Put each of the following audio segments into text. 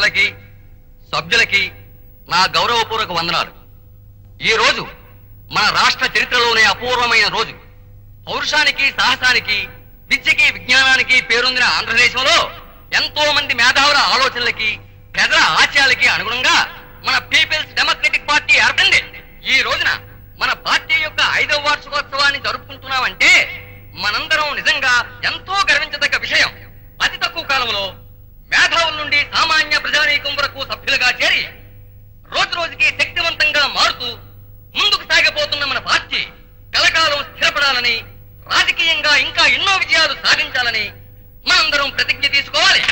పెద్దలకి సభ్యులకి నా గౌరవపూర్వక వందనాలు ఈ రోజు మన రాష్ట్ర చరిత్రలోనే అపూర్వమైన రోజు పౌరుషానికి సాహసానికి విద్యకి విజ్ఞానానికి పేరొందిన ఆంధ్రదేశంలో ఎంతో మంది మేధావుల ఆలోచనలకి ప్రజల ఆశయాలకి అనుగుణంగా మన పీపుల్స్ డెమోక్రటిక్ పార్టీ ఏర్పడింది ఈ రోజున మన పార్టీ యొక్క ఐదవ వార్షికోత్సవాన్ని జరుపుకుంటున్నామంటే మనందరం నిజంగా ఎంతో గర్వించదగ్గ విషయం అతి తక్కువ కాలంలో మేధావుల నుండి సామాన్య ప్రజానీకం వరకు సభ్యులుగా చేరి రోజు రోజుకి శక్తివంతంగా మారుతూ ముందుకు సాగిపోతున్న మన పార్టీ కలకాలం స్థిరపడాలని రాజకీయంగా ఇంకా ఎన్నో విజయాలు సాధించాలని మనందరం ప్రతిజ్ఞ తీసుకోవాలి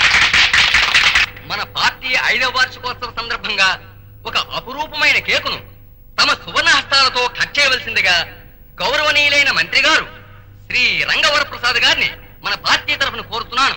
మన పార్టీ ఐదవ వార్షికోత్సవ సందర్భంగా ఒక అపురూపమైన కేకును తమ సువర్ణ హస్తాలతో కట్ చేయవలసిందిగా గౌరవనీయులైన మంత్రి గారు శ్రీ రంగవర ప్రసాద్ గారిని మన పార్టీ తరఫున కోరుతున్నాను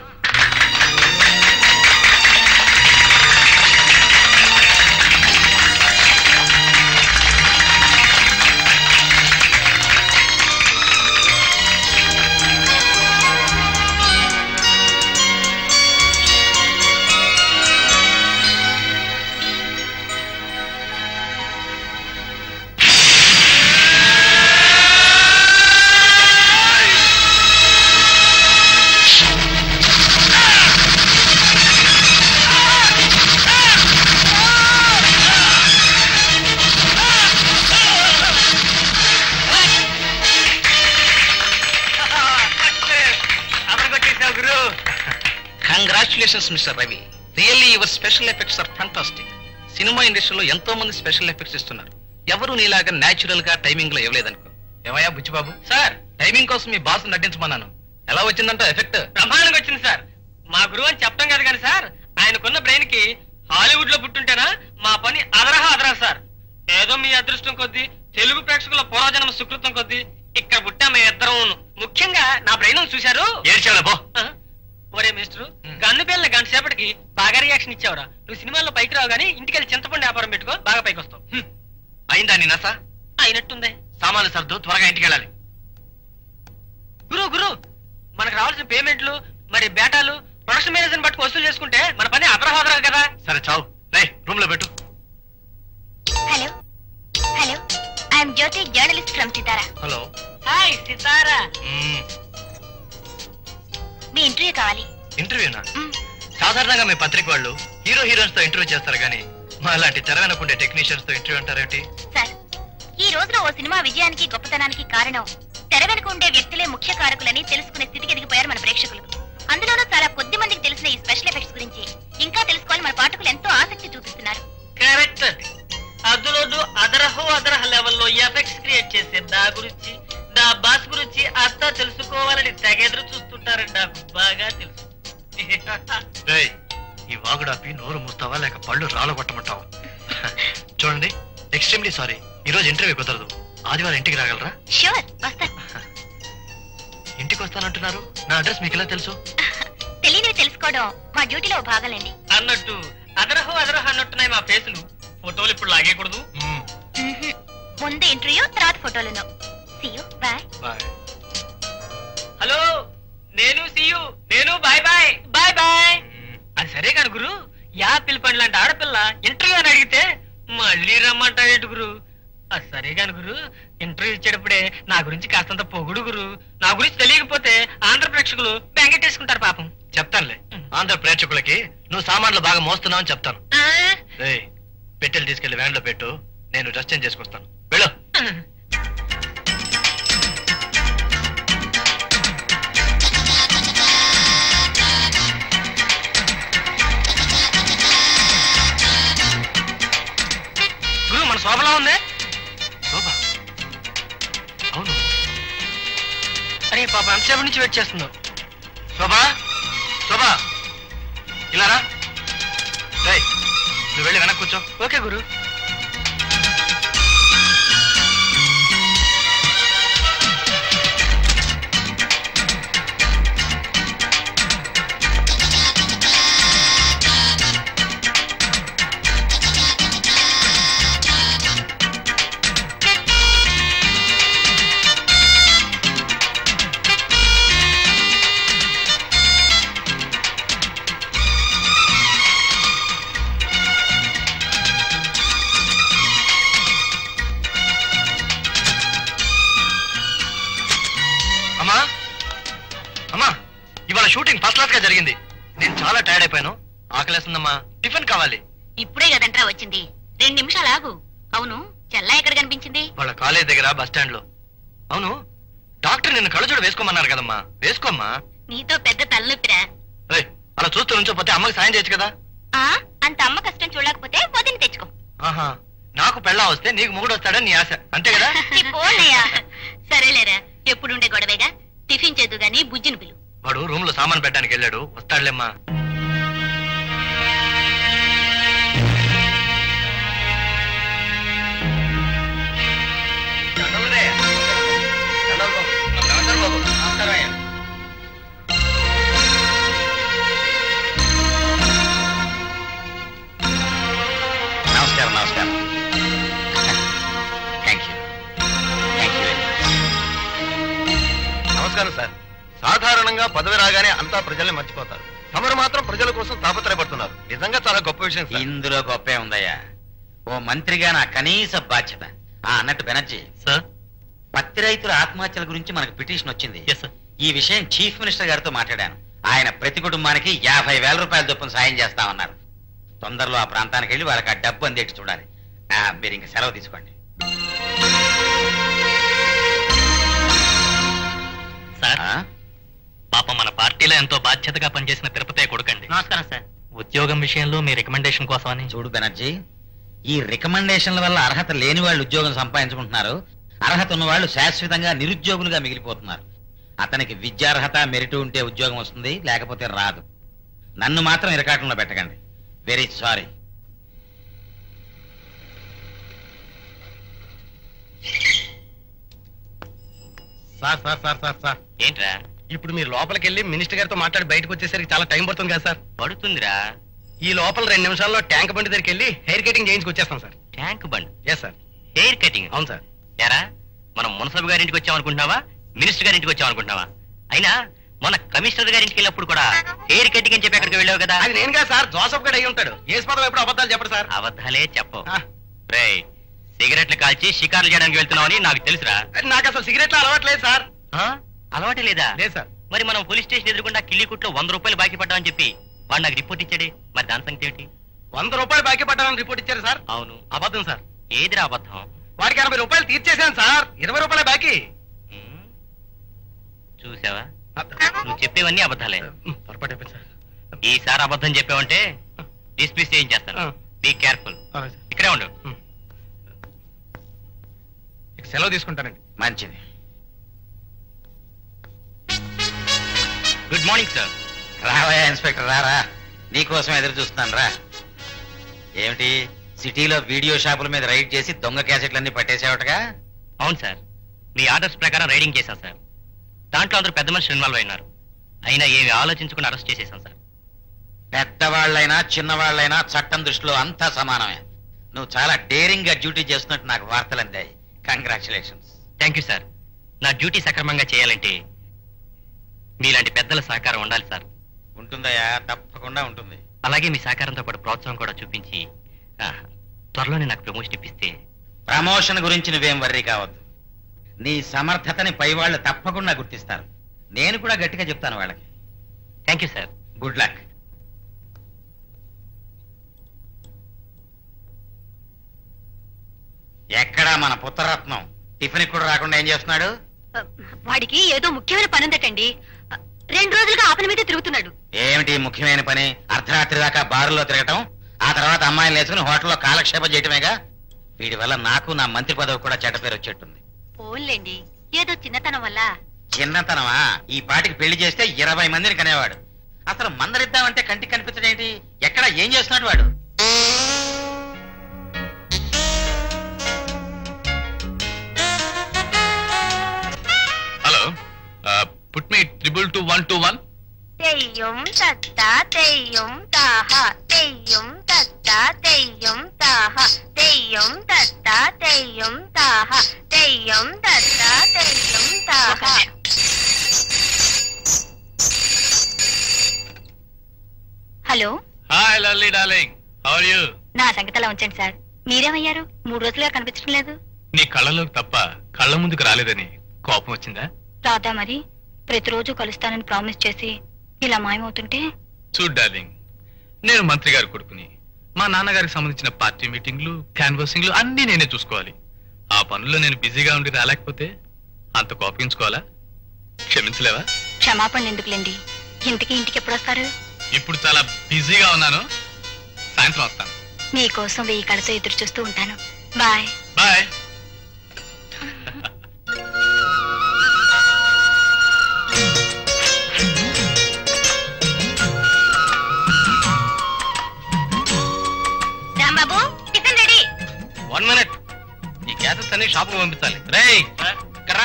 congratulations mister Ravi really your special effects are fantastic cinema ఇండస్ట్రీలో ఎంతో మంది స్పెషల్ ఎఫెక్ట్స్ ఇస్తున్నారు ఎవరు నీలాగా నేచురల్ గా టైమింగ్ లో ఇవ్వలేదనుకో ఏమయ్యా బుచ్చిబాబు సార్ టైమింగ్ కోసం మీ బాస్ నటించమన్నాను ఎలా వచ్చిందంట ఎఫెక్ట్ బ్రహ్మాండంగా వచ్చింది సార్ మా గురువు అని చెప్పడం కాదు కానీ సార్ ఆయనకున్న బ్రెయిన్ కి హాలీవుడ్ లో పుట్టుంటేనా మా పని అదరహ అదరా సార్ ఏదో మీ అదృష్టం కొద్దీ తెలుగు ప్రేక్షకుల పూర్వజన్మ సుకృతం కొద్దీ ఇక్కడ పుట్టా మేము ఇద్దరం ముఖ్యంగా నా బ్రెయిన్ చూశారు ఏడ్చావులే బో ఆ? ఒరే మిస్టర్ గన్ను పిల్లల గంట సేపటికి బాగా రియాక్షన్ ఇచ్చావురా నువ్వు సినిమాల్లో పైకి రావు గానీ ఇంటికి వెళ్ళి చింతపండు వ్యాపారం పెట్టుకో బాగా పైకి వస్తావు హ్మ్. అయిందా నీ నస అయినట్టుందే సామాన్లు సర్దు త్వరగా ఇంటికి వెళ్ళాలి గురు గురు మనకు రావాల్సిన పేమెంట్లు మరి బేటాలు ప్రొడక్షన్ మేనేజర్ బట్టి వసూలు చేసుకుంటే మన పని అపరహోదరా కదా సరే చావు రే రూమ్ లో పెట్టు hello hello I'm Jyothi journalist from Sitara hello hi Sitara మీ ఇంటర్వ్యూ కావాలి ఇంటర్వ్యూనా మ్, సాధారణంగా మీ పత్రిక వాళ్ళు హీరో హీరోయిన్స్ తో ఇంటర్వ్యూ చేస్తారు కానీ మా అలాంటి తెర వెనకుండే టెక్నీషియన్స్ తో ఇంటర్వ్యూ అంటారేంటి సార్ ఈ రోజున ఓ సినిమా విజయానికి గొప్పతనానికి కారణం తెర వెనుక ఉండే వ్యక్తులే ముఖ్య కారకులని తెలుసుకునే స్థితికి ఎదిగిపోయారు మన ప్రేక్షకులు అందులోనూ చాలా కొద్ది మందికి తెలిసిన ఈ స్పెషల్ ఎఫెక్ట్స్ గురించి ఇంకా తెలుసుకోవాలి మన పాఠకులు ఎంతో ఆసక్తి చూపిస్తున్నారు కరెక్ట్ అందులోను అదరహో అదరహ లెవెల్లో ఎఫెక్ట్స్ క్రియేట్ చేసే నా గురించి నా బాస్ గురించి అంతా తెలుసుకోవాలని తెగెదురు చూస్తుంటారని నాకు బాగా తెలుసు రేయ్ ఈ వాగుడాపి నోరు మూస్తావా లేక పళ్ళు రాలగొట్టమంటావా చూడండి ఎక్స్ట్రీమ్లీ సారీ ఈ రోజు ఇంటర్వ్యూ కుదరదు ఆదివారం ఇంటికి రాగలరా షూర్ వస్తాను ఇంటికి వస్తానంటున్నారు నా అడ్రస్ మీకు ఎలా తెలుసు తెలియనివి తెలుసుకోవడం మా డ్యూటీలో ఓ భాగంలేండి అన్నట్టు అదరహో అదరహ అన్నట్టున్నాయి మా ఫేసులు ఫోటోలు ఇప్పుడు లాగేయకూడదు మ్మ్. మ్మ్హ్మ్. ముందు ఇంటర్వ్యూ తర్వాత ఫోటోలను see you bye bye hello నేను సియు నేను బాయ్ బాయ్ బాయ్ బాయ్ అది సరే కాని గురు యాపిల్ పండు లాంటి ఆడపిల్ల ఇంటర్వ్యూ అని అడిగితే మళ్ళీ రమ్మంటావేంటి గురు అది సరే కాని గురు ఇంటర్వ్యూ ఇచ్చేటప్పుడే నా గురించి కాస్తంత పొగుడు గురు నా గురించి తెలియకపోతే ఆంధ్ర ప్రేక్షకులు బెంగెట్టేసుకుంటారు పాపం చెప్తానులే ఆంధ్ర ప్రేక్షకులకి నువ్వు సామాన్లు బాగా మోస్తున్నావు అని చెప్తాను ఆ? రేయ్ పెట్టెలు తీసుకెళ్లి వ్యాన్ లో పెట్టు నేను డ్రెస్ చేంజ్ చేసుకొస్తాను వెళ్ళు గురు మన శోభలా ఉంది శోభా అవును అరే పాప ఎంతసేపు నుంచి వెయిట్ చేస్తుందో శోభా శోభా ఇలా రా రేయ్ నువ్వు వెళ్ళి వెనక్కి కూర్చో ఓకే గురు హఠాత్తుగా జరిగింది నేను చాలా టైర్డ్ అయిపోయాను ఆకలేస్తుందమ్మా టిఫిన్ కావాలి ఇప్పుడే కదంట్రా వచ్చింది రెండు నిమిషాలు ఆగు అవును చెల్లా ఎక్కడ కనిపించింది వాళ్ళ కాలేజ్ దగ్గర బస్ స్టాండ్ లో అవును డాక్టర్ నిన్ను కళ్ళజోడు వేసుకోమన్నారు కదమ్మా వేసుకోమ్మా నీతో పెద్ద తలనొప్పిరా ఏయ్, అలా చూస్తూ నుంచోపోతే అమ్మకి సాయం చేయొచ్చు కదా ఆ అంత అమ్మ కష్టం చూడకపోతే వదిన తెచ్చుకో ఆహా నాకు పెళ్ళా వస్తే నీకు మొగుడు వస్తాడని నీ ఆశ అంతే కదా నీ పోనయ్యా సరేలేరా ఎప్పుడుండే గొడవేగా టిఫిన్ చేద్దు గాని బుజ్జిని పిలు వాడు రూమ్ లో సామాన్ పెట్టడానికి వెళ్ళాడు వస్తాడులేమ్మా నమస్కారం నమస్కారం thank you thank you very much నమస్కారం సార్ సాధారణంగా పదవి రాగానే అంతా ప్రజల్ని మర్చిపోతారు తమరు మాత్రం ప్రజల కోసం తాపత్రయపడుతున్నారు నిజంగా చాలా గొప్ప విషయం సార్ ఇందులో గొప్పే ఉందయ్యా ఓ మంత్రిగా నా కనీస బాధ్యత ఆ అన్నట్టు బెనర్జీ సార్ పత్తి రైతుల ఆత్మహత్యల గురించి మనకు పిటిషన్ వచ్చింది ఎస్ సార్ ఈ విషయం చీఫ్ మినిస్టర్ గారితో మాట్లాడాను ఆయన ప్రతి కుటుంబానికి యాభై వేల రూపాయల చొప్పున సాయం చేస్తామన్నారు తొందరలో ఆ ప్రాంతానికి వెళ్ళి వాళ్ళకి ఆ డబ్బు అందేటి చూడాలి ఆ, మీరు ఇంక సెలవు తీసుకోండి సార్ ఆ? పాప మన పార్టీలో ఎంతో బాధ్యతగా పనిచేసిన తిరుపతి కొడుకండి నమస్కారం సార్ ఉద్యోగం విషయంలో మీ రికమెండేషన్ కోసమని చూడు బెనర్జీ ఈ రికమెండేషన్ల వల్ల అర్హత లేని వాళ్ళు ఉద్యోగం సంపాదించుకుంటున్నారు అర్హత ఉన్న వాళ్ళు శాశ్వతంగా నిరుద్యోగులుగా మిగిలిపోతున్నారు అతనికి విద్యార్హత మెరిట్ ఉంటే ఉద్యోగం వస్తుంది లేకపోతే రాదు నన్ను మాత్రం ఇరకాటంలో పెట్టకండి very sorry sir sir sir sir sir ఏంట్రా ఇప్పుడు మీరు లోపలికి వెళ్ళి మినిస్టర్ గారితో మాట్లాడి బయటకు వచ్చేసరికి చాలా టైం పడుతుంది కదా సార్ పడుతుందిరా ఈ లోపల రెండు నిమిషాల్లో ట్యాంక్ బండి దగ్గరికి వెళ్ళి హెయిర్ కటింగ్ చేయించుకొచ్చేస్తాం sir Tank Bund yes sir hair cutting అవును సార్ ఎరా మనం మునసబు గారింటికి వచ్చామనుకుంటున్నావా మినిస్టర్ గారింటికి వచ్చామనుకుంటున్నావా అయినా మన కమిషనర్ గారింటికి వెళ్ళినప్పుడు కూడా హెయిర్ కటింగ్ అని చెప్పి అక్కడికి వెళ్ళావు కదా అది నేనుగా సార్ జోసఫ్ గడ్ అయి ఉంటాడు ఏ పదం ఎప్పుడు అబద్ధాలు చెప్పడు సార్ అబద్ధాలే చెప్పవు ఆ, రేయ్ సిగరెట్లు కాల్చి షికార్లు చేయడానికి వెళ్తున్నావని నాకు తెలుసురా నాకు అసలు సిగరెట్లు అలవాట్లేదు సార్ ఆ? అలవాటే లేదా లేదు సార్ మరి మనం పోలీస్ స్టేషన్ ఎదురుకుండా కిల్లీకుట్లో వంద రూపాయలు బాకీ పడ్డామని చెప్పి వాడు నాకు రిపోర్ట్ ఇచ్చాడే మరి దాని సంగతి ఏంటి వంద రూపాయలు బాకీ పడ్డానని రిపోర్ట్ ఇచ్చారు సార్ అవును అబద్ధం సార్ ఏదిరా అబద్ధం వాడికి ఎనభై రూపాయలు తీర్చేశాను సార్ ఇరవై రూపాయలే బాకీ ఉమ్. చూసావా ఆ, నువ్వు చెప్పేవన్నీ అబద్ధాలే పొరపాటు అయిపోయింది సార్ ఈసారి అబద్ధం చెప్పావంటే డిస్మిస్ చేయించేస్తాను ఆ. బీ కేర్ఫుల్ అలాగే సార్. ఇక్కడే ఉండు ఇక సెలవు తీసుకుంటానండి మంచిది గుడ్ మార్నింగ్ సార్ రావయ్యా ఇన్స్పెక్టర్ రారా నీకోసం ఎదురు చూస్తున్నాను రా ఏమిటి సిటీలో వీడియో షాపుల మీద రైడ్ చేసి దొంగ క్యాసెట్లన్నీ పట్టేసావటగా అవును సార్ మీ ఆర్డర్స్ ప్రకారం రైడింగ్ చేశాం సార్ దాంట్లో అందరూ పెద్ద మనుషులు ఇన్వాల్వ్ అయినారు అయినా ఏమి ఆలోచించకుండా అరెస్ట్ చేసేసాం సార్ పెద్దవాళ్ళైనా చిన్నవాళ్ళైనా చట్టం దృష్టిలో అంతా సమానమే నువ్వు చాలా డేరింగ్ గా డ్యూటీ చేస్తున్నట్టు నాకు వార్తలు అందాయి కంగ్రాచులేషన్స్ థ్యాంక్ యూ సార్ నా డ్యూటీ సక్రమంగా చేయాలంటే మీలాంటి పెద్దల సహకారం ఉండాలి సార్ ఉంటుందయ్యా తప్పకుండా ఉంటుంది అలాగే మీ సహకారంతో పాటు ప్రోత్సాహం కూడా చూపించి ఆ, త్వరలోనే నాకు ప్రమోషన్ ఇప్పిస్తే ప్రమోషన్ గురించి నువ్వేం వర్రీ కావద్దు నీ సమర్థతని పై వాళ్ళు తప్పకుండా గుర్తిస్తారు నేను కూడా గట్టిగా చెప్తాను వాళ్ళకి thank you sir good luck ఎక్కడా మన పుత్రరత్నం టిఫిన్ కూడా రాకుండా ఏం చేస్తున్నాడు వాడికి ఏదో ముఖ్యమైన పని ఉందటండి రెండు రోజులుగా ఆపల మీద తిరుగుతున్నాడు ఏమిటి ముఖ్యమైన పని అర్ధరాత్రి దాకా బారులో తిరగటం ఆ తర్వాత అమ్మాయిలు వేసుకుని హోటల్లో కాలక్షేపం చేయటమేగా వీడి వల్ల నాకు నా మంత్రి పదవి కూడా చెడ్డ పేరు వచ్చేట్టుంది పోన్లేండి ఏదో చిన్నతనం వల్ల చిన్నతనమా ఈ పాటికి పెళ్లి చేస్తే ఇరవై మందిని కనేవాడు అసలు మందరిద్దామంటే కంటికి కనిపించడేంటి ఎక్కడ ఏం చేస్తున్నాడు వాడు hello put me triple two one two one తెయ్యం తత్త తెయ్యం తాహ తెయ్యం తత్త తెయ్యం తాహ తెయ్యం తత్త తెయ్యం తాహ తెయ్యం తత్త తెయ్యం తాహ hello hi Lalli darling how are you నా సంగతిలా ఉంచండి సార్ మీరేమయ్యారు మూడు రోజులుగా కనిపించడం లేదు నీ కళ్ళలోకి తప్ప కళ్ళ ముందుకు రాలేదని కోపం వచ్చిందా రాదా మరి ప్రతిరోజు కలుస్తానని ప్రామిస్ చేసి ఇలా మాయమవుతుంటే చూడ్ డార్లింగ్ నేను మంత్రి గారి కొడుకుని మా నాన్నగారికి సంబంధించిన పార్టీ మీటింగ్లు క్యాన్వాసింగ్లు అన్నీ నేనే చూసుకోవాలి ఆ పనుల్లో నేను బిజీగా ఉండి రాలేకపోతే అంత కోపగించుకోవాలా క్షమించలేవా క్షమాపణ ఎందుకులేండి ఇంటికి ఇంటికి ఎప్పుడు వస్తారు ఇప్పుడు చాలా బిజీగా ఉన్నాను సాయంత్రం వస్తాను మీకోసం వెయ్యి కళతో ఎదురు చూస్తూ ఉంటాను bye bye Rambabu tiffin ready one minute ఈ గ్యాసెస్ అన్ని షాప్ పంపించాలి రేయ్ కర్రా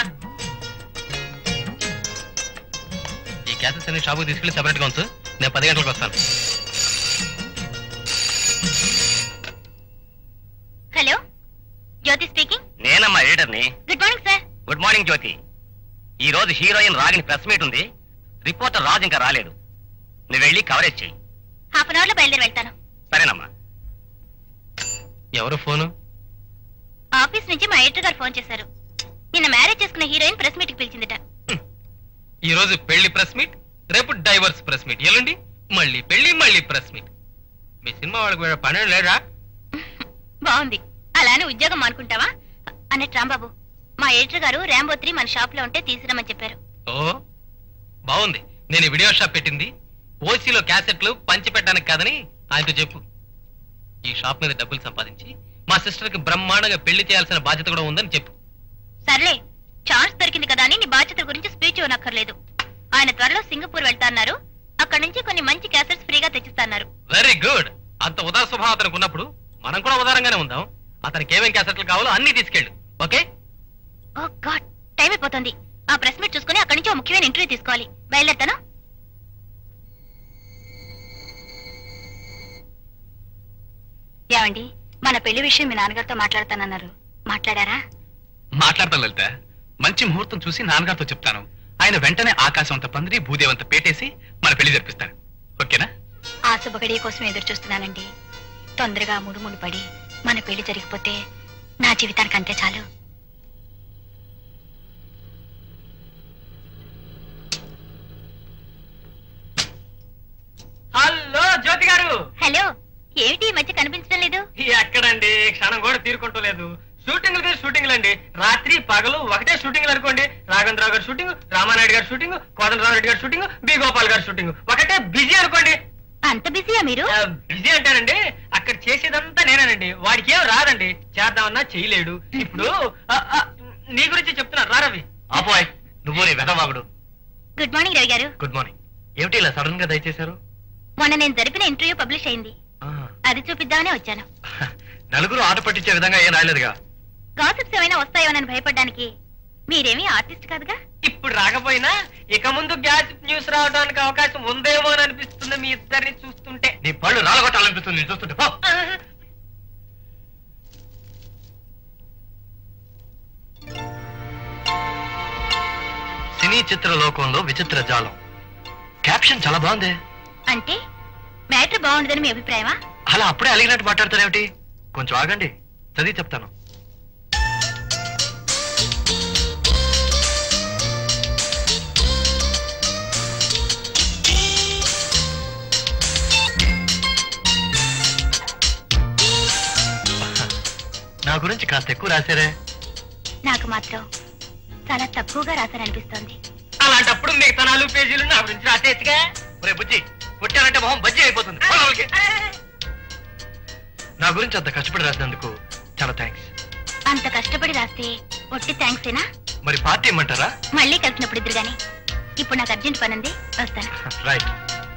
ఈ గ్యాసెస్ అన్ని షాప్ తీసుకెళ్లి సెపరేట్ గా ఉంచు నేను పది గంటలకు వస్తాను హలో జ్యోతి స్పీకింగ్ నేనమ్మా ఎడిటర్ని good morning sir good morning Jyothi ఈ రోజు హీరోయిన్ రాగిని ప్రెస్ మీట్ ఉంది రిపోర్టర్ రాజు ఇంకా రాలేడు నువ్వు వెళ్ళి కవరేజ్ చెయ్యి హాఫ్ అన్ అవర్ లో బయలుదేరి వెళ్తాను సరేనమ్మా ఎవరు ఫోను ఆఫీస్ నుంచి మా ఎడిటర్ గారు ఫోన్ చేశారు నిన్న మ్యారేజ్ చేసుకున్న హీరోయిన్ ప్రెస్ మీట్ కి పిలిచిందిట ఈ రోజు పెళ్లి ప్రెస్ మీట్ రేపు డైవర్స్ ప్రెస్ మీట్ ఎల్లుండి మళ్ళీ పెళ్లి మళ్ళీ ప్రెస్ మీట్ మీ సినిమా వాళ్ళకి వేరే పని లేరా బాగుంది అలానే ఉద్యోగం అనుకుంటావా అన్నట్టు రాంబాబు మా ఎడిటర్ గారు ర్యాంబో త్రీ మన షాప్ లో ఉంటే తీసుకురమ్మని చెప్పారు ఓ బాగుంది నేను ఈ వీడియో షాప్ పెట్టింది ఓసీలో క్యాసెట్లు పంచి పెట్టడానికి కాదని ఆయనతో చెప్పు ఈ షాప్ మీద డబ్బులు సంపాదించి మా సిస్టర్ కి బ్రహ్మాండంగా పెళ్లి చేయాల్సిన బాధ్యత కూడా ఉందని చెప్పు సర్లే ఛాన్స్ దొరికింది కదా అని నీ బాధ్యతల గురించి స్పీచ్ ఇవ్వనక్కర్లేదు ఆయన త్వరలో సింగపూర్ వెళ్తాన్నారు అక్కడ నుంచి కొన్ని మంచి క్యాసెట్స్ ఫ్రీగా తెచ్చిస్తాన్నారు వెరీ గుడ్ అంత ఉదార స్వభావం అతనికి ఉన్నప్పుడు మనం కూడా ఉదారంగానే ఉందాం అతనికి ఏమేం క్యాసెట్లు కావాలో అన్ని తీసుకెళ్ళు ఓకే ఓ గాడ్ టైం అయిపోతుంది ఆ ప్రెస్ మీట్ చూసుకుని అక్కడి నుంచి ఒక ముఖ్యమైన ఇంటర్వ్యూ తీసుకోవాలి బయలుదేరుతాను ఏమండి మన పెళ్లి విషయం మీ నాన్నగారితో మాట్లాడతానన్నారు మాట్లాడారా మాట్లాడతాను లలిత మంచి ముహూర్తం చూసి నాన్నగారితో చెప్తాను ఆయన వెంటనే ఆకాశం అంత పందిరి భూదేవంత పేటేసి మన పెళ్లి జరిపిస్తాడు ఓకేనా ఆ శుభగడియ కోసం ఎదురు చూస్తున్నానండి తొందరగా ముడుములు పడి మన పెళ్లి జరిగిపోతే నా జీవితానికి అంతే చాలు హలో జ్యోతి గారు హలో ఏమిటి ఈ మధ్య కనిపించడం లేదు ఎక్కడండి క్షణం కూడా తీరుకుంటూ లేదు షూటింగ్లు షూటింగ్లు అండి రాత్రి పగలు ఒకటే షూటింగ్లు అనుకోండి రాఘవేంద్రరావు గారి షూటింగ్ రామానాయుడు గారి షూటింగ్ కోదండరామరెడ్డి గారి షూటింగ్ బి గోపాల్ గారి షూటింగ్ ఒకటే బిజీ అనుకోండి అంత బిజీయా మీరు బిజీ అంటారండి అక్కడ చేసేదంతా నేనేనండి వాడికి ఏం రాదండి చేద్దామన్నా చేయలేడు ఇప్పుడు ఆ, ఆ, నీ గురించి చెప్తున్నా రా రవి ఆపోయ్ నువ్వు నీ వెదవాగుడు గుడ్ మార్నింగ్ రవి గారు గుడ్ మార్నింగ్ ఏమిటి ఇలా సడన్ గా దయచేశారు మొన్న నేను జరిపిన ఇంటర్వ్యూ పబ్లిష్ అయింది ఆ, అది చూపిద్దామనే వచ్చాను నలుగురు ఆట పట్టించే విధంగా ఏం రాయలేదుగా గాసిప్స్ ఏమైనా వస్తాయోనని భయపడ్డానికి మీరేమీ ఆర్టిస్ట్ కాదుగా ఇప్పుడు రాకపోయినా ఇక ముందు గ్యాస్ న్యూస్ రావడానికి అవకాశం ఉందేమో అని అనిపిస్తుంది మీ ఇద్దరిని చూస్తుంటే నీ పళ్ళు రాలగొట్టాలనిపిస్తుంది నేను చూస్తుంటే పో. సినీ చిత్ర లోకంలో విచిత్ర జాలం క్యాప్షన్ చాలా బాగుంది అంటే మ్యాటర్ బాగుండదని మీ అభిప్రాయమా అలా అప్పుడే అలిగినట్టు మాట్లాడతారేమిటి కొంచెం ఆగండి చదివి చెప్తాను నా గురించి కాస్త ఎక్కువ రాశారే నాకు మాత్రం చాలా తక్కువగా రాశారనిపిస్తోంది అలాంటప్పుడు మిగతా నాలుగు పేజీలు నా గురించి రాసేట్టుగా ఒరే బుజ్జి పుట్టానంటే మొహం బజ్జి అయిపోతుంది పో లోపలికి. నా గురించి అంత కష్టపడి రాసినందుకు చాలా థ్యాంక్స్ అంత కష్టపడి రాస్తే ఒట్టి థ్యాంక్సేనా మరి పార్టీ ఇమ్మంటారా మళ్ళీ కలిసినప్పుడు ఇద్దరు గాని ఇప్పుడు నాకు అర్జెంట్ పని ఉంది వస్తాను రైట్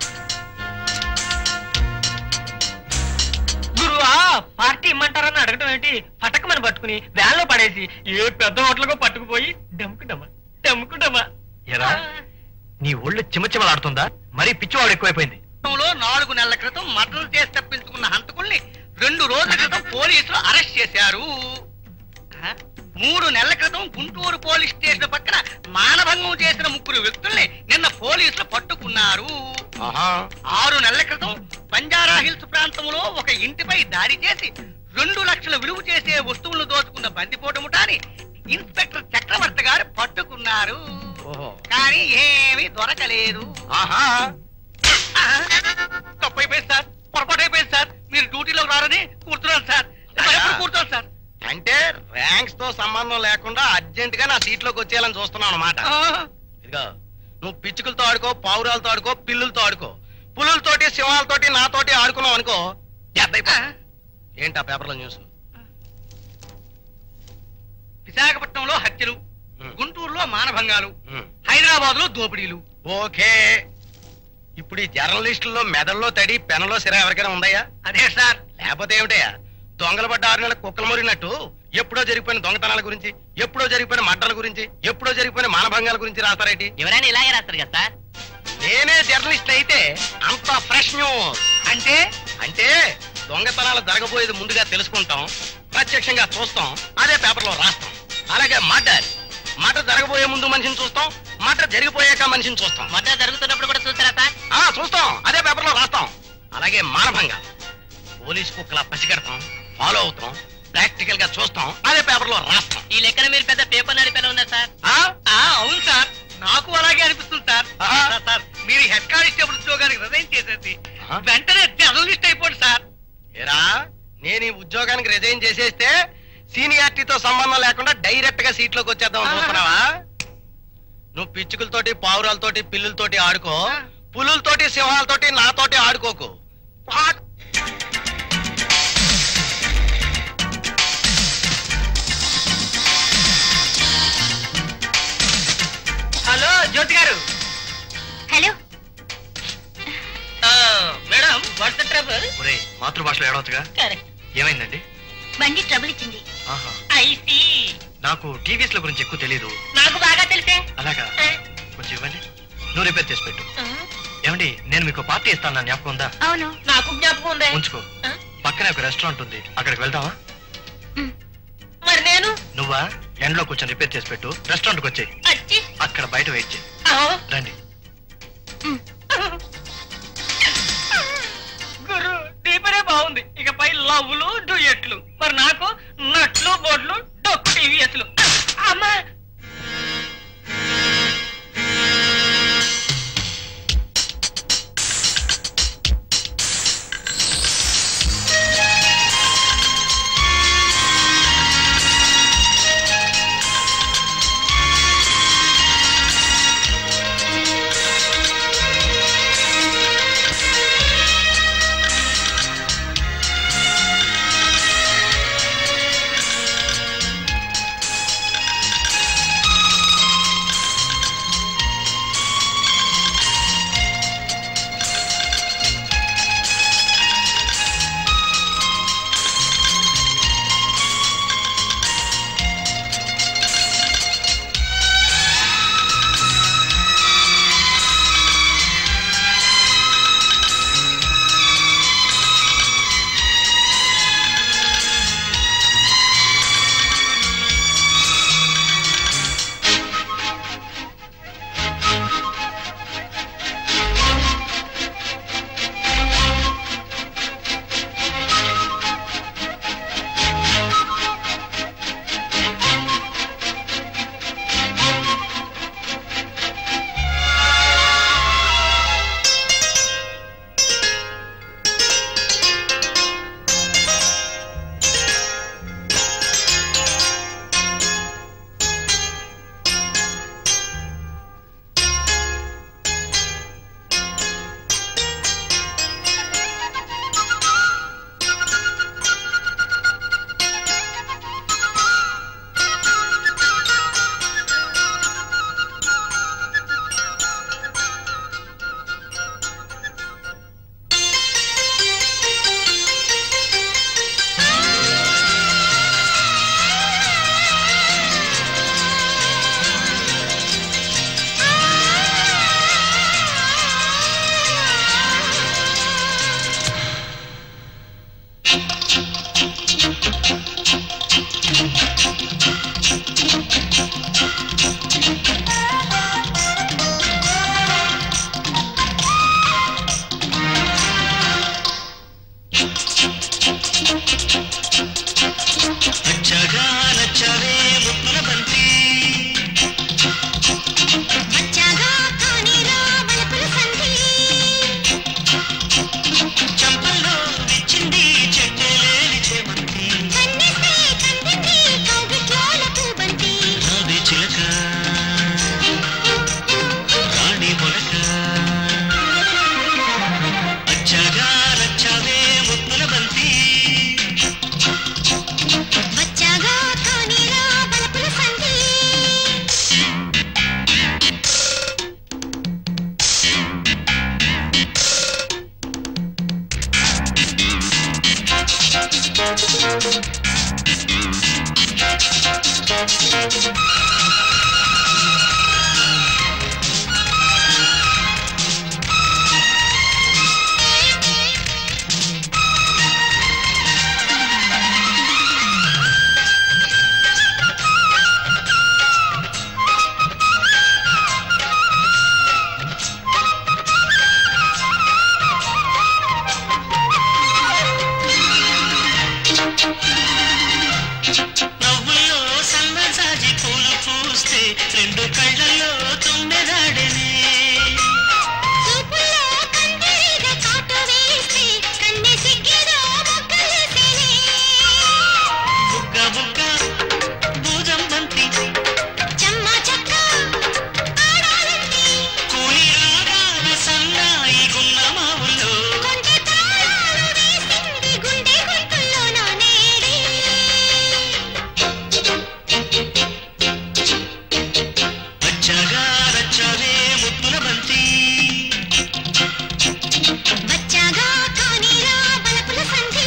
గురువా పార్టీ ఇమ్మంటారని అడగటం ఏంటి పటకమని పట్టుకుని వ్యాన్లో పడేసి ఏ పెద్ద హోటల్కో పట్టుకుపోయి డమ్ముకుడమా డమ్ముకుడమా ఎరా నీ ఒళ్ళు చిమచిమలాడుతుందా మరీ పిచ్చివాడు ఎక్కువైపోయింది లో నాలుగు నెలల క్రితం మర్డర్ చేసి తప్పించుకున్న హంతకుల్ని రెండు రోజుల క్రితం పోలీసులు అరెస్ట్ చేశారు ఆ? మూడు నెలల క్రితం గుంటూరు పోలీస్ స్టేషన్ పక్కన మానభంగం చేసిన ముగ్గురు వ్యక్తుల్ని నిన్న పోలీసులు పట్టుకున్నారు ఆరు నెలల క్రితం బంజారా హిల్స్ ప్రాంతంలో ఒక ఇంటిపై దాడి చేసి రెండు లక్షల విలువ చేసే వస్తువులను దోచుకున్న బందిపోటు ముఠాని ఇన్స్పెక్టర్ చక్రవర్తి గారు పట్టుకున్నారు కానీ ఏమీ దొరకలేదు ఆహా అంటే ర్యాంక్స్ తో సంబంధం లేకుండా అర్జెంట్ గా నా సీట్ లోకి వచ్చేయాలని చూస్తున్నావు అనమాట ఇదిగో నువ్వు పిచ్చుకలతో ఆడుకో పావురాలతో ఆడుకో పిల్లులతో ఆడుకో పులులతోటి సింహాలతోటి నాతోటి ఆడుకున్నావు అనుకో ఎద్దయిపో ఏంటా పేపర్లో న్యూస్ విశాఖపట్నంలో హత్యలు ఉమ్. గుంటూరులో మానభంగాలు ఉమ్. హైదరాబాద్ లో దోపిడీలు ఓకే ఇప్పుడు ఈ జర్నలిస్టుల్లో మెదల్లో తడి పెనలో సిర ఎవరికైనా ఉందయ్యా అదే సార్ లేకపోతే ఏమిటయ్యా దొంగలు పడ్డ ఆరు నెలల కుక్కలు మురిగినట్టు ఎప్పుడో జరిగిపోయిన దొంగతనాల గురించి ఎప్పుడో జరిగిపోయిన మడ్డల గురించి ఎప్పుడో జరిగిపోయిన మానభంగాల గురించి రాస్తారేటి ఎవరైనా ఇలాగే రాస్తారు కదా సార్ నేనే జర్నలిస్ట్ అయితే అంత ఫ్రెష్ న్యూస్ అంటే అంటే దొంగతనాలు జరగబోయేది ముందుగా తెలుసుకుంటాం ప్రత్యక్షంగా చూస్తాం అదే పేపర్లో రాస్తాం అలాగే మర్డర్ మర్డర్ జరగబోయే ముందు మనిషిని చూస్తాం మర్డర్ జరిగిపోయాక మనిషిని చూస్తాం మొదట జరుగుతున్నప్పుడు కూడా చూసారా సార్ ఆ చూస్తాం అదే పేపర్లో రాస్తాం అలాగే మానభంగా పోలీస్ కుక్కలా పసిగడతాం ఫాలో అవుతాం ప్రాక్టికల్ గా చూస్తాం అదే పేపర్లో రాస్తాం ఈ లెక్కన మీరు పెద్ద పేపర్ నడిపేలా ఉన్నారు సార్ ఆ? ఆ అవును సార్ నాకు అలాగే అనిపిస్తుంది సార్ ఆహా. సార్, సార్ మీరు హెడ్ కానిస్టేబుల్ ఉద్యోగానికి రిజైన్ చేసేసి ఆహా. వెంటనే జర్నలిస్ట్ అయిపోండి సార్ ఏరా నేను ఈ ఉద్యోగానికి రిజైన్ చేసేస్తే సీనియారిటీతో సంబంధం లేకుండా డైరెక్ట్ గా సీట్లోకి వచ్చేద్దాం ఆహా. చూస్తున్నావా నువ్వు పిచ్చుకలతోటి పావురాలతోటి పిల్లులతోటి ఆడుకో ఆ. పులులతోటి సింహాలతోటి నాతోటి ఆడుకోకు పాక్. హలో జ్యోతి గారు హలో మేడం వాట్స్ ట్రబుల్ ఒరే మాతృభాషలో ఏడవచ్చుగా కరెక్ట్ ఏమైందండి బండి ట్రబుల్ ఇచ్చింది ఆహా ఐ సీ నాకు టీవీస్ ల గురించి ఎక్కువ తెలియదు నాకు బాగా తెలిసే అలాగా కొంచెం ఇవ్వండి నువ్వు రిపేర్ చేసి పెట్టు ఏమండి నేను మీకు పార్టీ ఇస్తాను నా జ్ఞాపకం ఉందా అవును నాకు జ్ఞాపకం ఉందే ఉంచుకో ఆ? పక్కనే ఒక రెస్టారెంట్ ఉంది అక్కడికి వెళ్దామా ఉమ్. మరి నేను నువ్వా ఎండ్లో కొంచెం రిపేర్ చేసి పెట్టు రెస్టారెంట్కి వచ్చే వచ్చి అక్కడ బయట వెయిట్ చేయి రండి ఉమ్. గురు దీపనే బాగుంది ఇకపై లవ్లు డుయెట్లు మరి నాకు నట్లు బొడ్లు డొక్కు టీవీఎస్లు అమ్మా నచ్చగా నచ్చవే ముక్కుల బంతి చంపల్లో విచ్చింది చెట్టెలేని చేమంతి రెండు కళ్ళల్లో తుమ్మెదాడనే చూపుల్లో కందిరీగ కాటు వేస్తే కన్నె సిగ్గిలో మొగ్గలేసేనే బుగ్గ బుగ్గ భూజం బంతి చెమ్మ చెక్క ఆడాలంటే కూలి రాగాల సన్నాయి గున్న మావుల్లో కొంటె తాళాలు వేసింది గుండె గొంతుల్లో నా నేడే వచ్చగా రచ్చవే ముద్దుల బంతి వచ్చాగా కానీరా బలపుల సంధి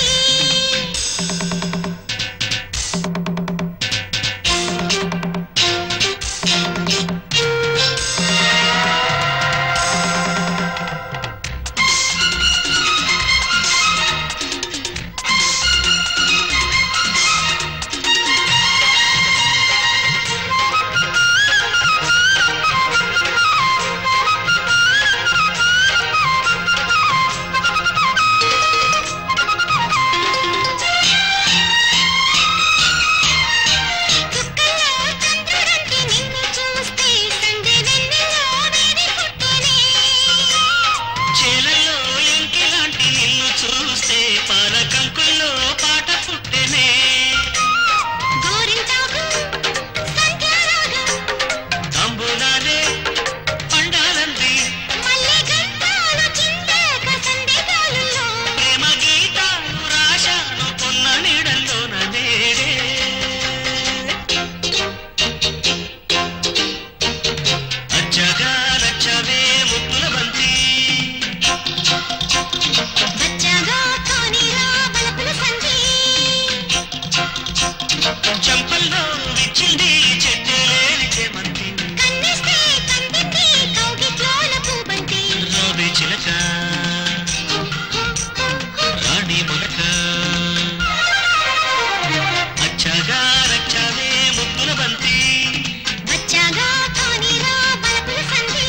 చుక్కల్లో చంద్రుడంటి నిన్ను చూస్తే సందె వెన్నెలో వేడి పుట్టెనే చేలల్లో ఎంకిలాంటి నిన్ను చూస్తే పాల కంకుల్లో పాట పుట్టెనే గోరింటాకు సంధ్యారాగం తంబులాలే పండాలంది మల్లె గంటాలు చిందాక సందెగాలుల్లో ప్రేమ గీతాలు రాశాను కొన్న నీడల్లోన నేడే అచ్చగా రచ్చవే ముద్దుల బంతి వచ్చాగా కానీరా బలపుల సంధి చంపల్లో విచ్చింది చెట్టేలేని చేమంతి కన్నిస్తే కందింది కౌగిట్లోన పూబంతి రావే చిలక రాణి మొలక అచ్చగా రచ్చవే ముద్దుల బంతి వచ్చాగా కానీరా బలపుల సంధి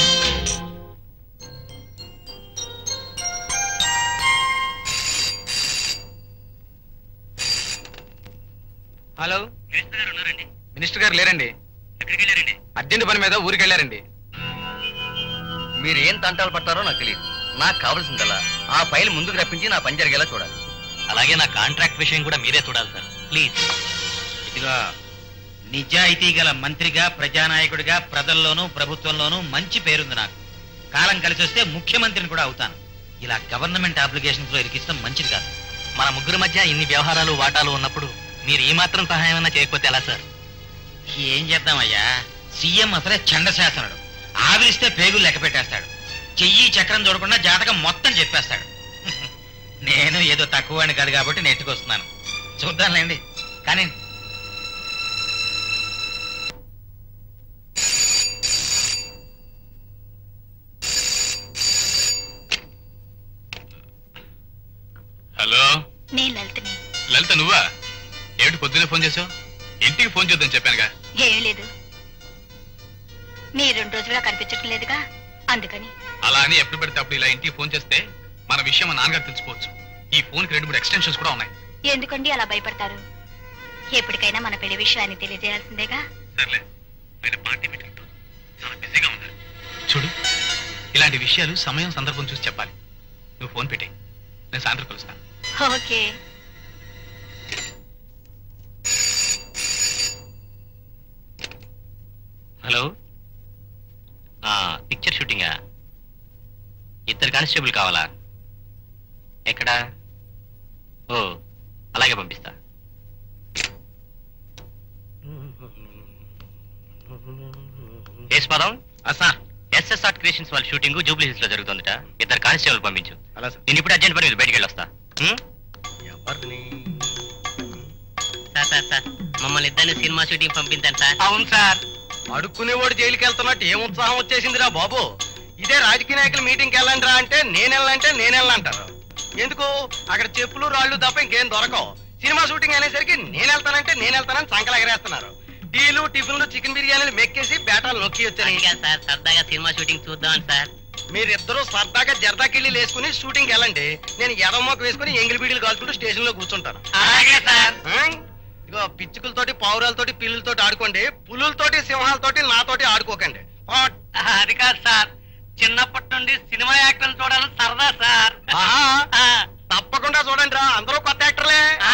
హలో మినిస్టర్ గారు లేరండి అర్జెంట్ పని మీద ఊరికి వెళ్ళారండి మీరు ఏం తంటాలు పడతారో నాకు తెలియదు నాకు కావాల్సిందల్లా ఆ ఫైల్ ముందుకు రప్పించి నా పని జరిగేలా చూడాలి అలాగే నా కాంట్రాక్ట్ విషయం కూడా మీరే చూడాలి సార్ ప్లీజ్ ఇదిగో నిజాయితీ గల మంత్రిగా ప్రజానాయకుడిగా ప్రజల్లోనూ ప్రభుత్వంలోనూ మంచి పేరుంది నాకు కాలం కలిసి వస్తే ముఖ్యమంత్రిని కూడా అవుతాను ఇలా గవర్నమెంట్ అప్లికేషన్స్ లో ఇరికిస్తాం మంచిది కాదు మన ముగ్గురు మధ్య ఇన్ని వ్యవహారాలు వాటాలు ఉన్నప్పుడు మీరు ఈ మాత్రం సహాయం అన్నా చేయకపోతే ఎలా సార్ ఏం చేద్దామయ్యా సీఎం అసలే చండశాసనుడు ఆవిరిస్తే పేగులు లెక్క పెట్టేస్తాడు చెయ్యి చక్రం చూడకుండా జాతకం మొత్తం చెప్పేస్తాడు నేను ఏదో తక్కువ వాడిని కాదు కాబట్టి నెట్టుకొస్తున్నాను చూద్దాంలేండి కానీ హలో నేను లలితని లలిత నువ్వా ఏమిటి పొద్దునే ఫోన్ చేసావు ఇంటికి ఫోన్ చేద్దాం చెప్పానుగా ఏం లేదు మీరు రెండు రోజులుగా కనిపించటం లేదుగా అందుకని అలా అని ఎప్పుడు పడితే అప్పుడు ఇలా ఇంటికి ఫోన్ చేస్తే మన విషయం మా నాన్నగారు తెలుసుకోవచ్చు ఈ ఫోన్కి రెండు మూడు ఎక్స్టెన్షన్స్ కూడా ఉన్నాయి ఎందుకండి అలా భయపడతారు ఎప్పటికైనా మన పెళ్లి విషయాన్ని తెలియజేయాల్సిందేగా సర్లే ఆయన పార్టీ మీటింగ్తో చాలా బిజీగా ఉన్నారు చూడు ఇలాంటి విషయాలు సమయం సందర్భం చూసి చెప్పాలి నువ్వు ఫోన్ పెట్టే నేను సాయంత్రం కలుస్తాను ఓకే హలో పిక్చర్ షూటింగా ఇద్దరు కానిస్టేబుల్ కావాలా ఎక్కడా ఓ అలాగే పంపిస్తా పదం సార్ ఎస్ఎస్ఆర్ క్రియేషన్స్ వాళ్ళ షూటింగ్ జూబ్లీ హిల్స్ లో జరుగుతుందట ఇద్దరు కానిస్టేబుల్ పంపించు అలా సార్ నేను ఇప్పుడు అర్జెంట్ పని మీద బయటికి వెళ్ళొస్తా ఉం? ఎవరిని సార్ సార్ సార్ మమ్మల్ని ఇద్దరిని సినిమా షూటింగ్ పంపించాను సార్ అవును సార్ అడుక్కునేవాడు జైలుకి వెళ్తున్నట్టు ఏం ఉత్సాహం వచ్చేసిందిరా బాబు ఇదే రాజకీయ నాయకుల మీటింగ్కి వెళ్ళండి రా అంటే నేను వెళ్ళంటే నేను వెళ్ళంటారు ఎందుకు అక్కడ చెప్పులు రాళ్ళు తప్ప ఇంకేం దొరకవు సినిమా షూటింగ్ అనేసరికి నేను వెళ్తానంటే నేను వెళ్తానని సంకలు ఎగరేస్తున్నారు టీలు టిఫిన్లు చికెన్ బిర్యానీలు మెక్కేసి బేటాలు నొక్కి వచ్చాయి సార్ సరదాగా సినిమా షూటింగ్ చూద్దామని సార్ మీరిద్దరూ సరదాగా జర్దాకిళ్ళి వేసుకుని షూటింగ్ వెళ్ళండి నేను ఎడమోక వేసుకుని ఎంగిలి బీడీలు కాల్చుకుంటూ స్టేషన్ లో కూర్చుంటాను అలాగే సార్ ఆ? ఇదిగో పిచ్చుకలతోటి పావురాలతోటి పిల్లులతోటి ఆడుకోండి పులులతోటి సింహాలతోటి నాతోటి ఆడుకోకండి పోట్. అది కాదు సార్ చిన్నప్పటి నుండి సినిమా యాక్టర్లు చూడాలని సరదా సార్ ఆహా, ఆ, తప్పకుండా చూడండి రా అందరూ కొత్త యాక్టర్లే ఆ,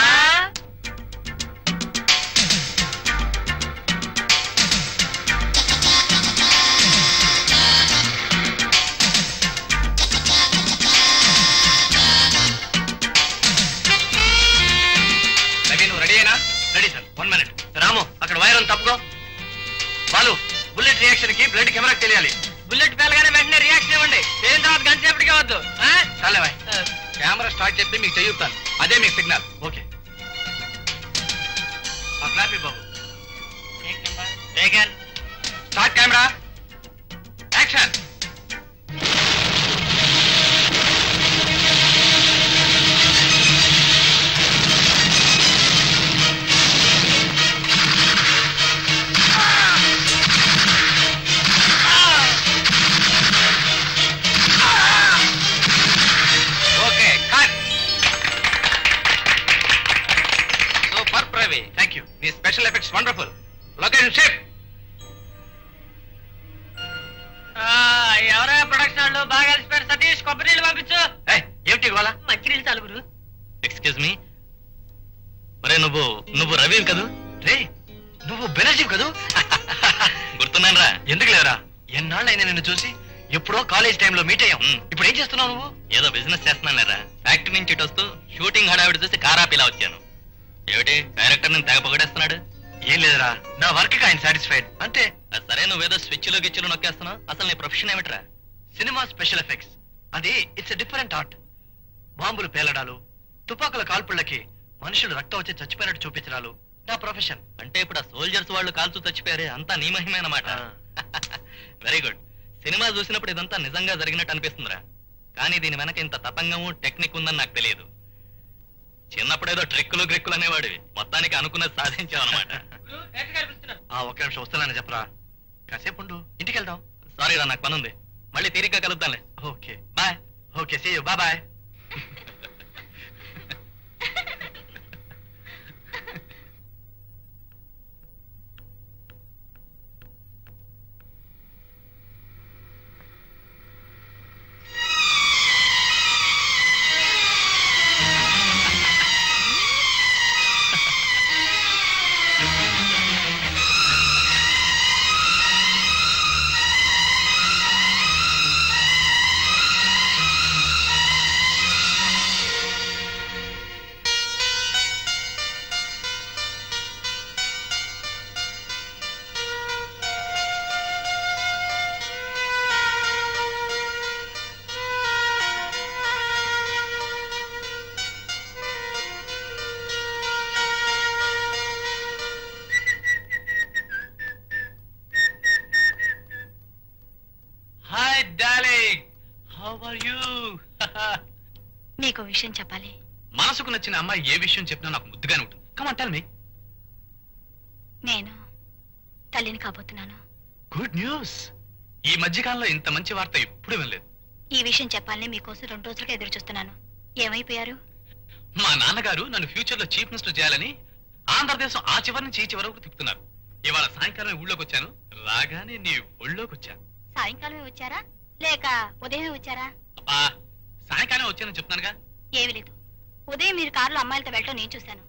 రవి నువ్వు రెడీ అయినా ready sir one minute Ramu అక్కడ వైర్ ఉంది తప్పుకో బాలు బుల్లెట్ రియాక్షన్ కి బ్లడ్ కెమెరాకి తెలియాలి బుల్లెట్ పేలగానే వెంటనే రియాక్షన్ ఇవ్వండి పేలిన తర్వాత గంట సేపటికి వద్దు ఆ? చాలే బాయ్ కెమెరా స్టార్ట్ చేస్తే మీకు చెయ్యుతాను అదే మీకు సిగ్నల్ ఓకే ఆ ఫ్లాపీ బాబు వేగన్ start camera action okay cut super ప్రవీ థ్యాంక్ యూ మీ special effects wonderful location ship ఆ, ఎవరైనా ప్రొడక్షన్ వాళ్ళు బాగా కలిసిపోయారు సతీష్ కొబ్బరి నీళ్ళు పంపించు ఏమిటి ఇవాళ మంచి నీళ్ళు చాలు గురు ఎక్స్క్యూజ్ మీ మరే నువ్వు నువ్వు రవి కదూ రే నువ్వు బెనర్జీ కదూ గుర్తున్నాను రా ఎందుకు లేరా ఎన్నాళ్ళైనా నిన్ను చూసి ఎప్పుడో కాలేజ్ టైంలో మీట్ అయ్యాం ఇప్పుడు ఏం చేస్తున్నావు నువ్వు ఏదో బిజినెస్ చేస్తున్నాను లేరా ఫ్యాక్టరీ నుంచి ఇటు వస్తూ షూటింగ్ హడావిడి చూసి కారాపిలా వచ్చాను ఏమిటి డైరెక్టర్ నేను తెగ పొగడేస్తున్నాడు ఏం లేదురా నా వర్క్ ఆయన సాటిస్ఫైడ్ అంతే సరే నువ్వేదో స్విచ్లు గిచ్చులు నొక్కేస్తున్నావు అసలు నీ ప్రొఫెషన్ ఏమిట్రా సినిమా స్పెషల్ ఎఫెక్ట్స్ అది ఇట్స్ డిఫరెంట్ ఆర్ట్ బాంబులు పేలడాలు తుపాకుల కాల్పుళ్ళకి మనుషులు రక్తం వచ్చి చచ్చిపోయినట్టు చూపించడాలు నా ప్రొఫెషన్ అంటే ఇప్పుడు ఆ సోల్జర్స్ వాళ్ళు కాల్చు చచ్చిపోయారే అంతా నీ మహిమే అన్నమాట వెరీ గుడ్ సినిమా చూసినప్పుడు ఇదంతా నిజంగా జరిగినట్టు అనిపిస్తుందిరా కానీ దీని వెనక ఇంత తతంగము టెక్నిక్ ఉందని నాకు తెలియదు చిన్నప్పుడు ఏదో ట్రిక్కులు గ్రిక్కులు అనేవాడివి మొత్తానికి అనుకున్నది సాధించావు అనమాట ఆ ఒక్క నిమిషం వస్తున్నానని చెప్పరా కాసేపు ఉండు ఇంటికి వెళ్దాం సారీ రా నాకు పని ఉంది మళ్ళీ తీరిక కలుద్దాంలే okay bye okay see you bye bye hi darling how are you మీకు విషయం చెప్పాలి మనసుకు నచ్చిన అమ్మాయి ఏ విషయం చెప్పినా నాకు ముద్దుగానే ఉంటుంది కమాన్ టెల్ మీ నేను తల్లిని కాబోతున్నాను గుడ్ న్యూస్ ఈ మధ్యకాలంలో ఇంత మంచి వార్త ఎప్పుడు వినలేదు ఈ విషయం చెప్పాలని మీకోసం రెండు రోజులుగా ఎదురు చూస్తున్నాను ఏమైపోయారు మా నాన్నగారు నన్ను ఫ్యూచర్ లో చీఫ్ మినిస్టర్ చేయాలని ఆంధ్రదేశం ఆ చివరి నుంచి ఈ చివరి వరకు తిప్పుతున్నారు ఇవాళ సాయంకాలం ఊళ్ళోకి వచ్చాను రాగానే నీ ఒళ్ళోకి వచ్చాను సాయంకాలమే వచ్చారా లేక ఉదయమే వచ్చారా అబ్బా సాయంకాలం వచ్చానని చెప్తున్నానుగా ఏమీ లేదు ఉదయం మీరు కారులో అమ్మాయిలతో వెళ్ళటం నేను చూశాను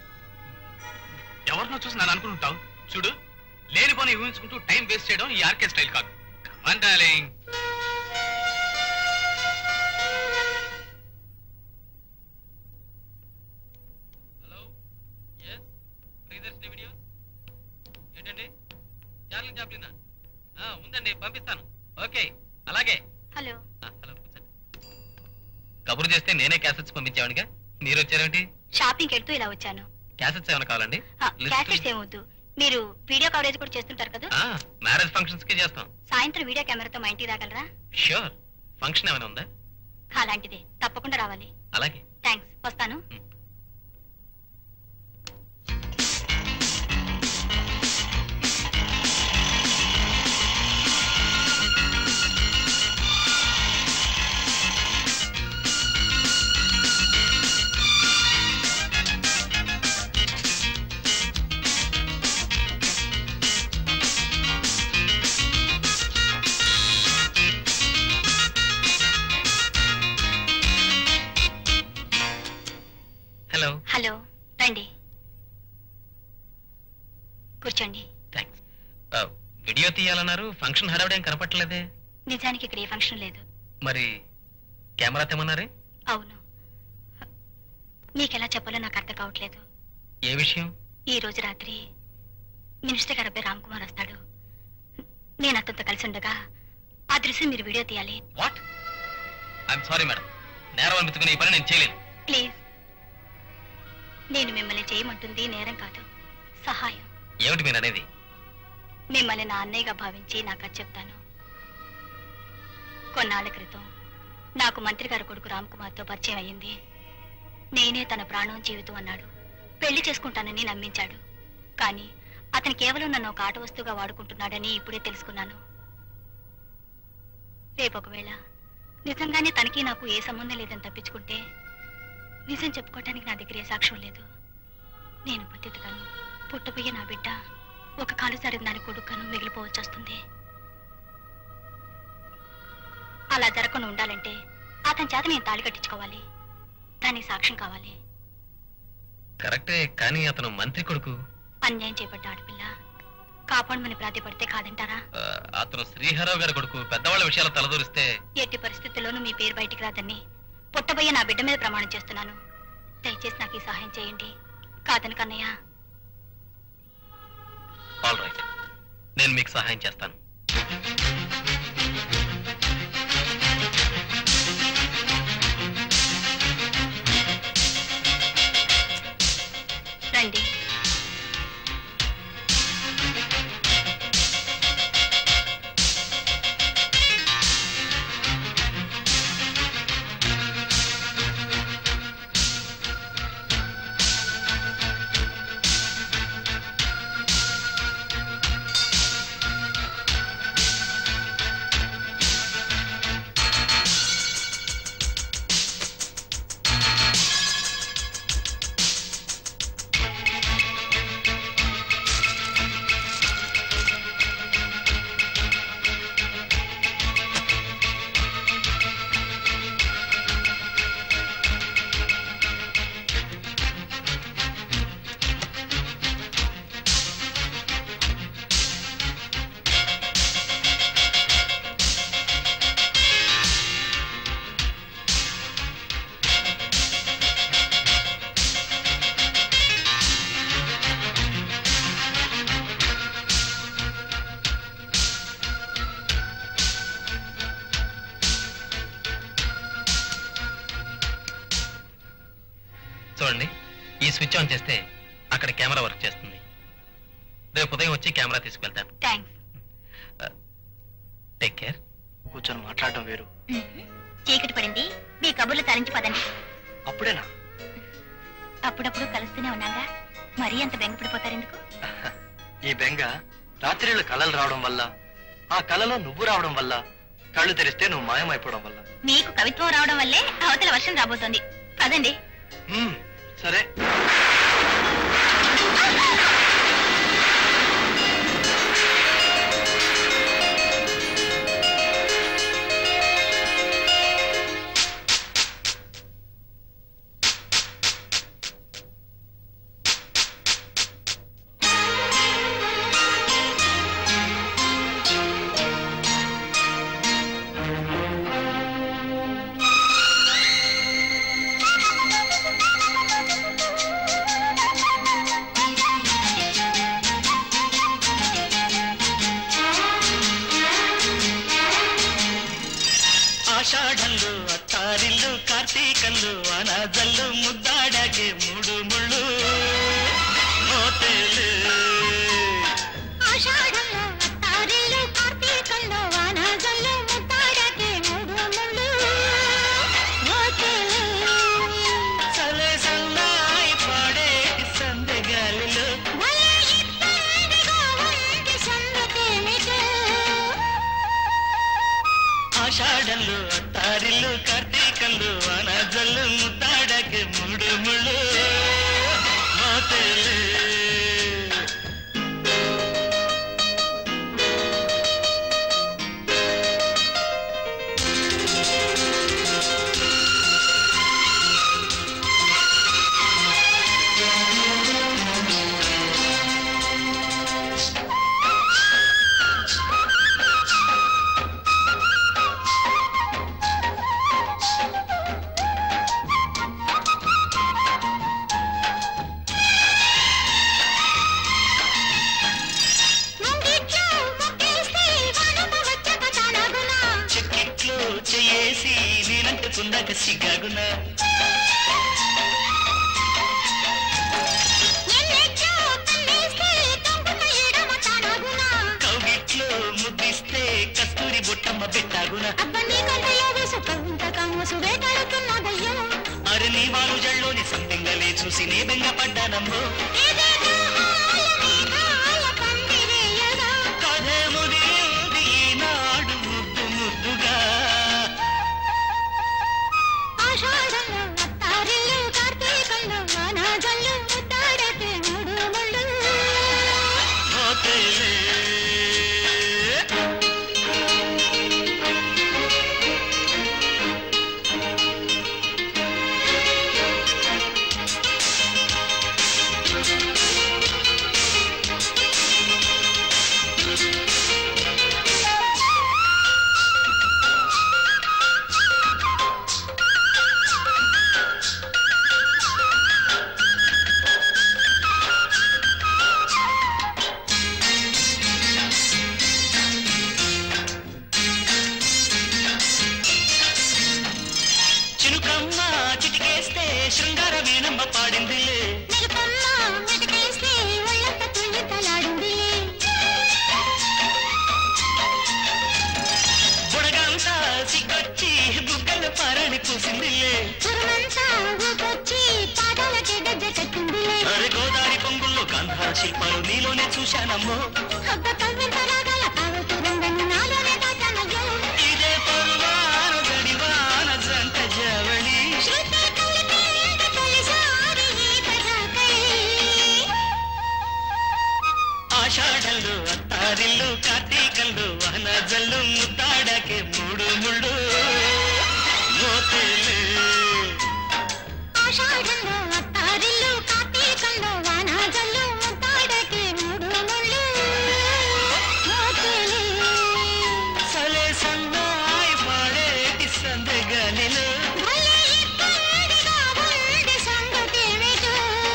ఎవరినో చూసి నన్ను అనుకుంటావు చూడు లేనిపోని ఊహించుకుంటూ టైం వేస్ట్ చేయడం ఈ ఆర్కే స్టైల్ కాదు come on darling hello yes Priyadarshini video ఏంటండి చార్లింగ్ చాప్లినా ఉందండి పంపిస్తాను ఓకే అలాగే హలో హలో కబురు చేస్తే నేనే క్యాసెట్స్ పంపించావనిగా మీరు వచ్చారేంటి షాపింగ్కి వెళ్తూ ఇలా వచ్చాను క్యాసెట్స్ ఏమైనా కావాలండి ఆ, లిస్ట్ క్యాసెట్స్ ఏమొద్దు మీరు వీడియో కవరేజ్ కూడా చేస్తుంటారు కదా మ్యారేజ్ ఫంక్షన్స్ కి చేస్తాం సాయంత్రం వీడియో కెమెరాతో మా ఇంటికి రాగలరా షూర్ ఫంక్షన్ ఏమైనా ఉందా అలాంటిదే తప్పకుండా రావాలి అలాగే థ్యాంక్స్ వస్తాను కూర్చోండి థ్యాంక్స్ వీడియో తీయాలన్నారు ఫంక్షన్ హడావిడేం కనపట్టలేదే నిజానికి ఇక్కడ ఏ ఫంక్షన్ లేదు మరి కెమెరా తెమ్మన్నారే అవును మీకెలా చెప్పాలో నాకు అర్థం కావట్లేదు ఏ విషయం ఈ రోజు రాత్రి మినిస్టర్ గారు అబ్బాయి రామ్ కుమార్ వస్తాడు నేను అతనితో కలిసి ఉండగా ఆ దృశ్యం మీరు వీడియో తీయాలి వాట్ ఐఎమ్ సారీ మేడం నేరం అనిపించుకుని ఈ పని నేను చేయలేను ప్లీజ్ నేను మిమ్మల్ని చేయమంటుంది నేరం కాదు సహాయం ఏమిటి మీరు అనేది మిమ్మల్ని నా అన్నయ్యగా భావించి నాకు అది చెప్తాను కొన్నాళ్ల క్రితం నాకు మంత్రి గారి కొడుకు రామ్ కుమార్తో పరిచయం అయ్యింది నేనే తన ప్రాణం జీవితం అన్నాడు పెళ్లి చేసుకుంటానని నమ్మించాడు కానీ అతను కేవలం నన్ను ఒక ఆట వస్తువుగా వాడుకుంటున్నాడని ఇప్పుడే తెలుసుకున్నాను రేపు ఒకవేళ నిజంగానే తనకి నాకు ఏ సంబంధం లేదని తప్పించుకుంటే నిజం చెప్పుకోవటానికి నా దగ్గర ఏ సాక్ష్యం లేదు నేను బతికను పుట్టబోయే నా బిడ్డ ఒక కాలు సరిగిన దాని కొడుకను మిగిలిపోవచ్చి వస్తుంది అలా జరగకుండా ఉండాలంటే అతని చేత నేను తాళి కట్టించుకోవాలి దానికి సాక్ష్యం కావాలి కరెక్టే కానీ అతను మంత్రి కొడుకు అన్యాయం చేపడ్డ ఆడపిల్ల కాపాడమని ప్రాతిపడితే కాదంటారా ఆ, అతను శ్రీహరావు గారి కొడుకు పెద్దవాళ్ళ విషయాలు తలదూరిస్తే ఎట్టి పరిస్థితుల్లోనూ మీ పేరు బయటికి రాదని పుట్టబోయే నా బిడ్డ మీద ప్రమాణం చేస్తున్నాను దయచేసి నాకు ఈ సహాయం చేయండి కాదని కన్నయ్య ఆల్ రైట్ నేను మీకు సహాయం చేస్తాను రండి చూడండి ఈ స్విచ్ ఆన్ చేస్తే అక్కడ కెమెరా వర్క్ చేస్తుంది రేపు ఉదయం వచ్చి కెమెరా తీసుకెళ్తాను థ్యాంక్స్ టేక్ కేర్ కూర్చొని మాట్లాడటం వేరు చీకటి పడింది మీ కబుర్లు తరించి పదండి అప్పుడేనా అప్పుడప్పుడు కలుస్తూనే ఉన్నాగా మరీ అంత బెంగపడిపోతారు ఎందుకు ఈ బెంగ రాత్రిళ్ళు కళలు రావడం వల్ల ఆ కళలో నువ్వు రావడం వల్ల కళ్ళు తెరిస్తే నువ్వు మాయమైపోవడం వల్ల మీకు కవిత్వం రావడం వల్లే అవతల వర్షం రాబోతోంది పదండి మ్మ్, సరే ఆషాఢంలో అత్తారిల్లు కార్తీకంలో అనాజల్లు ముద్దాడగే మూడు ముళ్ళు మోతేలు ఆషాఢంలో అత్తారిల్లు కార్తీకంలో వానాజల్లు ముద్దాడకే మూడు ముళ్ళు మోతేలు సలే సన్నాయి పాడేటి సందెగాలిలో భలే ఇబ్బందిగా ఉంది సంగతేమిటో ఆషాఢంలో అత్తారిల్లు కార్తీకంలో అనాజల్లు ముద్దాడగే మూడు ముళ్ళు మోతేలు చూడక సిగ్గాగునా ఎన్నెచ్చో కన్నేస్తే కంకున ఎడమ తానాగునా కౌగిట్లో ముద్దిస్తే కస్తూరి బొట్టమ్మ పెట్టాగునా అబ్బని కంటయ్య సుఖంత కామసు వేటాడుతున్నదయ్యో అరే నీ వారు జల్లోని సంపెంగలే చూసి నే బెంగపడ్డానమ్మో ఏదేదో ఆల పందిరేయగా కథే ముదిరింది ఈనాడు ముద్దు ముద్దుగా ఆషాఢంలో అత్తారిల్లు కార్తీకంలో వానాజల్లు ముద్దాడతే మూడు ముళ్ళు మోతేలే చినుకమ్మ చిటికేస్తే శృంగార వీణమ్మ పాడిందిలే మెరుపమ్మ మెటికేస్తే ఒళ్ళంత తుళ్ళి తలాడిందిలే బుడగంతా సిగ్గొచ్చి బుగ్గలు పారని పూసిందిలే చురమంతా ఊపొచ్చి పాదాలకి గజ్జ కట్టిందిలే అరే గోదారి పొంగుల్లో గంధార శిల్పాలు నీలోనే చూశానమ్మో హబ్బ కవ్వింత రాగాల పావుతూ రంగని నాలోనే దాచానయ్యో ఇదే పరువాన గడివాన జంట జవళి శృతి కలిపి కలిసారి ఈ కథకై ఆషాఢంలో అత్తారిల్లు కార్తీకంలో వహన జల్లు ముద్దాడకే మూడు ముళ్ళు మోతేలే ఆషాఢంలో అత్తారిల్లు కార్తీకంలో వానాజల్లు ముద్దాడకి మూడు ముళ్ళు మోతేలే సలే సన్నాయి పాడేటి సందగాలిలో భలే ఇబ్బందిగా ఉంది సంగతేమిటో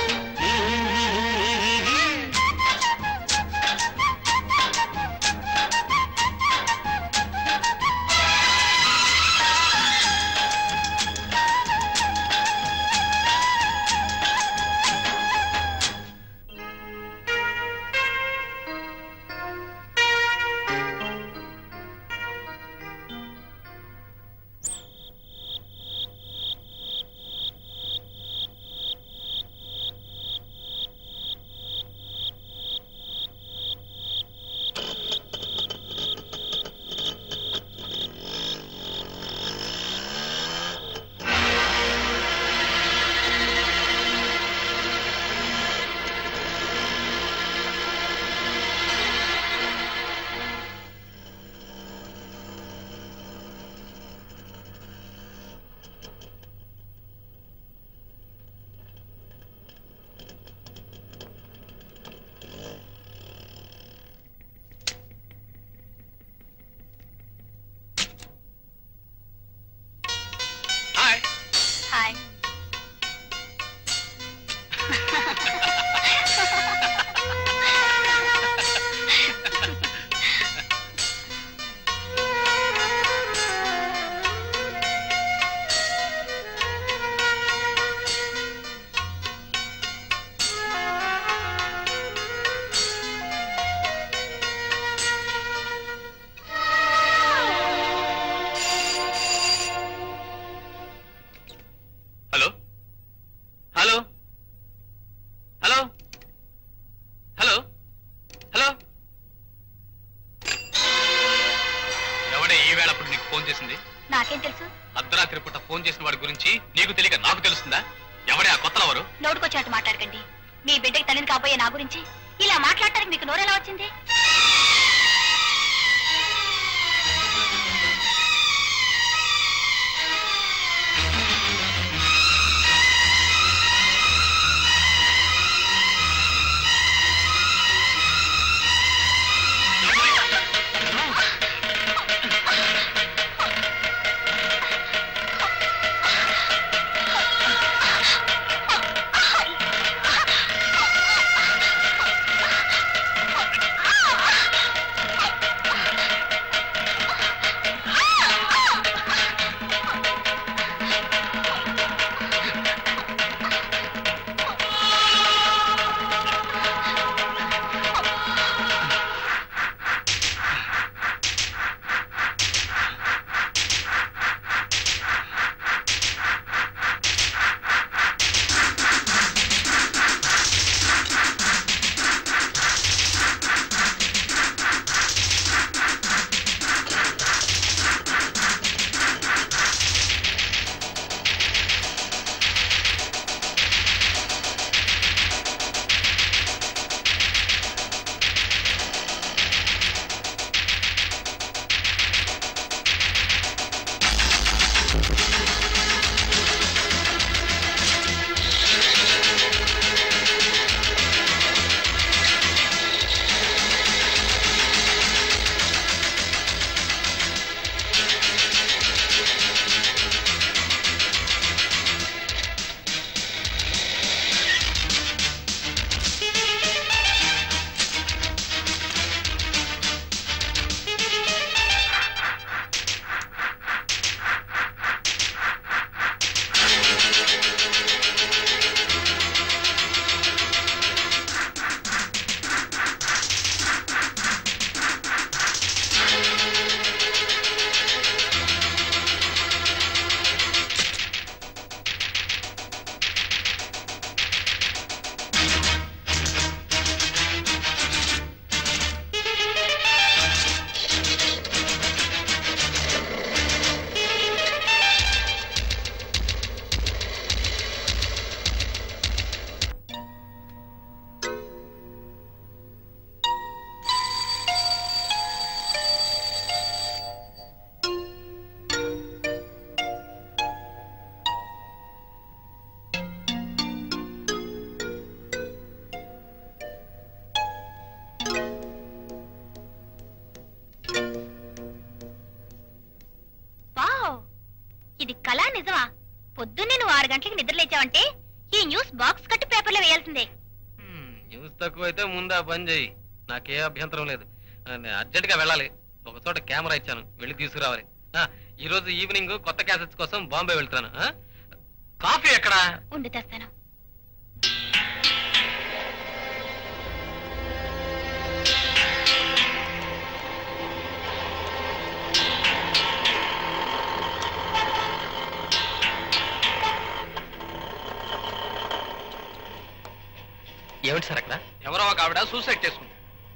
hi hi hello hello hello hello hello ఎవడే ఈ వేళప్పుడు నీకు ఫోన్ చేసింది నాకేం తెలుసు అర్ధరాత్రి పూట ఫోన్ చేసిన వాడి గురించి నీకు తెలియక నాకు తెలుస్తుందా ఎవడే ఆ కొత్త ఎవరు నోటుకొచ్చినట్టు మాట్లాడకండి మీ బిడ్డకి తల్లిని కాబోయే నా గురించి ఇలా మాట్లాడటానికి మీకు నోరెలా వచ్చింది ఆ నిజమా పొద్దున్నే నువ్వు ఆరు గంటలకు నిద్ర లేచావంటే ఈ న్యూస్ బాక్స్ కట్టి పేపర్లో వేయాల్సిందే న్యూస్ తక్కువ అయితే ముందు ఆ పని చేయి నాకే అభ్యంతరం లేదు అర్జెంట్ గా వెళ్ళాలి ఒక చోట కెమెరా ఇచ్చాను వెళ్ళి తీసుకురావాలి ఆ, ఈ రోజు ఈవినింగ్ కొత్త క్యాసెట్స్ కోసం బాంబే వెళ్తాను ఆ? కాఫీ ఎక్కడా ఉండి తెస్తాను ఏమిటి సార్ అక్కడ ఎవరో ఒక ఆవిడ సూసైడ్ చేసుకుంది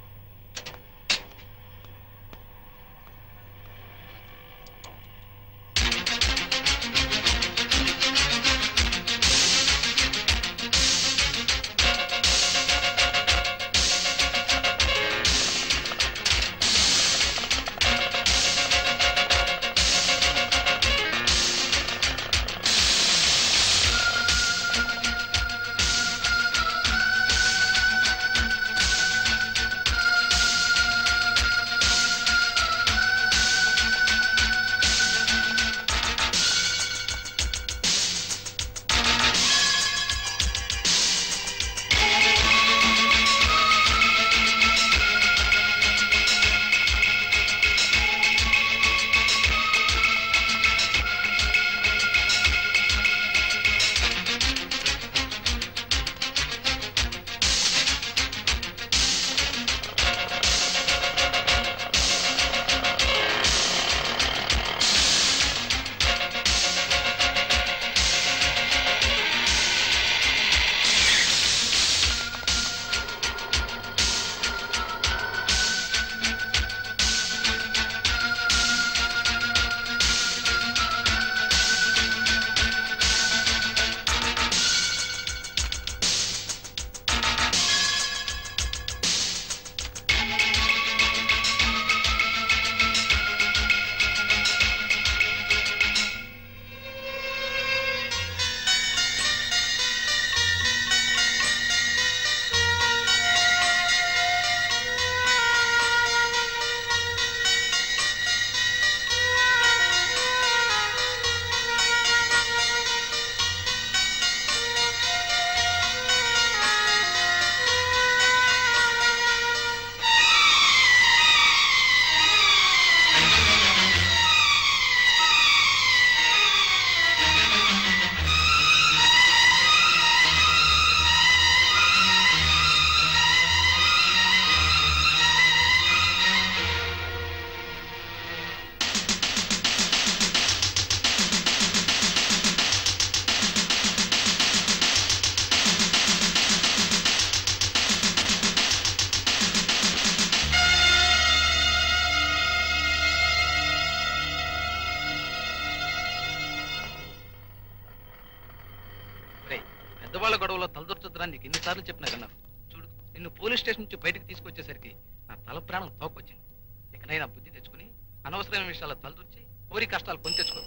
పెద్దవాళ్ళ గొడవలో తలదొచ్చొద్దురని నీకు ఎన్నిసార్లు చెప్పినా కన్నా చూడు నిన్ను పోలీస్ స్టేషన్ నుంచి బయటకు తీసుకొచ్చేసరికి నా తల ప్రాణం తోకొచ్చింది ఇకనైనా బుద్ధి తెచ్చుకుని అనవసరమైన విషయాలు తలదొచ్చి కోరి కష్టాలు కొని తెచ్చుకో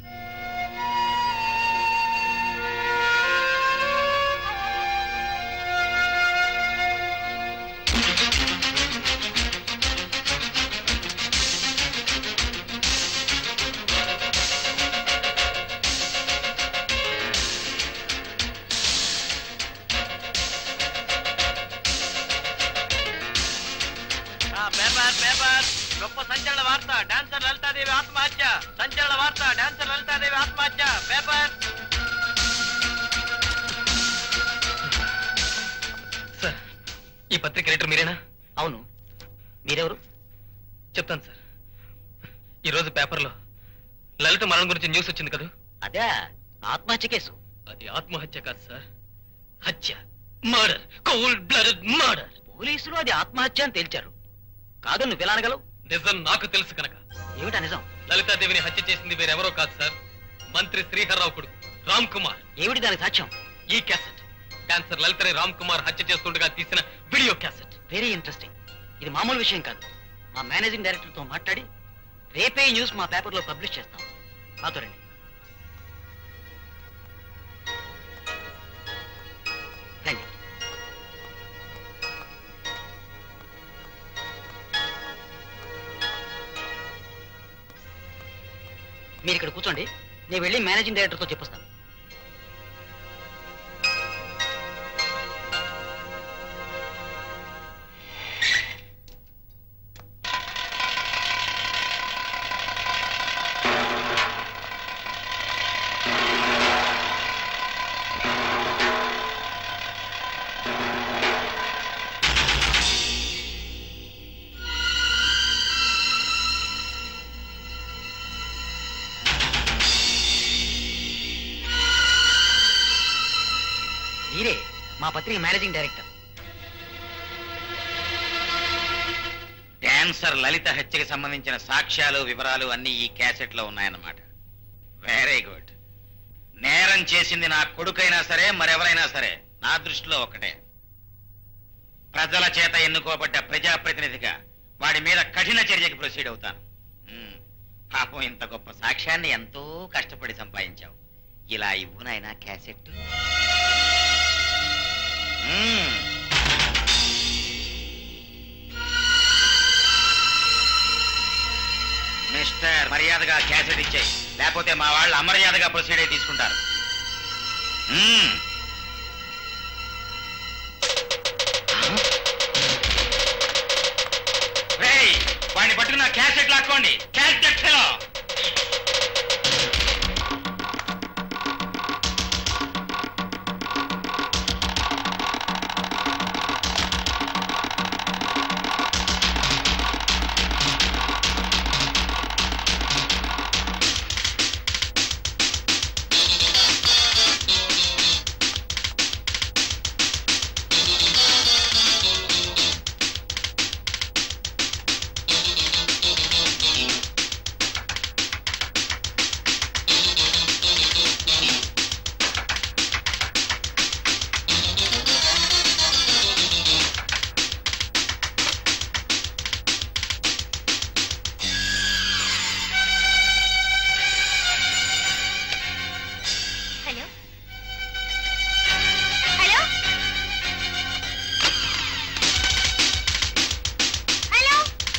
పేపర్ పేపర్ గొప్ప సంచలన వార్త డాన్సర్ లలితాదేవి ఆత్మహత్య సంచలన వార్త డాన్సర్ లలితాదేవి ఆత్మహత్య పేపర్ సార్ ఈ పత్రిక ఎడిటర్ మీరేనా అవును మీరెవరు చెప్తాను సార్ ఈ రోజు పేపర్లో లలిత మరణం గురించి న్యూస్ వచ్చింది కదా అదే ఆత్మహత్య కేసు అది ఆత్మహత్య కాదు సార్ హత్య మర్డర్ కోల్డ్ బ్లడెడ్ మర్డర్ పోలీసులు అది ఆత్మహత్య అని తేల్చారు కాదు నువ్వు ఎలా అనగలవు నిజం నాకు తెలుసు కనుక ఏమిటా నిజం లలితాదేవిని హత్య చేసింది వేరెవరో కాదు సార్ మంత్రి శ్రీహర్రావు కొడుకు రామ్ కుమార్ ఏమిటి దానికి సాక్ష్యం ఈ క్యాసెట్ క్యాన్సర్ లలితని రామ్ కుమార్ హత్య చేస్తుండగా తీసిన వీడియో క్యాసెట్ వెరీ ఇంట్రెస్టింగ్ ఇది మామూలు విషయం కాదు మా మేనేజింగ్ డైరెక్టర్ తో మాట్లాడి రేపే ఈ న్యూస్ మా పేపర్లో పబ్లిష్ చేస్తాం మాతో రండి రండి మీరు ఇక్కడ కూర్చోండి నేను వెళ్ళి మేనేజింగ్ డైరెక్టర్తో చెప్పొస్తాను మీరే మా పత్రిక మేనేజింగ్ డైరెక్టర్ డాన్సర్ లలిత హత్యకి సంబంధించిన సాక్ష్యాలు వివరాలు అన్ని ఈ క్యాసెట్ లో ఉన్నాయన్నమాట వెరీ గుడ్ నేరం చేసింది నా కొడుకైనా సరే మరెవరైనా సరే నా దృష్టిలో ఒకటే ప్రజల చేత ఎన్నుకోబడ్డ ప్రజాప్రతినిధిగా వాడి మీద కఠిన చర్యకి ప్రొసీడ్ అవుతాను మ్మ్. పాపం ఇంత గొప్ప సాక్ష్యాన్ని ఎంతో కష్టపడి సంపాదించావు ఇలా ఇవ్వు నాయనా క్యాసెట్ మ్మ్. మిస్టర్ మర్యాదగా క్యాసెట్ ఇచ్చేయి లేకపోతే మా వాళ్ళు అమర్యాదగా ప్రొసీడ్ అయి తీసుకుంటారు మ్మ్. రేయ్, వాడిని పట్టుకున్న క్యాసెట్ లాక్కోండి cassette fellow hello hello hello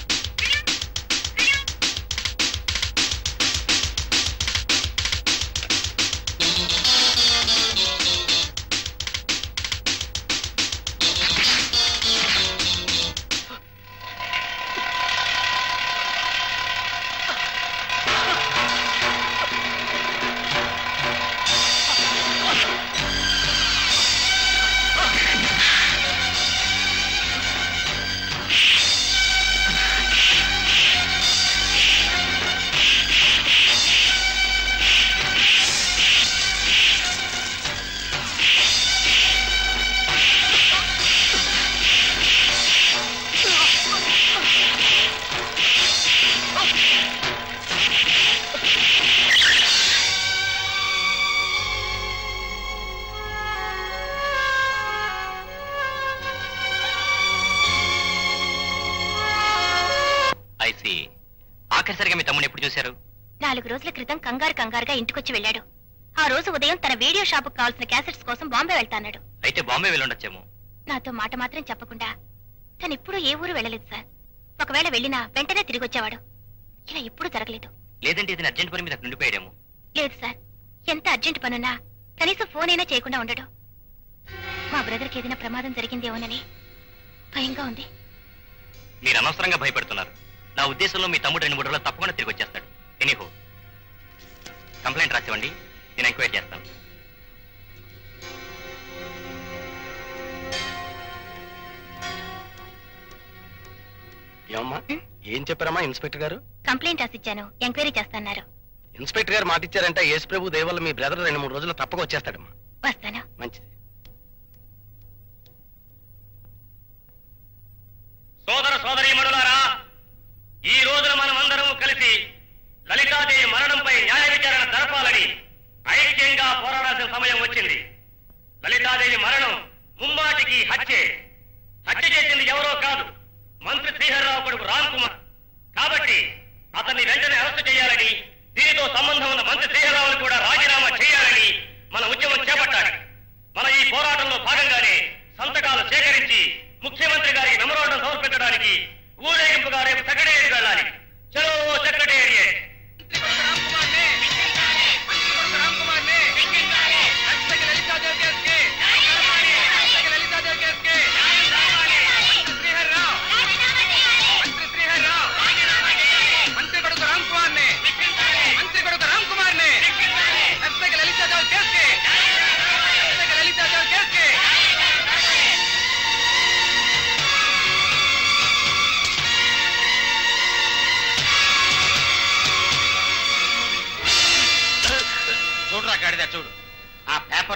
I see ఆఖరిసరిగా మీ తమ్ముని ఎప్పుడు చూశారు నాలుగు రోజుల క్రితం కంగారు కంగారుగా ఇంటికొచ్చి వెళ్ళాడు ఆ రోజు ఉదయం తన వీడియో షాపుకు కావాల్సిన క్యాసెట్స్ కోసం బాంబే వెళ్తాన్నాడు అయితే బాంబే వెళ్ళుండొచ్చేమో నాతో మాట మాత్రం చెప్పకుండా తను ఎప్పుడూ ఏ ఊరు వెళ్ళలేదు సార్ ఒకవేళ వెళ్ళినా వెంటనే తిరిగి వచ్చేవాడు ఇలా ఎప్పుడూ జరగలేదు లేదంటే ఇది అర్జెంట్ పని మీద అక్కడ ఉండిపోయాడేమో లేదు సార్ ఎంత అర్జెంట్ పనున్నా కనీసం ఫోన్ అయినా చేయకుండా ఉండడు మా బ్రదర్కి ఏదైనా ప్రమాదం జరిగిందేమోనని భయంగా ఉంది మీరు అనవసరంగా భయపడుతున్నారు నా ఉద్దేశంలో మీ తమ్ముడు రెండు మూడు రోజులు తప్పకుండా తిరిగి వచ్చేస్తాడు ఎనీహో కంప్లైంట్ రాసివ్వండి నేను ఎంక్వైరీ చేస్తాను ఏమమ్మా ఏం చెప్పారమ్మా ఇన్స్పెక్టర్ గారు కంప్లైంట్ రాసిచ్చాను ఎంక్వైరీ చేస్తాన్నారు ఇన్స్పెక్టర్ గారు మాట ఇచ్చారంటే యేసు ప్రభు దేవల్ల మీ బ్రదర్ రెండు మూడు రోజులు తప్పక వచ్చేస్తాడమ్మా వస్తాను మంచిది సోదర సోదరీమణులారా ఈ రోజున మనమందరం కలిసి లలితాదేవి మరణంపై న్యాయ విచారణ జరపాలని ఐక్యంగా పోరాడాల్సిన సమయం వచ్చింది లలితాదేవి మరణం ముమ్మాటికి హత్యే హత్య చేసింది ఎవరో కాదు మంత్రి శ్రీహర్రావు కొడుకు రామ్ కుమార్ కాబట్టి అతన్ని వెంటనే అరెస్టు చేయాలని దీనితో సంబంధం ఉన్న మంత్రి శ్రీహర్రావును కూడా రాజీనామా చేయాలని మన ఉద్యమం చేపట్టాలి మన ఈ పోరాటంలో భాగంగానే సంతకాలు సేకరించి ముఖ్యమంత్రి గారికి మెమోరాండం సమర్పించడానికి ఊరేగింపుగా రేపు సెక్రటేరియట్ వెళ్ళాలి చలో సెక్రటేరియట్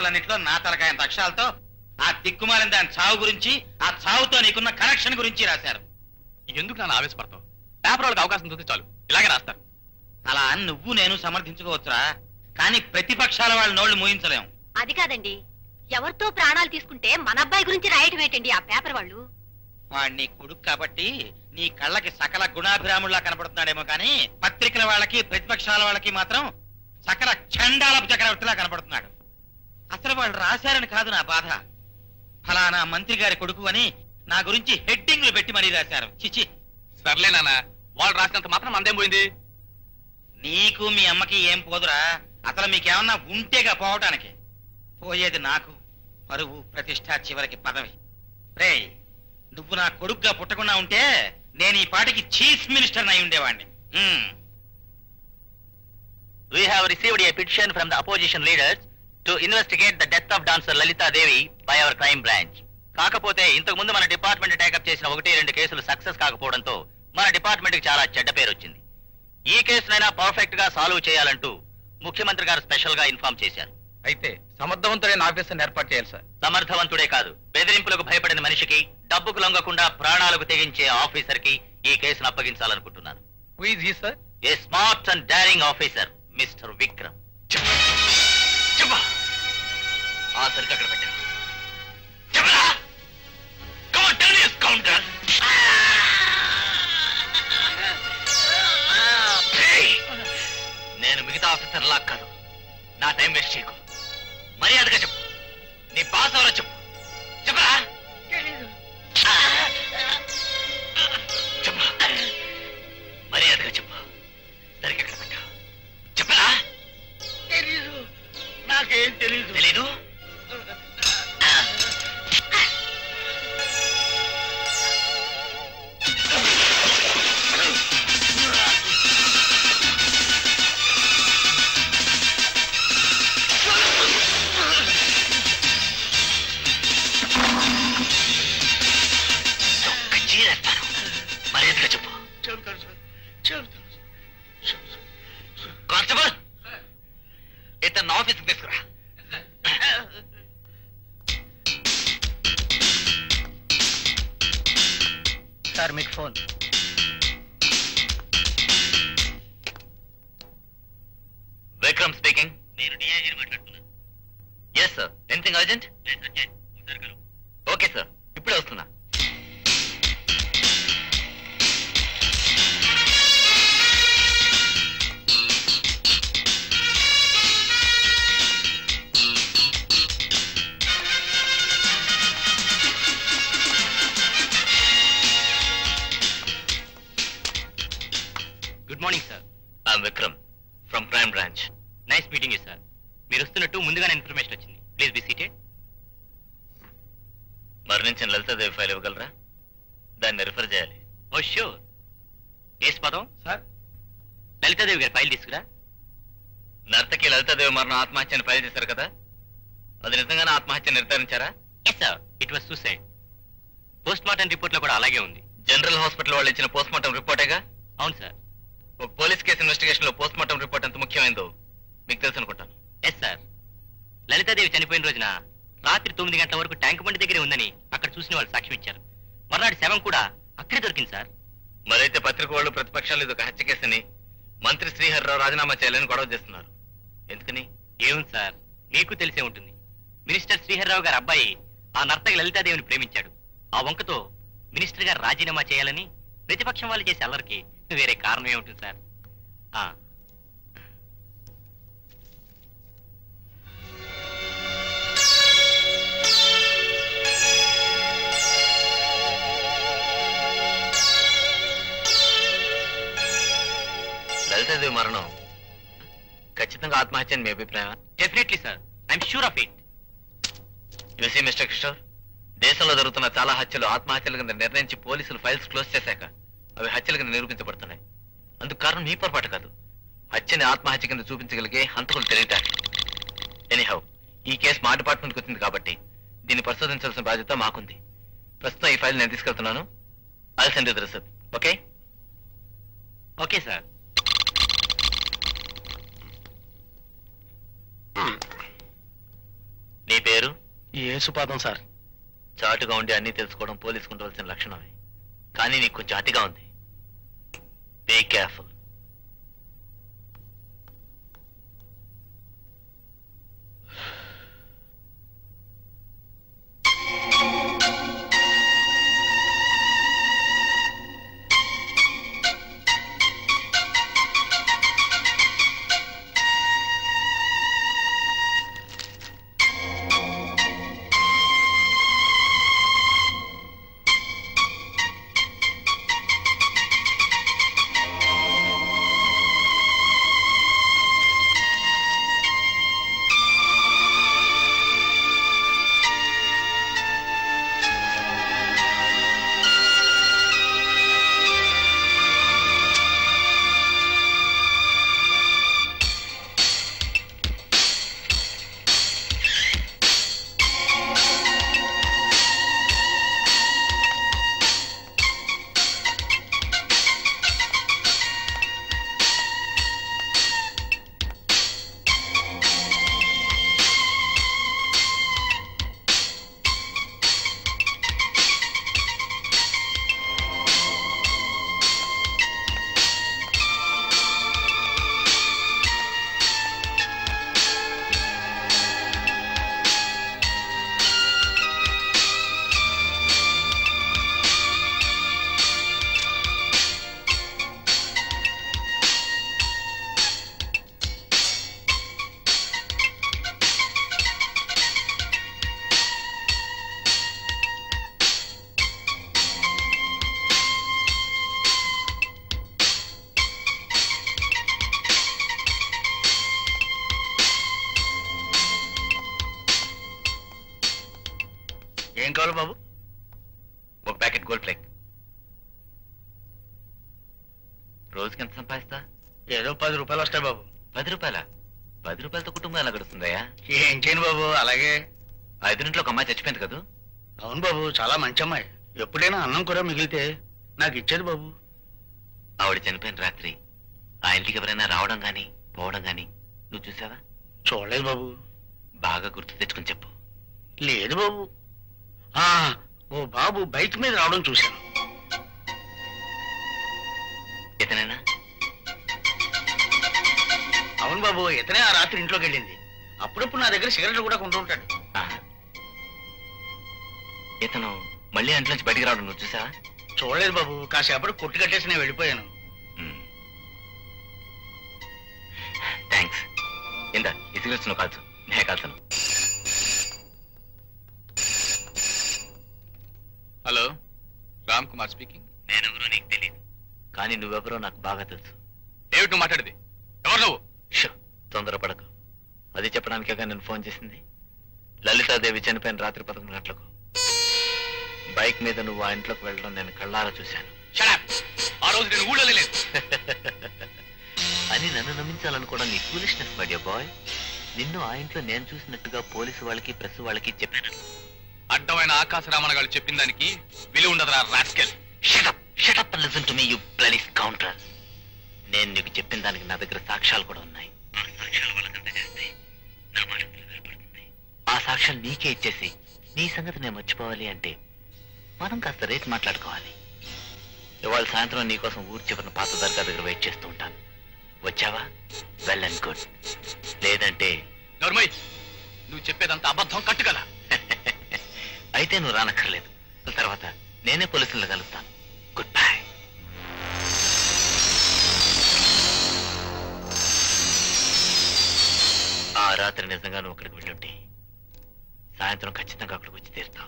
పేపర్లన్నింటిలో నా తలకాయంత అక్షరాలతో ఆ దిక్కుమాలిన దాని చావు గురించి ఆ చావుతో నీకున్న కనెక్షన్ గురించి రాశారు ఎందుకు నన్ను ఆవేశపడతావు పేపర్ వాళ్ళకి అవకాశం దొరికితే చాలు ఇలాగే రాస్తారు అలా అని నువ్వు నేను సమర్థించుకోవచ్చురా కానీ ప్రతిపక్షాల వాళ్ళ నోళ్లు మూయించలేం అది కాదండి ఎవరితో ప్రాణాలు తీసుకుంటే మన అబ్బాయి గురించి రాయటం ఏంటండి ఆ పేపర్ వాళ్ళు వాడు నీ కొడుకు కాబట్టి నీ కళ్ళకి సకల గుణాభిరాముల్లా కనపడుతున్నాడేమో కానీ పత్రికల వాళ్ళకి ప్రతిపక్షాల వాళ్ళకి మాత్రం సకల చండాలపు చక్రవర్తిలా కనపడుతున్నాడు అసలు వాళ్ళు రాశారని కాదు నా బాధ ఫలానా మంత్రి గారి కొడుకు అని నా గురించి హెడ్డింగ్లు పెట్టి మరీ రాశారు చిచి సర్లే నాన్న వాళ్ళు రాసినంత మాత్రం మందేం పోయింది నీకు మీ అమ్మకి ఏం పోదురా అసలు మీకేమన్నా ఉంటేగా పోవటానికి పోయేది నాకు పరువు ప్రతిష్ట చివరికి పదవి రే నువ్వు నా కొడుకుగా పుట్టకుండా ఉంటే నేను ఈ పాటికి చీఫ్ మినిస్టర్ అయి ఉండేవాడిని ఉమ్. We have received a petition from the opposition leaders to investigate the death of dancer Lalita Devi by our crime branch. కాకపోతే ఇంతకు ముందు మన డిపార్ట్మెంట్ టేకప్ చేసిన ఒకటి రెండు కేసులు సక్సెస్ కాకపోవడంతో మన డిపార్ట్మెంట్ కి చాలా చెడ్డ పేరు వచ్చింది ఈ కేసునైనా పర్ఫెక్ట్ గా సాల్వ్ చేయాలంటూ ముఖ్యమంత్రి గారు స్పెషల్ గా ఇన్ఫార్మ్ చేశారు అయితే సమర్థవంతుడైన ఆఫీసర్ని ఏర్పాటు చేయాలి సార్ సమర్థవంతుడే కాదు బెదిరింపులకు భయపడిన మనిషికి డబ్బుకు లొంగకుండా ప్రాణాలకు తెగించే ఆఫీసర్ కి ఈ కేసును అప్పగించాలనుకుంటున్నాను హూ ఈజ్ ఈ sir a smart and daring officer mister Vikram చెప్పా ఆ సరికి అక్కడ పెట్టా చెప్పరా Come on, tell me, scoundrel. Hey! నేను మిగతా ఆఫీసర్ లా కాదు నా టైం వేస్ట్ చేయకు మర్యాదగా చెప్పు నీ బాస్ ఎవరో చెప్పు చెప్పరా చెప్పు మర్యాదగా చెప్పు సరిగ్గా ఎక్కడ పెట్టావు చెప్పరా తెలీదు నాకేం తెలీదు తెలీదు ఒక్క చీరేస్తాను మర్యాదగా చెప్పు చెప్తాను సార్ చెప్తాను కానిస్టేబుల్ ఇతను ఆఫీస్కి తీసుకురా సార్ మీకు ఫోన్ విక్రమ్ స్పీకింగ్ నేను డిఐజీని మాట్లాడుతున్నాను yes sir anything urgent okay sir ఇప్పుడే వస్తున్నా good morning sir I'm Vikram from crime branch nice meeting you sir మీరు వస్తున్నట్టు ముందుగానే ఇన్ఫర్మేషన్ వచ్చింది ప్లీజ్ బి సీటెడ్ మరణించిన లలితాదేవి ఫైల్ ఇవ్వగలరా దాన్ని రిఫర్ చేయాలి ఓ ష్యూర్ కేసు పదం సార్ లలితాదేవి గారి ఫైల్ తీసుకురా నర్తకి లలితాదేవి మరణం ఆత్మహత్యని ఫైల్ చేశారు కదా అది నిజంగానే ఆత్మహత్య నిర్ధారించారా yes sir it was suicide post mortem report లో కూడా అలాగే ఉంది జనరల్ హాస్పిటల్ వాళ్ళు ఇచ్చిన పోస్ట్ మార్టం రిపోర్టేగా అవును సార్ ఒక పోలీస్ కేసు ఇన్వెస్టిగేషన్ లో పోస్ట్ మార్టం రిపోర్ట్ ఎంత ముఖ్యమైందో మీకు తెలుసు అనుకుంటాను ఎస్ సార్ లలితాదేవి చనిపోయిన రోజున రాత్రి తొమ్మిది గంటల వరకు ట్యాంక్ బండి దగ్గరే ఉందని అక్కడ చూసిన వాళ్ళు సాక్ష్యం ఇచ్చారు మర్నాడు శవం కూడా అక్కడే దొరికింది సార్ మరైతే పత్రిక వాళ్ళు ప్రతిపక్షాలు ఇది ఒక హత్య కేసని మంత్రి శ్రీహరిరావు రాజీనామా చేయాలని గొడవ చేస్తున్నారు ఎందుకని ఏముంది సార్ మీకు తెలిసే ఉంటుంది మినిస్టర్ శ్రీహరిరావు గారి అబ్బాయి ఆ నర్తకి లలితాదేవిని ప్రేమించాడు ఆ వంకతో మినిస్టర్ గారు రాజీనామా చేయాలని ప్రతిపక్షం వాళ్ళు చేసే అల్లరికి వేరే కారణం ఏముంటుంది సార్ ఆ లలితాదేవి మరణం ఖచ్చితంగా ఆత్మహత్య అని మీ అభిప్రాయం definitely sir I'm sure of it you see mister Kishore దేశంలో జరుగుతున్న చాలా హత్యలు ఆత్మహత్యల కింద నిర్ణయించి పోలీసులు ఫైల్స్ క్లోజ్ చేశాక అవి హత్యల కింద నిరూపించబడుతున్నాయి అందుకు కారణం మీ పొరపాటు కాదు హత్యని ఆత్మహత్య కింద చూపించగలిగే హంతకులు తెలియటారు ఎనీహౌ ఈ కేసు మా డిపార్ట్మెంట్కి వచ్చింది కాబట్టి దీన్ని పరిశోధించాల్సిన బాధ్యత మాకుంది ప్రస్తుతం ఈ ఫైల్ నేను తీసుకెళ్తున్నాను I send the receipt okay okay sir నీ పేరు ఏసుపాదం సార్ చాటుగా ఉండి అన్ని తెలుసుకోవడం పోలీసుకుంటవలసిన లక్షణమే కానీ నీకు కొంచెం అతిగా ఉంది బీ కేర్ఫుల్ ఏం కావాలి బాబు ఒక ప్యాకెట్ గోల్డ్ ఫ్లేక్ రోజుకి ఎంత సంపాదిస్తా ఏదో పది రూపాయలు వస్తాయి బాబు పది రూపాయల పది రూపాయలతో కుటుంబం ఎలా గడుస్తుందయ్యా ఏం చేయను బాబు అలాగే ఆ ఎదురింట్లో ఒక అమ్మాయి చచ్చిపోయింది కదూ అవును బాబు చాలా మంచి అమ్మాయి ఎప్పుడైనా అన్నం కూర మిగిలితే నాకు ఇచ్చేది బాబు ఆవిడ చనిపోయిన రాత్రి ఆ ఇంటికి ఎవరైనా రావడం గాని పోవడం గాని నువ్వు చూసావా చూడలేదు బాబు బాగా గుర్తు తెచ్చుకుని చెప్పు లేదు బాబు ఆ, ఓ బాబు బైక్ మీద రావడం చూశాను ఇతనేనా అవును బాబు ఇతనే ఆ రాత్రి ఇంట్లోకి వెళ్ళింది అప్పుడప్పుడు నా దగ్గర సిగరెట్లు కూడా కొంటూ ఉంటాడు ఆహా. ఇతను మళ్ళీ ఇంట్లోంచి బయటికి రావడం నువ్వు చూసావా చూడలేదు బాబు కాసేపటి కొట్టు కట్టేసి నేను వెళ్ళిపోయాను థ్యాంక్స్ ఇందా ఈ సిగరెట్స్ నువ్వు కాల్చు నేను కాల్చను హలో రామ్ కుమార్ స్పీకింగ్ నేనెవరో నీకు తెలియదు కానీ నువ్వెవరో నాకు బాగా తెలుసు ఏమిటి నువ్వు మాట్లాడేది ఎవరు నువ్వు షో తొందరపడకు అది చెప్పడానికేగా నేను ఫోన్ చేసింది లలితాదేవి చనిపోయిన రాత్రి పదకొండు గంటలకు బైక్ మీద నువ్వు ఆ ఇంట్లోకి వెళ్ళడం నేను కళ్ళారా చూశాను షడాప్ ఆ రోజు నేను ఊళ్ళో లేదు అని నన్ను నమ్మించాలనుకోవడం నీ ఫూలిష్నెస్ మై బాయ్ నిన్ను ఆ ఇంట్లో నేను చూసినట్టుగా పోలీసు వాళ్ళకి ప్రెస్ వాళ్ళకి చెప్పాను అడ్డమైన ఆకాశ రామణ గారు చెప్పిన దానికి విలువ ఉండదురా rascal shut up shut up and listen to me you bloody counter నేను నీకు చెప్పిన దానికి నా దగ్గర సాక్ష్యాలు కూడా ఉన్నాయి ఆ సాక్ష్యాలు వాళ్ళకి అందజేస్తే నా మాట విలువ ఏర్పడుతుంది ఆ సాక్ష్యాలు నీకే ఇచ్చేసి నీ సంగతి నేను మర్చిపోవాలి అంటే మనం కాస్త రేట్ మాట్లాడుకోవాలి ఇవాళ సాయంత్రం నీకోసం ఊరి చివరిన పాత దర్గా దగ్గర వెయిట్ చేస్తూ ఉంటాను వచ్చావా వెల్ అండ్ గుడ్ లేదంటే నోర్మయ్ నువ్వు చెప్పేదంత అబద్ధం కట్టుగల అయితే నువ్వు రానక్కర్లేదు తర్వాత నేనే పోలీసులు కలుస్తాను గుడ్ బై ఆ రాత్రి నిజంగా నువ్వు అక్కడికి వెళ్ళుంటే సాయంత్రం ఖచ్చితంగా అక్కడికి వచ్చి తీరుతావు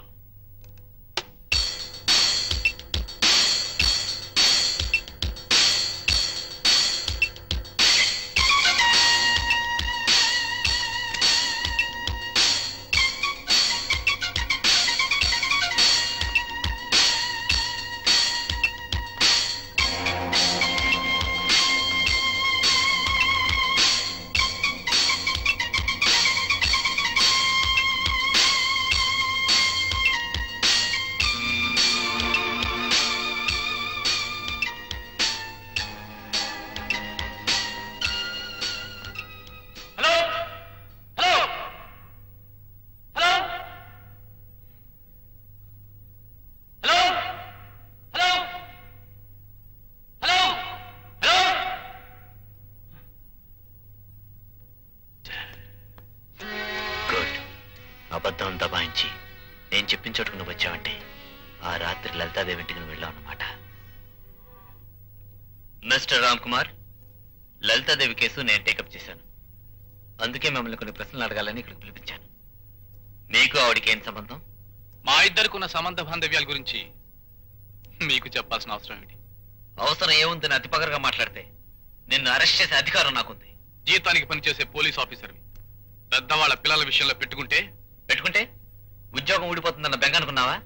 అబద్ధం దబాయించి నేను చెప్పిన చోటుకు నువ్వు వచ్చావంటే ఆ రాత్రి లలితాదేవి ఇంటికి నువ్వు వెళ్ళావు అనమాట మిస్టర్ రామ్ కుమార్ లలితాదేవి కేసు నేను టేకప్ చేశాను అందుకే మిమ్మల్ని కొన్ని ప్రశ్నలు అడగాలని ఇక్కడికి పిలిపించాను మీకు ఆవిడకి ఏం సంబంధం మా ఇద్దరికున్న సంబంధ బాంధవ్యాల గురించి మీకు చెప్పాల్సిన అవసరం ఏమిటి అవసరం ఏముందని అతి పగరగా మాట్లాడితే నిన్ను అరెస్ట్ చేసే అధికారం నాకుంది జీతానికి పనిచేసే పోలీస్ ఆఫీసర్వి పెద్దవాళ్ళ పిల్లల విషయంలో పెట్టుకుంటే పెట్టుకుంటే ఉద్యోగం ఊడిపోతుందన్న బెంగ అనుకున్నావా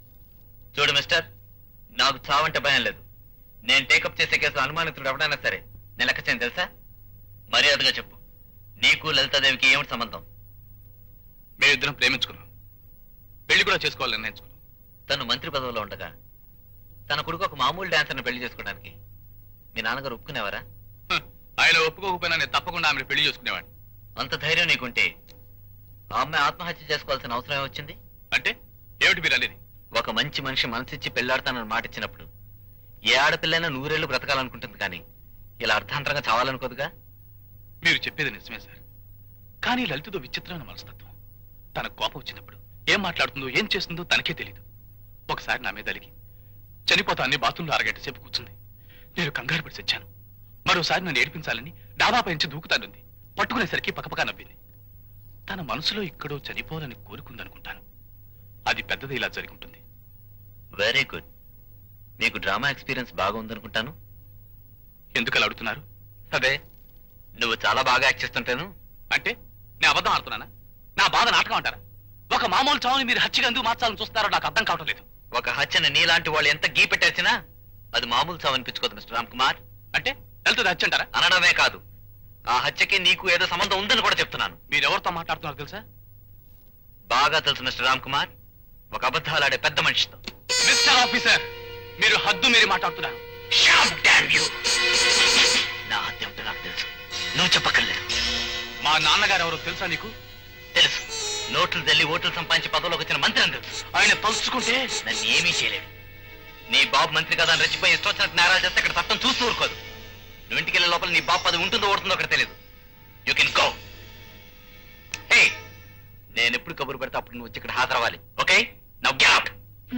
చూడు మిస్టర్ నాకు చావంటే భయం లేదు నేను టేకప్ చేసే కేసులో అనుమానితుడు ఎవడైనా సరే నేను లెక్క చేయను తెలుసా మర్యాదగా చెప్పు నీకు లలితాదేవికి ఏమిటి సంబంధం మేమిద్దరం ప్రేమించుకున్నాం పెళ్లి కూడా చేసుకోవాలని నిర్ణయించుకున్నాం తను మంత్రి పదవిలో ఉండగా తన కొడుకు ఒక మామూలు డాన్సర్ని పెళ్లి చేసుకోవడానికి మీ నాన్నగారు ఒప్పుకునేవారా హ, ఆయన ఒప్పుకోకపోయినా నేను తప్పకుండా ఆమెను పెళ్లి చేసుకునేవాడిని అంత ధైర్యం నీకుంటే ఆ అమ్మాయి ఆత్మహత్య చేసుకోవాల్సిన అవసరం ఏమొచ్చింది అంటే ఏమిటి మీరు అనేది ఒక మంచి మనిషి మనసిచ్చి పెళ్లాడతానని మాట ఇచ్చినప్పుడు ఏ ఆడపిల్లైనా నూరేళ్లు బ్రతకాలనుకుంటుంది కానీ ఇలా అర్ధాంతరంగా చావాలనుకోదుగా మీరు చెప్పేది నిజమే సార్ కానీ లలితతో విచిత్రమైన మనస్తత్వం తన కోపం వచ్చినప్పుడు ఏం మాట్లాడుతుందో ఏం చేస్తుందో తనకే తెలియదు ఒకసారి నా మీద అలిగి చనిపోతా అన్ని బాత్రూంలో అరగంట సేపు కూర్చుంది నేను కంగారు పడి చచ్చాను మరోసారి నన్ను ఏడిపించాలని డాబా పైంచి దూకుతానుంది పట్టుకునేసరికి పక్కపక్క నవ్వింది తన మనసులో ఇక్కడో చనిపోవాలని కోరుకుందనుకుంటాను అది పెద్దది ఇలా జరిగి ఉంటుంది వెరీ గుడ్ మీకు డ్రామా ఎక్స్పీరియన్స్ బాగా ఉందనుకుంటాను ఎందుకు అలా అడుగుతున్నారు అదే నువ్వు చాలా బాగా యాక్ట్ చేస్తుంటాను అంటే నేను అబద్ధం ఆడుతున్నానా నా బాధ నాటకం అంటారా ఒక మామూలు చావుని మీరు హత్యగా ఎందుకు మార్చాలని చూస్తారో నాకు అర్థం కావటం లేదు ఒక హత్యను నీలాంటి వాళ్ళు ఎంత గీ పెట్టేసినా అది మామూలు చావు అనిపించుకోదు మిస్టర్ రామ్ కుమార్ అంటే వెళ్తుంది హత్య అంటారా అనడమే కాదు ఆ హత్యకి నీకు ఏదో సంబంధం ఉందని కూడా చెప్తున్నాను మీరు ఎవరితో మాట్లాడుతున్నారు తెలుసా బాగా తెలుసు మిస్టర్ రామ్ కుమార్ ఒక అబద్ధాలాడే పెద్ద మనిషితో మిస్టర్ ఆఫీసర్ మీరు హద్దు మీరు మాట్లాడుతున్నారు Shut damn you! నా హత్య ఉంటే నాకు తెలుసు నువ్వు చెప్పక్కర్లేదు మా నాన్నగారు ఎవరో తెలుసా నీకు తెలుసు నోట్లు తల్లి ఓట్లు సంపాదించి పదవిలోకి వచ్చిన మంత్రి అని తెలుసు ఆయన తలుచుకుంటే నన్ను ఏమీ చేయలేడు నీ బాబు మంత్రి కదా అని రెచ్చిపోయి ఇష్టం వచ్చినట్టు నేరాలు చేస్తే ఇక్కడ చట్టం చూస్తూ ఊరుకోదు నువ్వు ఇంటికి వెళ్ళే లోపల నీ బాబు పదవి ఉంటుందో ఓడుతుందో అక్కడ తెలియదు యూ కెన్ గో హే నేను ఎప్పుడు కబురు పెడితే అప్పుడు నువ్వు వచ్చి ఇక్కడ హాజరవ్వాలి okay now get out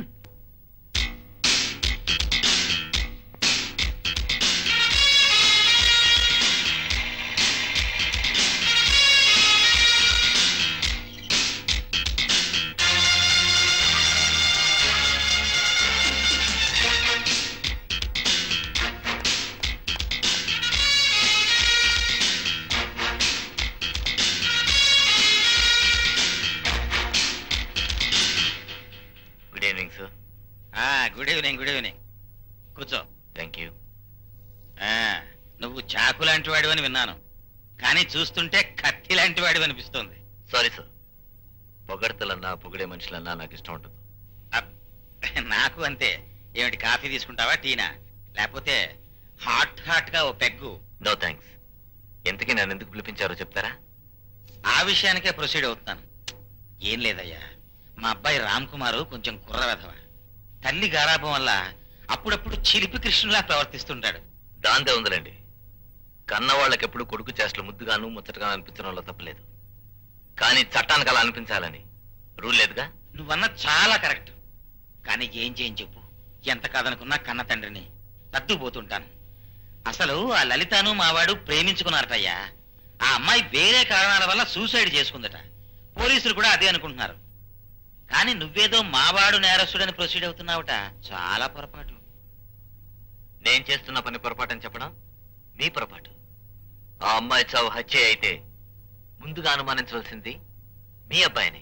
good evening sir good evening good evening కూర్చో థ్యాంక్ యూ ఆ, నువ్వు చాకు లాంటి వాడివని విన్నాను కానీ చూస్తుంటే కత్తి లాంటి వాడివి అనిపిస్తోంది సారీ సార్ పొగడతలన్నా పొగిడే మనుషులన్నా నాకు ఇష్టం ఉంటుంది అబ్, నాకు అంతే ఏమిటి కాఫీ తీసుకుంటావా టీనా లేకపోతే హాట్ హాట్ గా ఓ పెగ్గు నో థ్యాంక్స్ ఎంతకీ నన్ను ఎందుకు పిలిపించారో చెప్తారా ఆ విషయానికే ప్రొసీడ్ అవుతున్నాను ఏం లేదయ్యా మా అబ్బాయి రామ్ కుమారు కొంచెం కుర్ర వెధవ తల్లి గారాభం వల్ల అప్పుడప్పుడు చిలిపి కృష్ణులా ప్రవర్తిస్తుంటాడు దాందే ఉందిలేండి కన్న వాళ్ళకి ఎప్పుడు కొడుకు చేష్టలు ముద్దుగాను ముచ్చటగా అనిపించడంలో తప్పలేదు కానీ చట్టానికి అలా అనిపించాలని రూల్ లేదుగా నువ్వన్న చాలా కరెక్ట్ కానీ ఏం చేయని చెప్పు ఎంత కాదనుకున్నా కన్న తండ్రిని తట్టుపోతుంటాను అసలు ఆ లలితను మావాడు ప్రేమించుకున్నారటయ్యా ఆ అమ్మాయి వేరే కారణాల వల్ల సూసైడ్ చేసుకుందట పోలీసులు కూడా అదే అనుకుంటున్నారు కానీ నువ్వేదో మావాడు నేరస్తుడని ప్రొసీడ్ అవుతున్నావుట చాలా పొరపాటు నేను చేస్తున్న పని పొరపాటని చెప్పడం మీ పొరపాటు ఆ అమ్మాయి చావు హత్య అయితే ముందుగా అనుమానించవలసింది మీ అబ్బాయిని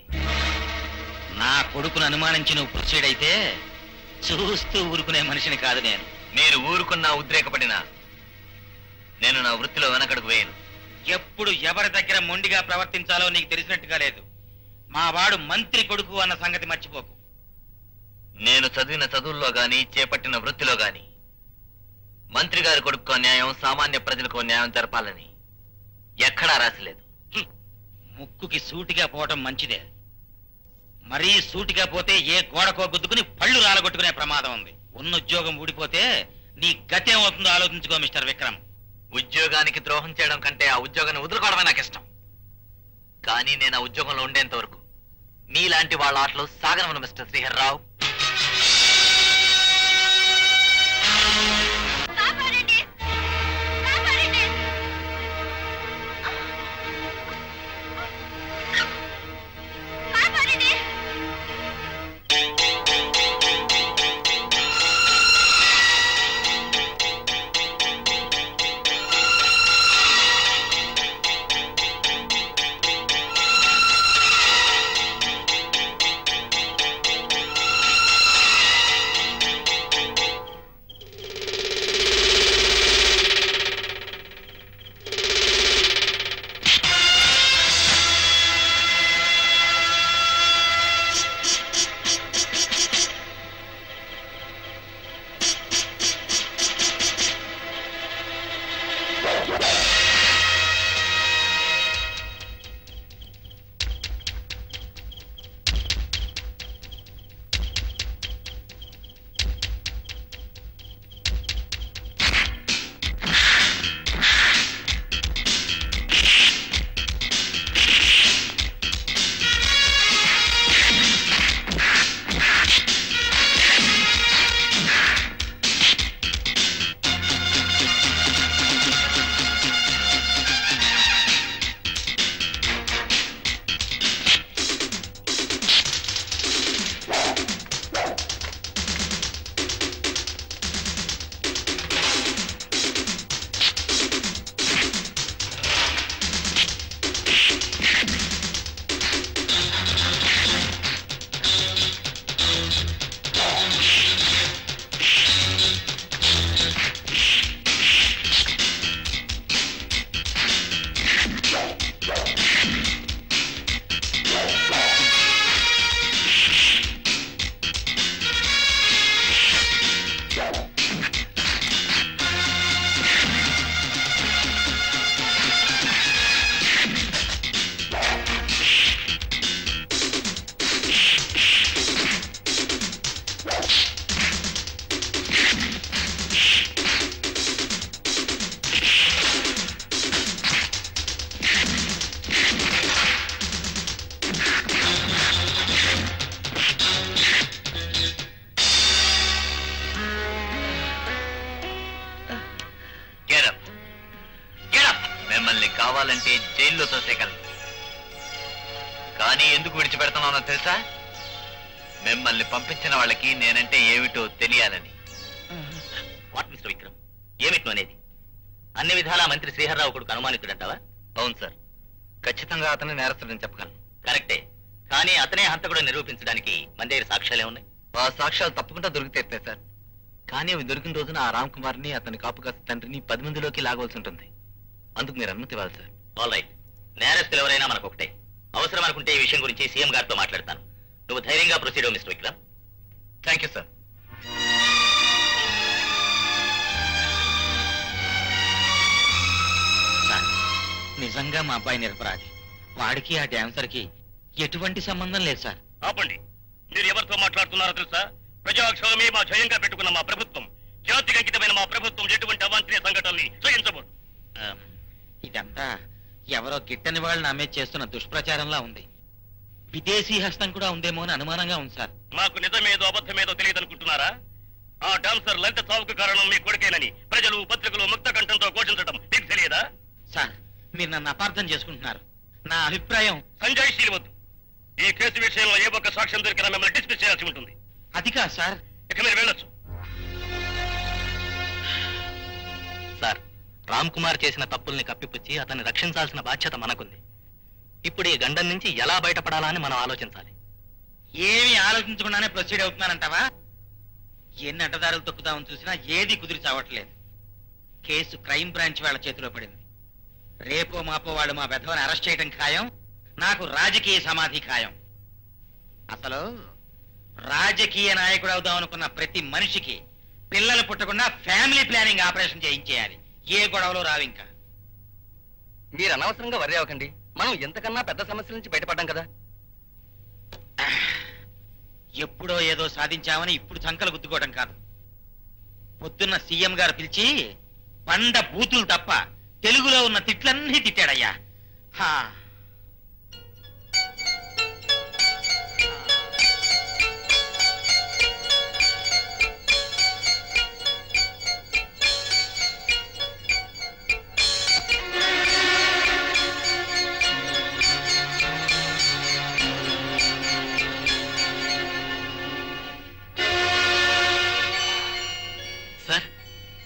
నా కొడుకును అనుమానించి నువ్వు ప్రొసీడ్ అయితే చూస్తూ ఊరుకునే మనిషిని కాదు నేను మీరు ఊరుకున్నా ఉద్రేకపడినా నేను నా వృత్తిలో వెనకడుగు వేయను ఎప్పుడు ఎవరి దగ్గర మొండిగా ప్రవర్తించాలో నీకు తెలిసినట్టుగా లేదు మా వాడు మంత్రి కొడుకు అన్న సంగతి మర్చిపోకు నేను చదివిన చదువుల్లో గాని చేపట్టిన వృత్తిలో గాని మంత్రి గారి కొడుకు న్యాయం సామాన్య ప్రజలకు న్యాయం జరపాలని ఎక్కడా రాసిలేదు ముక్కుకి సూటిగా పోవటం మంచిదే మరీ సూటిగా పోతే ఏ గోడకో గుద్దుకుని పళ్ళు రాలగొట్టుకునే ప్రమాదం ఉంది ఉన్న ఉద్యోగం ఊడిపోతే నీ గతేం అవుతుందో ఆలోచించుకో మిస్టర్ విక్రమ్ ఉద్యోగానికి ద్రోహం చేయడం కంటే ఆ ఉద్యోగాన్ని వదులుకోవడమే నాకు ఇష్టం కానీ నేను ఆ ఉద్యోగంలో ఉండేంత వరకు మీలాంటి వాళ్ళ ఆటలు సాగనవను మిస్టర్ శ్రీహర్రావు కాపాడండి కాపాడండి కాపాడండి గెటప్ గెటప్ మిమ్మల్ని కావాలంటే జైల్లో తోసేయగలను కానీ ఎందుకు విడిచిపెడుతున్నానో తెలుసా మిమ్మల్ని పంపించిన వాళ్ళకి నేనంటే ఏమిటో తెలియాలని వాట్ మిస్టర్ విక్రమ్ ఏమిటి అనేది అన్ని విధాలా మంత్రి శ్రీహర్రావు కొడుకు అనుమానితుడంటావా అవును సార్ ఖచ్చితంగా అతను నేరస్తుడని చెప్పగలను కరెక్టే కానీ అతనే హంతకుడు నిరూపించడానికి మన దగ్గర సాక్ష్యాలే ఉన్నాయి ఆ సాక్ష్యాలు తప్పకుండా దొరికితే సార్ కానీ అవి దొరికిన రోజున ఆ రామ్ కుమార్ని అతని కాపు కాస్త తండ్రిని పది మందిలోకి లాగవలసి ఉంటుంది అందుకు మీరు అనుమతి ఇవ్వాలి సార్ ఆల్ రైట్ నేరస్తులు ఎవరైనా మనకు ఒకటే అవసరం అనుకుంటే ఈ విషయం గురించి సీఎం గారితో మాట్లాడతాను నువ్వు ధైర్యంగా proceed mister Vikram thank you sir sir నిజంగా మా అబ్బాయి నిరపరాధి వాడికి ఆ డాన్సర్కి ఎటువంటి సంబంధం లేదు సార్ ఆపండి మీరు ఎవరితో మాట్లాడుతున్నారో తెలుసా ప్రజాక్షేమమే మా జయంగా పెట్టుకున్న మా ప్రభుత్వం జాతికి అంకితమైన మా ప్రభుత్వం ఎటువంటి అవాంఛనీయ సంఘటనల్ని సహించబోదు ఆ, ఇదంతా ఎవరో గిట్టని వాళ్ళు నా మీద చేస్తున్న దుష్ప్రచారంలా ఉంది విదేశీ హస్తం కూడా ఉందేమో అని అనుమానంగా ఉంది సార్ మాకు నిజమేదో అబద్ధమేదో తెలియదు అనుకుంటున్నారా ఆ డాన్సర్ లలిత చావుకు కారణం మీ కొడుకేనని ప్రజలు పత్రికలు ముక్త కంఠంతో ఘోషించడం మీకు తెలియదా సార్ మీరు నన్ను అపార్థం చేసుకుంటున్నారు నా అభిప్రాయం సంజయ్ శీలవద్దు ఈ కేసు విషయంలో ఏ ఒక్క సాక్ష్యం దొరికినా మిమ్మల్ని డిస్మిస్ చేయాల్సి ఉంటుంది అది కాదు సార్ ఇక మీరు వెళ్ళొచ్చు సార్ రామ్ కుమార్ చేసిన తప్పుల్ని కప్పిపుచ్చి అతన్ని రక్షించాల్సిన బాధ్యత మనకుంది ఇప్పుడు ఈ గండం నుంచి ఎలా బయటపడాలా అని మనం ఆలోచించాలి ఏమి ఆలోచించకుండానే ప్రొసీడ్ అవుతున్నానంటావా ఎన్ని అడ్డదారులు తొక్కుదామని చూసినా ఏది కుదిరి చావట్లేదు కేసు క్రైమ్ బ్రాంచ్ వాళ్ళ చేతిలో పడింది రేపో మాపో వాళ్ళు మా పెద్దవాని అరెస్ట్ చేయడం ఖాయం నాకు రాజకీయ సమాధి ఖాయం అసలు రాజకీయ నాయకుడు అవుదాం అనుకున్న ప్రతి మనిషికి పిల్లలు పుట్టకుండా ఫ్యామిలీ ప్లానింగ్ ఆపరేషన్ చేయించేయాలి ఏ గొడవలో రావు ఇంకా మీరు అనవసరంగా వర్రీ అవ్వకండి మనం ఎంతకన్నా పెద్ద సమస్యల నుంచి బయటపడ్డాం కదా ఎప్పుడో ఏదో సాధించామని ఇప్పుడు సంకలు గుద్దుకోవడం కాదు పొద్దున్న సీఎం గారు పిలిచి పండ బూతులు తప్ప తెలుగులో ఉన్న తిట్లన్నీ తిట్టాడయ్యా హా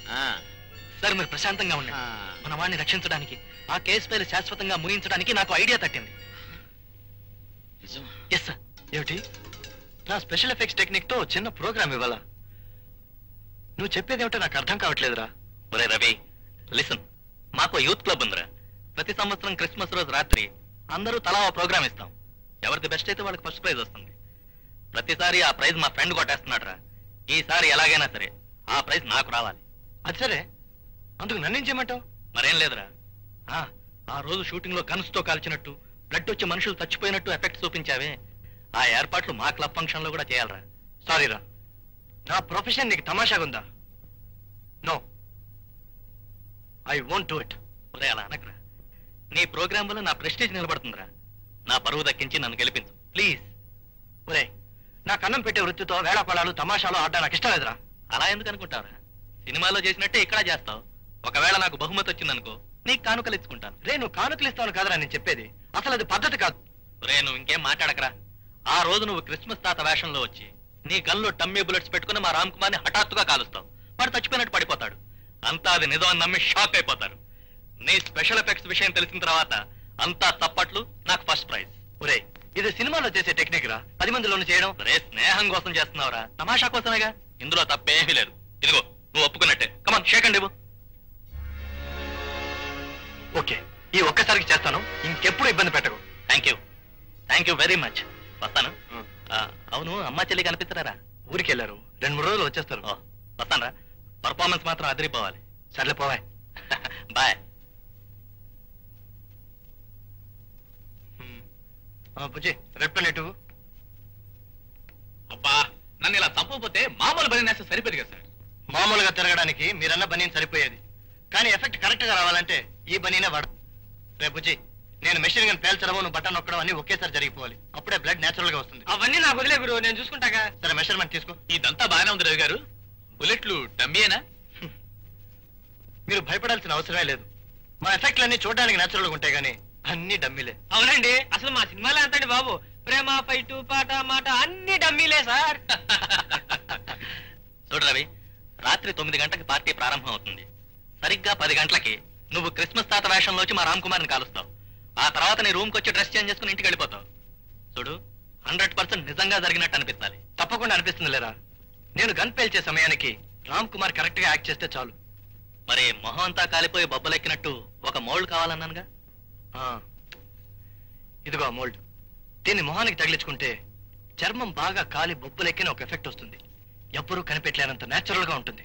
సార్ మీరు ప్రశాంతంగా ఉండండి మన వాడిని రక్షించడానికి ఆ కేసు పైన శాశ్వతంగా ముగించడానికి నాకు ఐడియా తట్టింది ఎస్ సార్ ఏమిటి నా స్పెషల్ ఎఫెక్ట్స్ టెక్నిక్ తో చిన్న ప్రోగ్రామ్ ఇవ్వాలా నువ్వు చెప్పేది ఏమిటో నాకు అర్థం కావట్లేదురా ఒరే రవి లిసన్ మాకు యూత్ క్లబ్ ఉందిరా ప్రతి సంవత్సరం క్రిస్మస్ రోజు రాత్రి అందరూ తలా ఓ ప్రోగ్రామ్ ఇస్తాం ఎవరిది బెస్ట్ అయితే వాళ్ళకి ఫస్ట్ ప్రైజ్ వస్తుంది ప్రతిసారి ఆ ప్రైజ్ మా ఫ్రెండ్ కొట్టేస్తున్నాడు రా ఈసారి ఎలాగైనా సరే ఆ ప్రైజ్ నాకు రావాలి అది సరే అందుకు నన్నేం చేయమంటావు మరేం లేదురా ఆ, ఆ రోజు షూటింగ్ లో గన్స్ తో కాల్చినట్టు బ్లడ్ వచ్చి మనుషులు చచ్చిపోయినట్టు ఎఫెక్ట్ చూపించావే ఆ ఏర్పాట్లు మా క్లబ్ ఫంక్షన్ లో కూడా చేయాలరా సారీరా నా ప్రొఫెషన్ నీకు తమాషాగా ఉందా no I won't do it ఒరే అలా అనకరా నీ ప్రోగ్రామ్ వల్ల నా ప్రెస్టేజ్ నిలబడుతుందిరా నా పరువు దక్కించి నన్ను గెలిపించు ప్లీజ్ ఒరే నా కన్నం పెట్టే వృత్తితో వేళాపడాలు తమాషాలు ఆడడం నాకు ఇష్టం లేదురా అలా ఎందుకు అనుకుంటావురా సినిమాలో చేసినట్టే ఇక్కడ చేస్తావు ఒకవేళ నాకు బహుమతి వచ్చిందనుకో నీకు కానుకలు ఇచ్చుకుంటాను రే నువ్వు కానుకలు ఇస్తాను కాదురా నేను చెప్పేది అసలు అది పద్ధతి కాదు రే నువ్వు ఇంకేం మాట్లాడకరా ఆ రోజు నువ్వు క్రిస్మస్ తాత వేషంలో వచ్చి నీ గన్లో టమ్మీ బుల్లెట్స్ పెట్టుకుని మా రామ్ కుమార్ని హఠాత్తుగా కాలుస్తావు వాడు చచ్చిపోయినట్టు పడిపోతాడు అంతా అది నిజం అని నమ్మి షాక్ అయిపోతారు నీ స్పెషల్ ఎఫెక్ట్స్ విషయం తెలిసిన తర్వాత అంతా చప్పట్లు నాకు ఫస్ట్ ప్రైజ్ ఒరే ఇది సినిమాలో చేసే టెక్నిక్ రా పది మందిలోనే చేయడం రే స్నేహం కోసం చేస్తున్నావురా తమాషా కోసమేగా ఇందులో తప్పేమీ లేదు ఇదిగో నువ్వు ఒప్పుకున్నట్టే కమాన్ షేక్ అండి ఓకే ఈ ఒక్కసారికి చేస్తాను ఇంకెప్పుడు ఇబ్బంది పెట్టకు thank you thank you very much వస్తాను ఆ, అవును అమ్మా చెల్లి కనిపిస్తారా ఊరికి వెళ్ళారు రెండు మూడు రోజులు వచ్చేస్తారు ఓ వస్తానరా పర్ఫార్మెన్స్ మాత్రం అదిరిపోవాలి సర్లే పోవాయ్ బాయ్ బుజ్జి రెడ్ పెన్ ఎటు అబ్బా నన్ను ఇలా చంపకపోతే మామూలు బలి నేస్తే సరిపోదు కదా సార్ మామూలుగా తిరగడానికి మీరన్న బనీన్ సరిపోయేది కానీ ఎఫెక్ట్ కరెక్ట్ గా రావాలంటే ఈ బనీనే వాడు రేపు బుజ్జి నేను మెషిన్ గన్ పేల్చడము నువ్వు బటన్ నొక్కడం అన్ని ఒకేసారి జరిగిపోవాలి అప్పుడే బ్లడ్ నేచురల్ గా వస్తుంది అవన్నీ నాకు వదిలే గురు నేను చూసుకుంటాగా సరే మెషర్మెంట్ తీసుకో ఇదంతా బాగానే ఉంది రవి గారు బుల్లెట్లు డమ్మీయేనా మీరు భయపడాల్సిన అవసరమే లేదు మా ఎఫెక్ట్లన్నీ చూడడానికి నేచురల్ గా ఉంటాయి కానీ అన్ని డమ్మిలే అవునండి అసలు మా సినిమాలో ఎంతండి బాబు ప్రేమ ఫైటు పాట మాట అన్ని డమ్మీలే సార్ చూడు రవి రాత్రి తొమ్మిది గంటలకు పార్టీ ప్రారంభం అవుతుంది సరిగ్గా పది గంటలకి నువ్వు క్రిస్మస్ తాత వేషంలో వచ్చి మా రామ్ కుమార్ని కాలుస్తావు ఆ తర్వాత నీ రూమ్కి వచ్చి డ్రెస్ చేంజ్ చేసుకుని ఇంటికి వెళ్ళిపోతావు చూడు హండ్రెడ్ పర్సెంట్ నిజంగా జరిగినట్టు అనిపించాలి తప్పకుండా అనిపిస్తుంది లేరా నేను గన్ పేల్చే సమయానికి రామ్ కుమార్ కరెక్ట్ గా యాక్ట్ చేస్తే చాలు మరి మొహం అంతా కాలిపోయి బొబ్బలెక్కినట్టు ఒక మౌల్డ్ కావాలన్నానుగా ఆ, ఇదిగో మోల్డ్ దీన్ని మొహానికి తగిలించుకుంటే చర్మం బాగా కాలి బొబ్బులెక్కిన ఒక ఎఫెక్ట్ వస్తుంది ఎవ్వరూ కనిపెట్టలేనంత నేచురల్ గా ఉంటుంది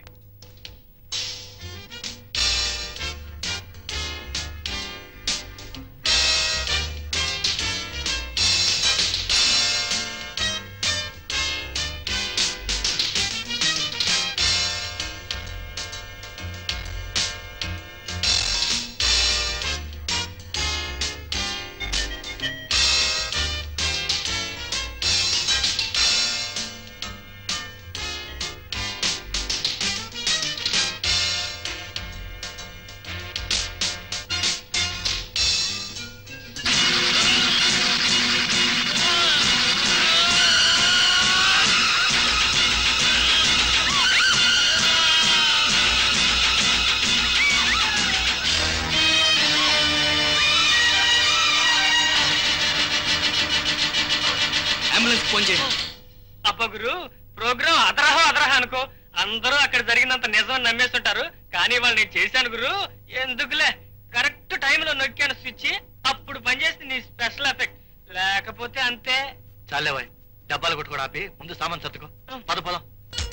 అంబులెన్స్ ఫోన్ చేయండి అబ్బా గురు ప్రోగ్రామ్ అదరహ అదరహ అనుకో అందరూ అక్కడ జరిగినంత నిజం అని నమ్మేస్తుంటారు కానీ వాళ్ళు నేను చేశాను గురు ఎందుకులే కరెక్ట్ టైంలో నొక్కాను స్విచ్ అప్పుడు పనిచేసింది నీ స్పెషల్ ఎఫెక్ట్ లేకపోతే అంతే చాలేవాయ్ డబ్బాలు కొట్టుకోవడం ఆపి ముందు సామాన్ సర్దుకో పద పదం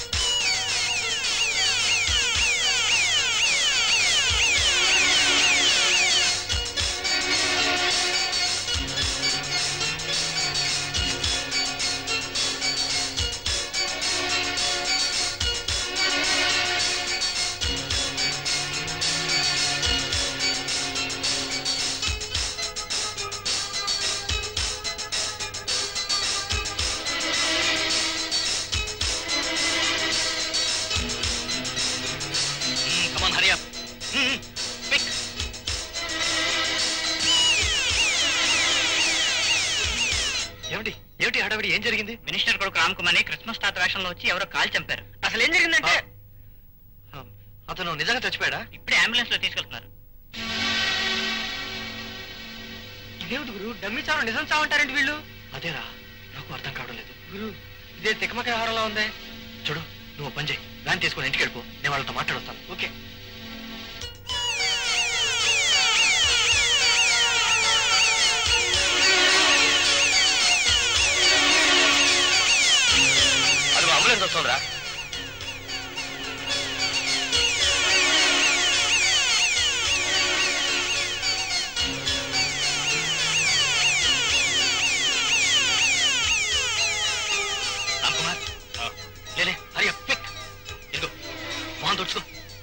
కమాన్ హరి అప్ క్విక్ ఏమిటి ఏమిటి హడావిడి ఏం జరిగింది మినిస్టర్ కొడుకు రామ్ కుమార్ని క్రిస్మస్ తాత వేషంలో వచ్చి ఎవరో కాల్ చంపారు అసలు ఏం జరిగిందంటే అతను నిజంగా చచ్చిపోయాడా ఇప్పుడే అంబులెన్స్ లో తీసుకెళ్తున్నారు ఇదేమిటి గురు డమ్మి చావు నిజం చావంటారండి వీళ్ళు అదేరా నాకు అర్థం కావడం లేదు గురు ఇదే తికమక వ్యవహారంలో ఉంది చూడు నువ్వు పని చేయి వ్యాన్ తీసుకొని ఇంటికి వెళ్ళిపో నేను వాళ్ళతో మాట్లాడొస్తాను ఓకే అది అంబులెన్స్ వస్తుందిరా రామ్ కుమార్ లేలే హరి క్విక్ ఇదిగో మొహం తుడుచుకో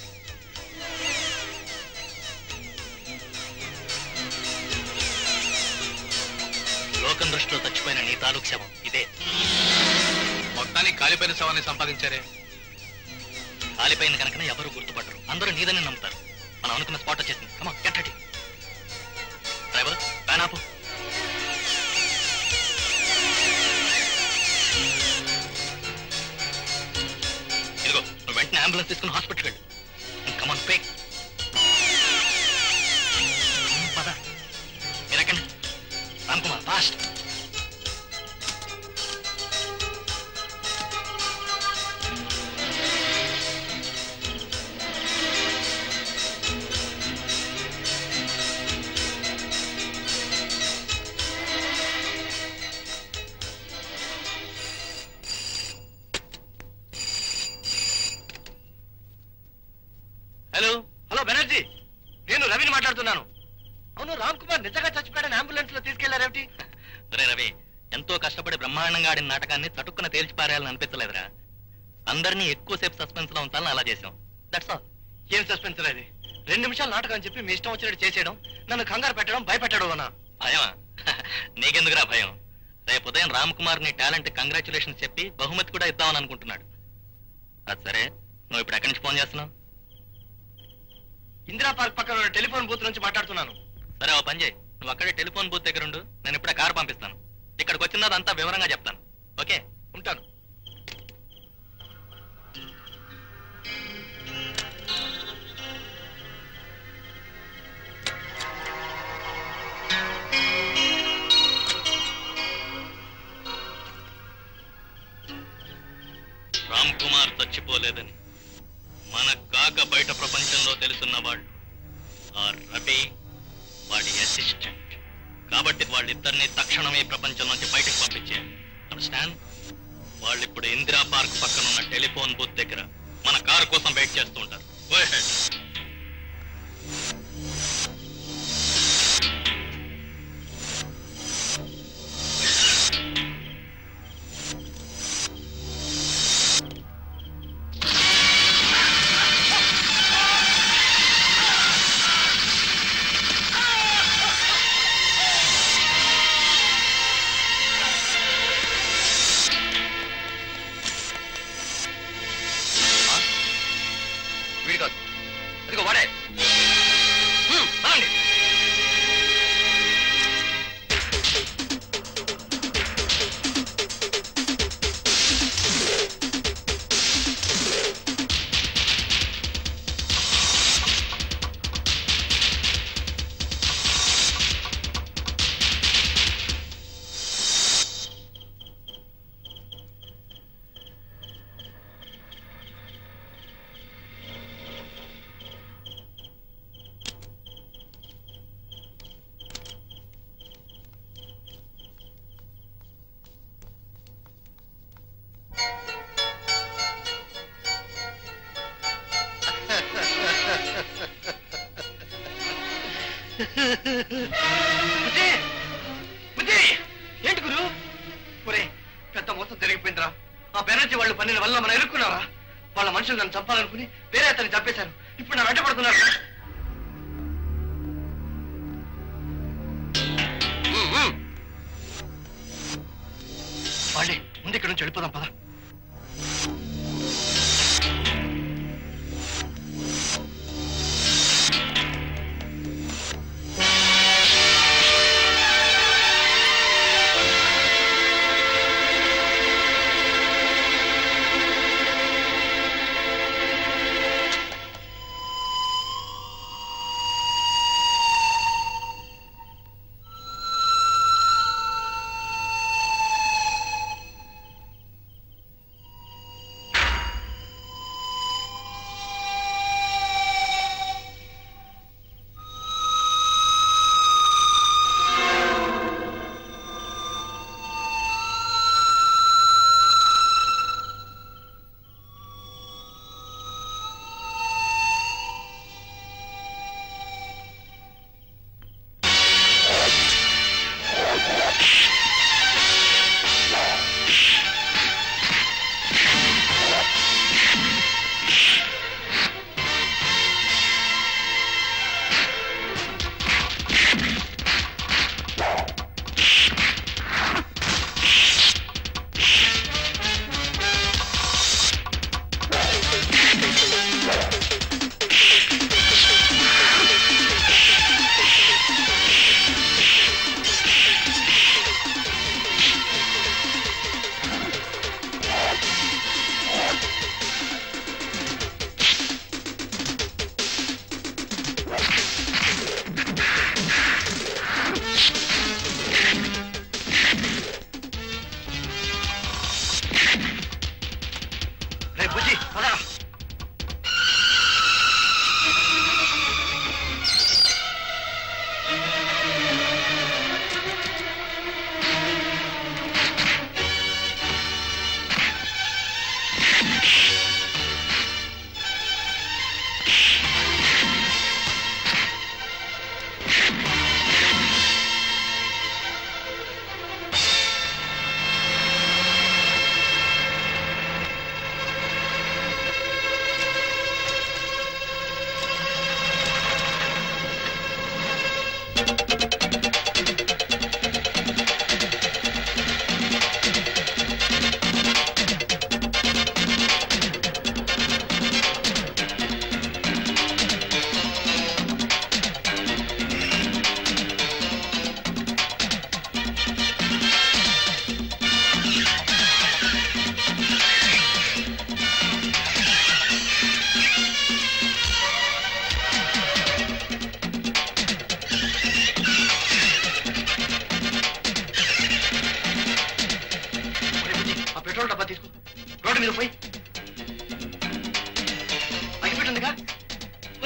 లోకం దృష్టిలో చచ్చిపోయిన నీ తాలూకు శవం ఇదే మొత్తానికి కాలిపోయిన శవాన్ని సంపాదించారే కాలిపోయిన కనుక ఎవరు గుర్తుపట్టరు అందరూ నీదని నమ్ముతారు మనం అనుకున్న స్పాట్ వచ్చేసింది come on get ready driver van ఆపు ఇదిగో నువ్వు వెంటనే అంబులెన్స్ తీసుకుని హాస్పిటల్కి వెళ్ళు కమాన్ పే పద మీరు ఎక్కండి రామ్ కుమార్ ఫాస్ట్ హలో హలో బెనర్జీ నేను రవిని మాట్లాడుతున్నాను అవును రామ్ కుమార్ నిజంగా చచ్చిపోయాడని అంబులెన్స్ లో తీసుకెళ్లారేమిటి రే రవి ఎంతో కష్టపడి బ్రహ్మాండంగా ఆడిన నాటకాన్ని తటుక్కున తేల్చిపారేయాలని అనిపించలేదురా అందరినీ ఎక్కువసేపు సస్పెన్స్ లో ఉంచాలని అలా చేసాం దట్స్ ఆల్ ఏం సస్పెన్స్ లేదు రెండు నిమిషాలు నాటకం అని చెప్పి మీ ఇష్టం వచ్చినట్టు చేసేయడం నన్ను కంగారు పెట్టడం భయపెట్టడం అన్నా భయమా నీకెందుకురా భయం రేపు ఉదయం రామ్ కుమార్ నీ టాలెంట్ కంగ్రాచులేషన్స్ చెప్పి బహుమతి కూడా ఇద్దామని అనుకుంటున్నాడు అది సరే నువ్వు ఇప్పుడు ఎక్కడి నుంచి ఫోన్ చేస్తున్నావు ఇందిరా పార్క్ పక్కన ఉన్న టెలిఫోన్ బూత్ నుంచి మాట్లాడుతున్నాను సరే ఓ పని చేయి నువ్వు అక్కడే టెలిఫోన్ బూత్ దగ్గర ఉండు నేను ఇప్పుడే కారు పంపిస్తాను ఇక్కడికి వచ్చిన అంతా వివరంగా చెప్తాను ఓకే ఉంటాను రామ్ కుమార్ చచ్చిపోలేదని మన కాక బయట ప్రపంచంలో తెలుసున్న వాళ్ళు ఆ రవి వాడి అసిస్టెంట్ కాబట్టి వాళ్ళిద్దరిని తక్షణమే ఈ ప్రపంచం నుంచి బయటకు పంపించేయాలి అండర్స్టాండ్ వాళ్ళు ఇప్పుడు ఇందిరా పార్క్ పక్కన ఉన్న టెలిఫోన్ బూత్ దగ్గర మన కారు కోసం వెయిట్ చేస్తూ ఉంటారు Go ahead. వీడి కాదు అదిగో వాడే హ్మ్, పదండి బుజ్జి! బుజ్జి! ఏంటి గురు ఒరే పెద్ద మొత్తం జరిగిపోయిందిరా ఆ బెనర్జీ వాళ్ళు పన్నెండు వల్ల మనం ఎరుక్కున్నారా వాళ్ళ మనుషులు నన్ను చంపాలనుకుని వేరే అతన్ని చంపేశారు ఇప్పుడు నా వెంట పడుతున్నారు హ్మ్, హ్మ్. వాళ్ళే ముందు ఇక్కడ నుంచి వెళ్ళిపోదాం పద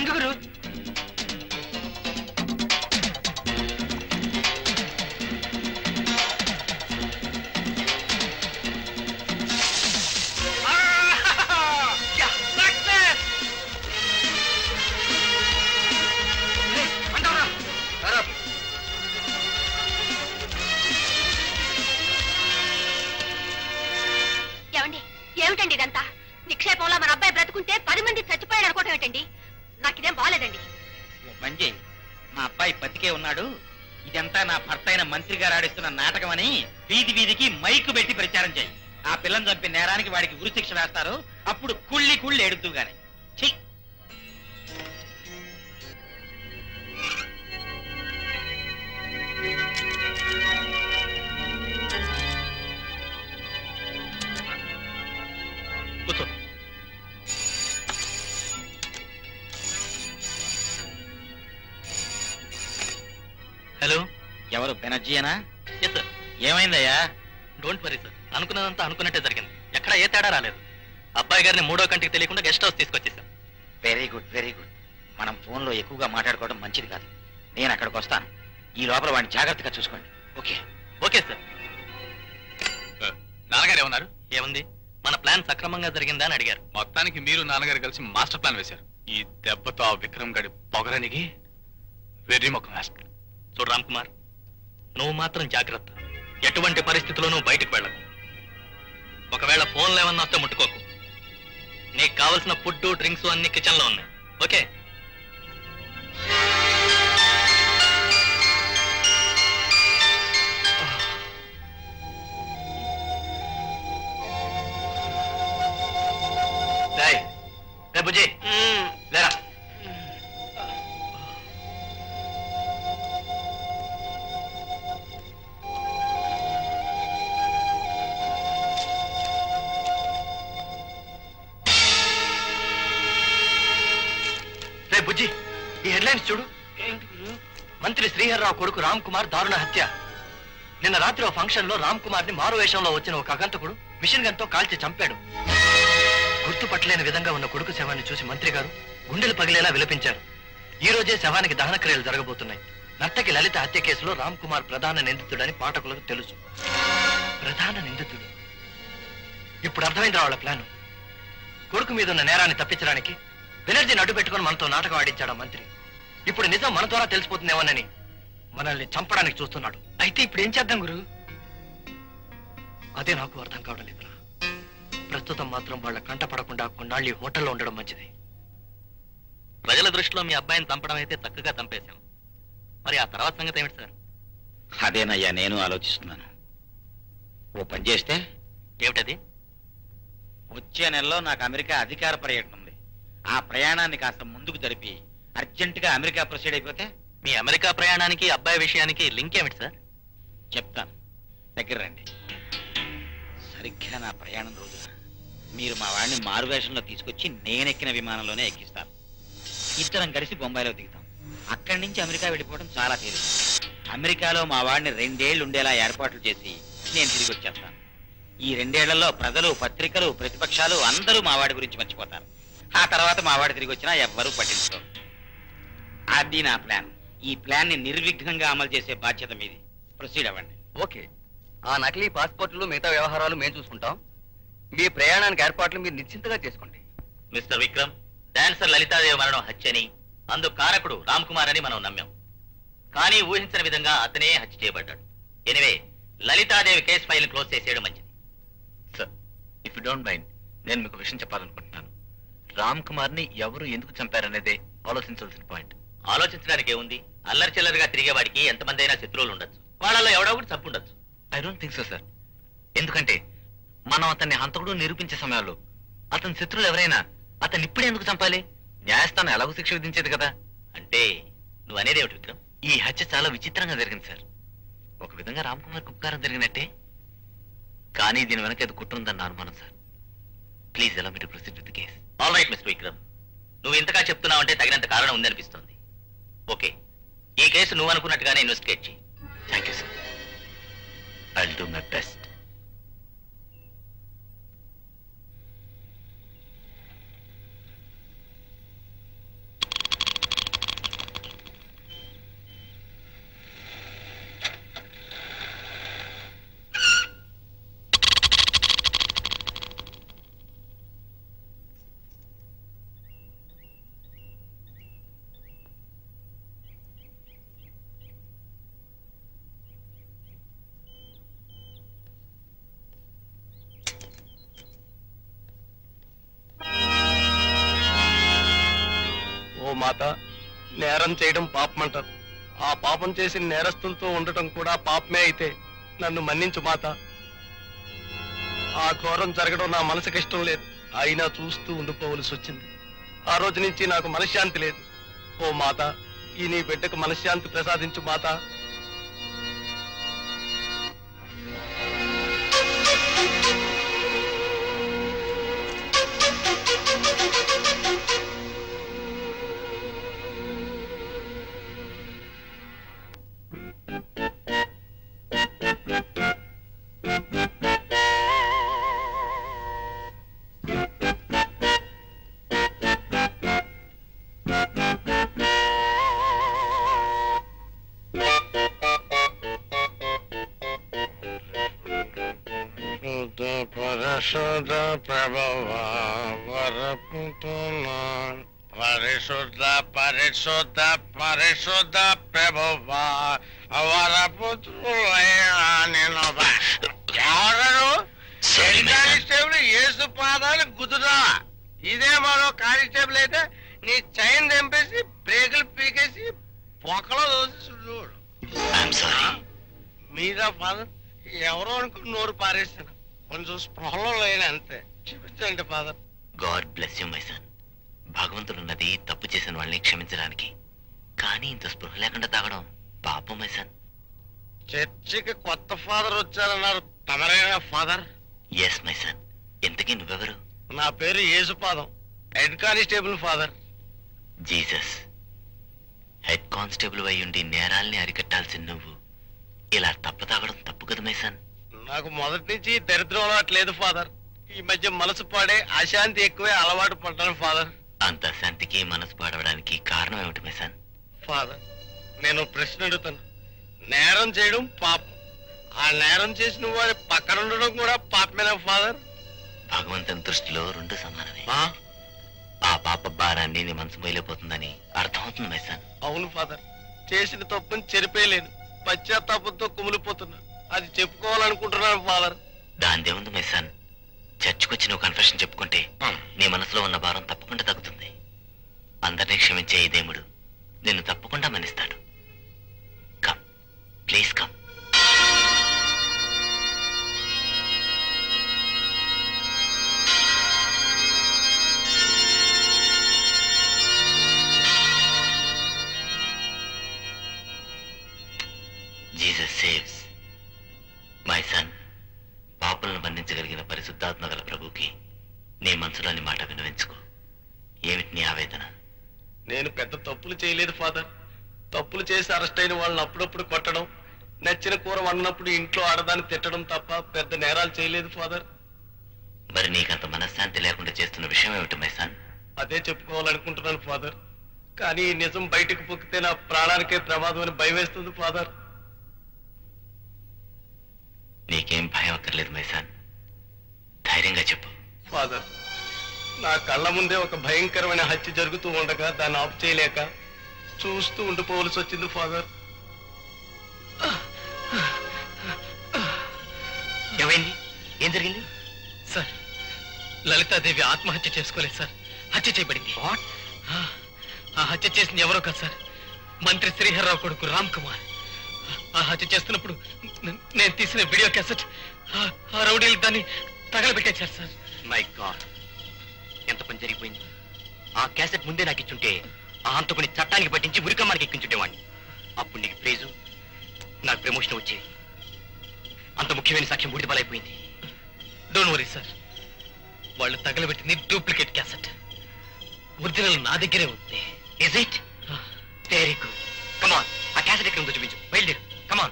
థ్యాంక్ యూ గురు ఏమండి ఏమిటండి ఇదంతా నిక్షేపంలో మన అబ్బాయి బ్రతుకుంటే పది మంది చచ్చిపోయాడు అనుకోవటం ఏంటండి నాకు ఇదేం బాగాలేదండి ఓ పని చేయి మా అబ్బాయి బతికే ఉన్నాడు ఇదంతా నా భర్త అయిన మంత్రి గారు ఆడిస్తున్న నాటకం అని వీధి వీధికి మైకు పెట్టి ప్రచారం చేయి ఆ పిల్లని చంపి నేరానికి వాడికి ఉరిశిక్ష వేస్తారు అప్పుడు కుళ్ళి కుళ్ళి ఎడుతూ గాని చెయ్యి కూర్చో హలో ఎవరు బెనర్జీనా ఎస్ సార్ ఏమైందయ్యా డోంట్ వరీ సార్ అనుకున్నదంతా అనుకున్నట్టే జరిగింది ఎక్కడ ఏ తేడా రాలేదు అబ్బాయి గారిని మూడో కంటికి తెలియకుండా గెస్ట్ హౌస్ తీసుకొచ్చేసాం వెరీ గుడ్ వెరీ గుడ్ మనం ఫోన్లో ఎక్కువగా మాట్లాడుకోవడం మంచిది కాదు నేను అక్కడికి వస్తాను ఈ లోపల వాడిని జాగ్రత్తగా చూసుకోండి ఓకే ఓకే సార్ నాన్నగారు ఏమన్నారు ఏముంది మన ప్లాన్ సక్రమంగా జరిగిందా అని అడిగారు మొత్తానికి మీరు నాన్నగారు కలిసి మాస్టర్ ప్లాన్ వేశారు ఈ దెబ్బతో ఆ విక్రమ్ గడి పొగరనికి వెర్రి ముఖం వేస్తాడు చూడు రామ్ కుమార్ నువ్వు మాత్రం జాగ్రత్త ఎటువంటి పరిస్థితుల్లోనూ బయటకు వెళ్ళకు ఒకవేళ ఫోన్లు ఏమన్నా వస్తే ముట్టుకోకు నీకు కావలసిన ఫుడ్ డ్రింక్స్ అన్ని కిచెన్ లో ఉన్నాయి ఓకే రేయ్, రే బుజ్జి లేరా రే బుజ్జి ఈ హెడ్లైన్స్ చూడు మంత్రి శ్రీహర్రావు కొడుకు రామ్ కుమార్ దారుణ హత్య నిన్న రాత్రి ఓ ఫంక్షన్ లో రామ్ కుమార్ ని మారు వేషంలో వచ్చిన ఒక అగంతకుడు మిషన్ గన్ తో కాల్చి చంపాడు గుర్తుపట్టలేని విధంగా ఉన్న కొడుకు శవాన్ని చూసి మంత్రి గారు గుండెలు పగిలేలా విలపించారు ఈ రోజే శవానికి దహన క్రియలు జరగబోతున్నాయి నర్తకి లలిత హత్య కేసులో రామ్ కుమార్ ప్రధాన నిందితుడని పాఠకులకు తెలుసు ప్రధాన నిందితుడు ఇప్పుడు అర్థమైంది వాళ్ళ ప్లాన్ కొడుకు మీద ఉన్న నేరాన్ని తప్పించడానికి బెనర్జీని అడ్డు పెట్టుకుని మనతో నాటకం ఆడించాడు ఆ మంత్రి ఇప్పుడు నిజం మన ద్వారా తెలిసిపోతుందేమోనని మనల్ని చంపడానికి చూస్తున్నాడు అయితే ఇప్పుడు ఏం చేద్దాం గురు అదే నాకు అర్థం కావడం లేదురా ప్రస్తుతం మాత్రం వాళ్ళ కంట పడకుండా కొన్నాళ్ళు ఈ హోటల్లో ఉండడం మంచిది ప్రజల దృష్టిలో మీ అబ్బాయిని చంపడం అయితే చక్కగా చంపేశాం మరి ఆ తర్వాత సంగతి ఏమిటి సార్ అదేనయ్యా నేను ఆలోచిస్తున్నాను ఓ పని చేస్తే ఏమిటది వచ్చే నెలలో నాకు అమెరికా అధికార పర్యటన ఉంది ఆ ప్రయాణాన్ని కాస్త ముందుకు జరిపి అర్జెంటుగా అమెరికా ప్రొసీడ్ అయిపోతే మీ అమెరికా ప్రయాణానికి అబ్బాయి విషయానికి లింక్ ఏమిటి సార్ చెప్తాను దగ్గర రండి సరిగ్గా నా ప్రయాణం రోజున మీరు మా వాడిని మారువేషంలో తీసుకొచ్చి నేనెక్కిన విమానంలోనే ఎక్కిస్తాను ఇద్దరం కలిసి బొంబాయిలో దిగుతాం అక్కడి నుంచి అమెరికా వెళ్ళిపోవడం చాలా తేలిక అమెరికాలో మా వాడిని రెండేళ్లు ఉండేలా ఏర్పాట్లు చేసి నేను తిరిగి వచ్చేస్తాను ఈ రెండేళ్లలో ప్రజలు పత్రికలు ప్రతిపక్షాలు అందరూ మా వాడి గురించి మర్చిపోతారు ఆ తర్వాత మా వాడు తిరిగి వచ్చినా ఎవ్వరూ పట్టించుకోరు అది నా ప్లాన్ ఈ ప్లాన్ ని నిర్విఘ్నంగా అమలు చేసే బాధ్యత మీది ప్రొసీడ్ అవ్వండి ఓకే ఆ నకిలీ పాస్పోర్ట్లు మిగతా వ్యవహారాలు మేము చూసుకుంటాం మీ ప్రయాణానికి ఏర్పాట్లు మీరు నిశ్చింతగా చేసుకోండి మిస్టర్ విక్రమ్ డాన్సర్ లలితాదేవి మరణం హత్యని అందుకు కారకుడు రామ్ కుమార్ అని మనం నమ్మాం కానీ ఊహించిన విధంగా అతనే హత్య చేయబడ్డాడు anyway Lalitadevi case file close చేసేయడం మంచిది sir if you don't mind నేను మీకు విషయం చెప్పాలనుకుంటున్నాను రామ్ కుమార్ ని ఎవరు ఎందుకు చంపారనేదే ఆలోచించాల్సిన పాయింట్ ఆలోచించడానికి ఏముంది అల్లరి చిల్లరిగా తిరిగేవాడికి ఎంతమంది అయినా శత్రువులు ఉండొచ్చు వాళ్ళలో ఎవడో ఒకటి చంపుండొచ్చు I don't think so sir ఎందుకంటే మనం అతన్ని హంతకుడు నిరూపించే సమయాల్లో అతని శత్రువులు ఎవరైనా అతన్ని ఇప్పుడు ఎందుకు చంపాలి న్యాయస్థానం ఎలాగో శిక్ష విధించేది కదా అంటే నువ్వు అనేది ఏమిటి విక్రమ్ ఈ హత్య చాలా విచిత్రంగా జరిగింది సార్ ఒక విధంగా రామ్ కుమార్ ఉపకారం జరిగినట్టే కానీ దీని వెనక అది కుట్రుందన్న అనుమానం సార్ ప్లీజ్ ఎలా మీరు proceed with case all right mister Vikram నువ్వు ఇంతగా చెప్తున్నావంటే తగినంత కారణం ఉందనిపిస్తోంది ఓకే ఈ కేసు నువ్వు అనుకున్నట్టుగానే ఇన్వెస్టిగేట్ చేయి thank you sir I do my best మాత నేరం చేయడం పాపమంటారు ఆ పాపం చేసిన నేరస్తులతో ఉండటం కూడా పాపమే అయితే నన్ను మన్నించు మాత ఆ ఘోరం జరగడం నా మనసుకి ఇష్టం లేదు అయినా చూస్తూ ఉండిపోవలసి వచ్చింది ఆ రోజు నుంచి నాకు మనశ్శాంతి లేదు ఓ మాత ఈ నీ బిడ్డకు మనశ్శాంతి ప్రసాదించు మాత పరిశుద్ధ ప్రభువ వరపుతున్నా పరిశుద్ధ పరిశుద్ధ పరిశుద్ధ ప్రభువ వరపుత్రులైనా నేను ఎవరు కానిస్టేబుల్ ఏసు పాదాలు గుద్దుదా ఇదే మరో కానిస్టేబుల్ అయితే నీ చైన్ తెంపేసి బ్రేకులు పీకేసి పొక్కలో దోసి చూడు మీరా ఫాదర్ ఎవరో అనుకుని నోరు పారేస్తాను కొంచెం స్పృహలో లేని అంతే చూపించండి father God bless you my son భగవంతుడున్నది తప్పు చేసిన వాళ్ళని క్షమించడానికి కానీ ఇంత స్పృహ లేకుండా తాగడం పాపం మై సన్ చర్చికి కొత్త ఫాదర్ వచ్చారన్నారు తమరైన ఫాదర్ ఎస్ మై సన్ ఇంతకీ నువ్వెవరు నా పేరు Yesupadam head constable father Jesus head constable అయి ఉండి నేరాల్ని అరికట్టాల్సిన నువ్వు ఇలా తప్పు తాగడం తప్పు కదా మై సన్ నాకు మొదటి నుంచి దరిద్రం అలవాటు లేదు ఫాదర్ ఈ మధ్య మనసు పాడే అశాంతి ఎక్కువే అలవాటు పడ్డాను ఫాదర్ అంత శాంతికి మనసు పాడవడానికి కారణం ఏమిటి మై సన్ ఫాదర్ నేను ప్రశ్న అడుగుతాను నేరం చేయడం పాపం ఆ నేరం చేసిన వారి పక్కన ఉండడం కూడా పాపమేనా ఫాదర్ భగవంతుని దృష్టిలో రెండు సమానమే ఆ పాప భారాన్ని నీ మనసు మొయలేకపోతుందని అర్థమవుతుంది మై సన్ అవును ఫాదర్ చేసిన తప్పుని చెరిపేయలేను పశ్చాత్తాపంతో కుమిలిపోతున్నా అది చెప్పుకోవాలనుకుంటున్నాను ఫాదర్ దాని ఉంది మై సన్ చర్చకొచ్చి నువ్వు కన్ఫెషన్ చెప్పుకుంటే నీ మనసులో ఉన్న భారం తప్పకుండా తగ్గుతుంది అందరినీ క్షమించే ఈ దేవుడు నిన్ను తప్పకుండా మన్నిస్తాడు come please come Jesus saves my son పాపులను బంధించగలిగిన పరిశుద్ధాత్మ గల ప్రభుకి నీ మనసులోని మాట వినవించుకో ఏమిటి నీ ఆవేదన నేను పెద్ద తప్పులు చేయలేదు ఫాదర్ తప్పులు చేసి అరెస్ట్ అయిన వాళ్ళని అప్పుడప్పుడు కొట్టడం నచ్చిన కూర వండినప్పుడు ఇంట్లో ఆడదాన్ని తిట్టడం తప్ప పెద్ద నేరాలు చేయలేదు ఫాదర్ మరి నీకంత మనశ్శాంతి లేకుండా చేస్తున్న విషయం ఏమిటి మై సన్ అదే చెప్పుకోవాలనుకుంటున్నాను ఫాదర్ కానీ ఈ నిజం బయటకు పొక్కితే నా ప్రాణానికే ప్రమాదం అని భయం వేస్తుంది ఫాదర్ నీకేం భయం అక్కర్లేదు మై సన్ ధైర్యంగా చెప్పు ఫాదర్ నా కళ్ళ ముందే ఒక భయంకరమైన హత్య జరుగుతూ ఉండగా దాన్ని ఆఫ్ చేయలేక చూస్తూ ఉండిపోవలసి వచ్చింది ఫాదర్ ఏమైంది ఏం జరిగింది సార్ లలితాదేవి ఆత్మహత్య చేసుకోలేదు సార్ హత్య చేయబడింది ఆ, ఆ హత్య చేసింది ఎవరో కాదు సార్ మంత్రి శ్రీహర్రావు కొడుకు రామ్ కుమార్ ఆ హత్య చేస్తున్నప్పుడు నే- నేను తీసిన వీడియో క్యాసెట్ ఆ- ఆ రౌడీలు దాన్ని తగలబెట్టేశారు సార్ మై గాడ్ ఎంత పని జరిగిపోయింది ఆ క్యాసెట్ ముందే నాకు ఇచ్చుంటే ఆ హంతకుని చట్టానికి పట్టించి ఉరికమ్మానికి ఎక్కించుంటేవాడిని అప్పుడు నీకు ప్రైజు నాకు ప్రమోషన్ వచ్చేది అంత ముఖ్యమైన సాక్ష్యం బూడిదపాలైపోయింది డోంట్ వరీ సార్ వాళ్ళు తగలబెట్టింది డూప్లికేట్ క్యాసెట్ ఒరిజినల్ నా దగ్గరే ఉంది is it very good come on ఆ క్యాసెట్ ఎక్కడ ఉందో చూపించు బయలుదేరు కమాన్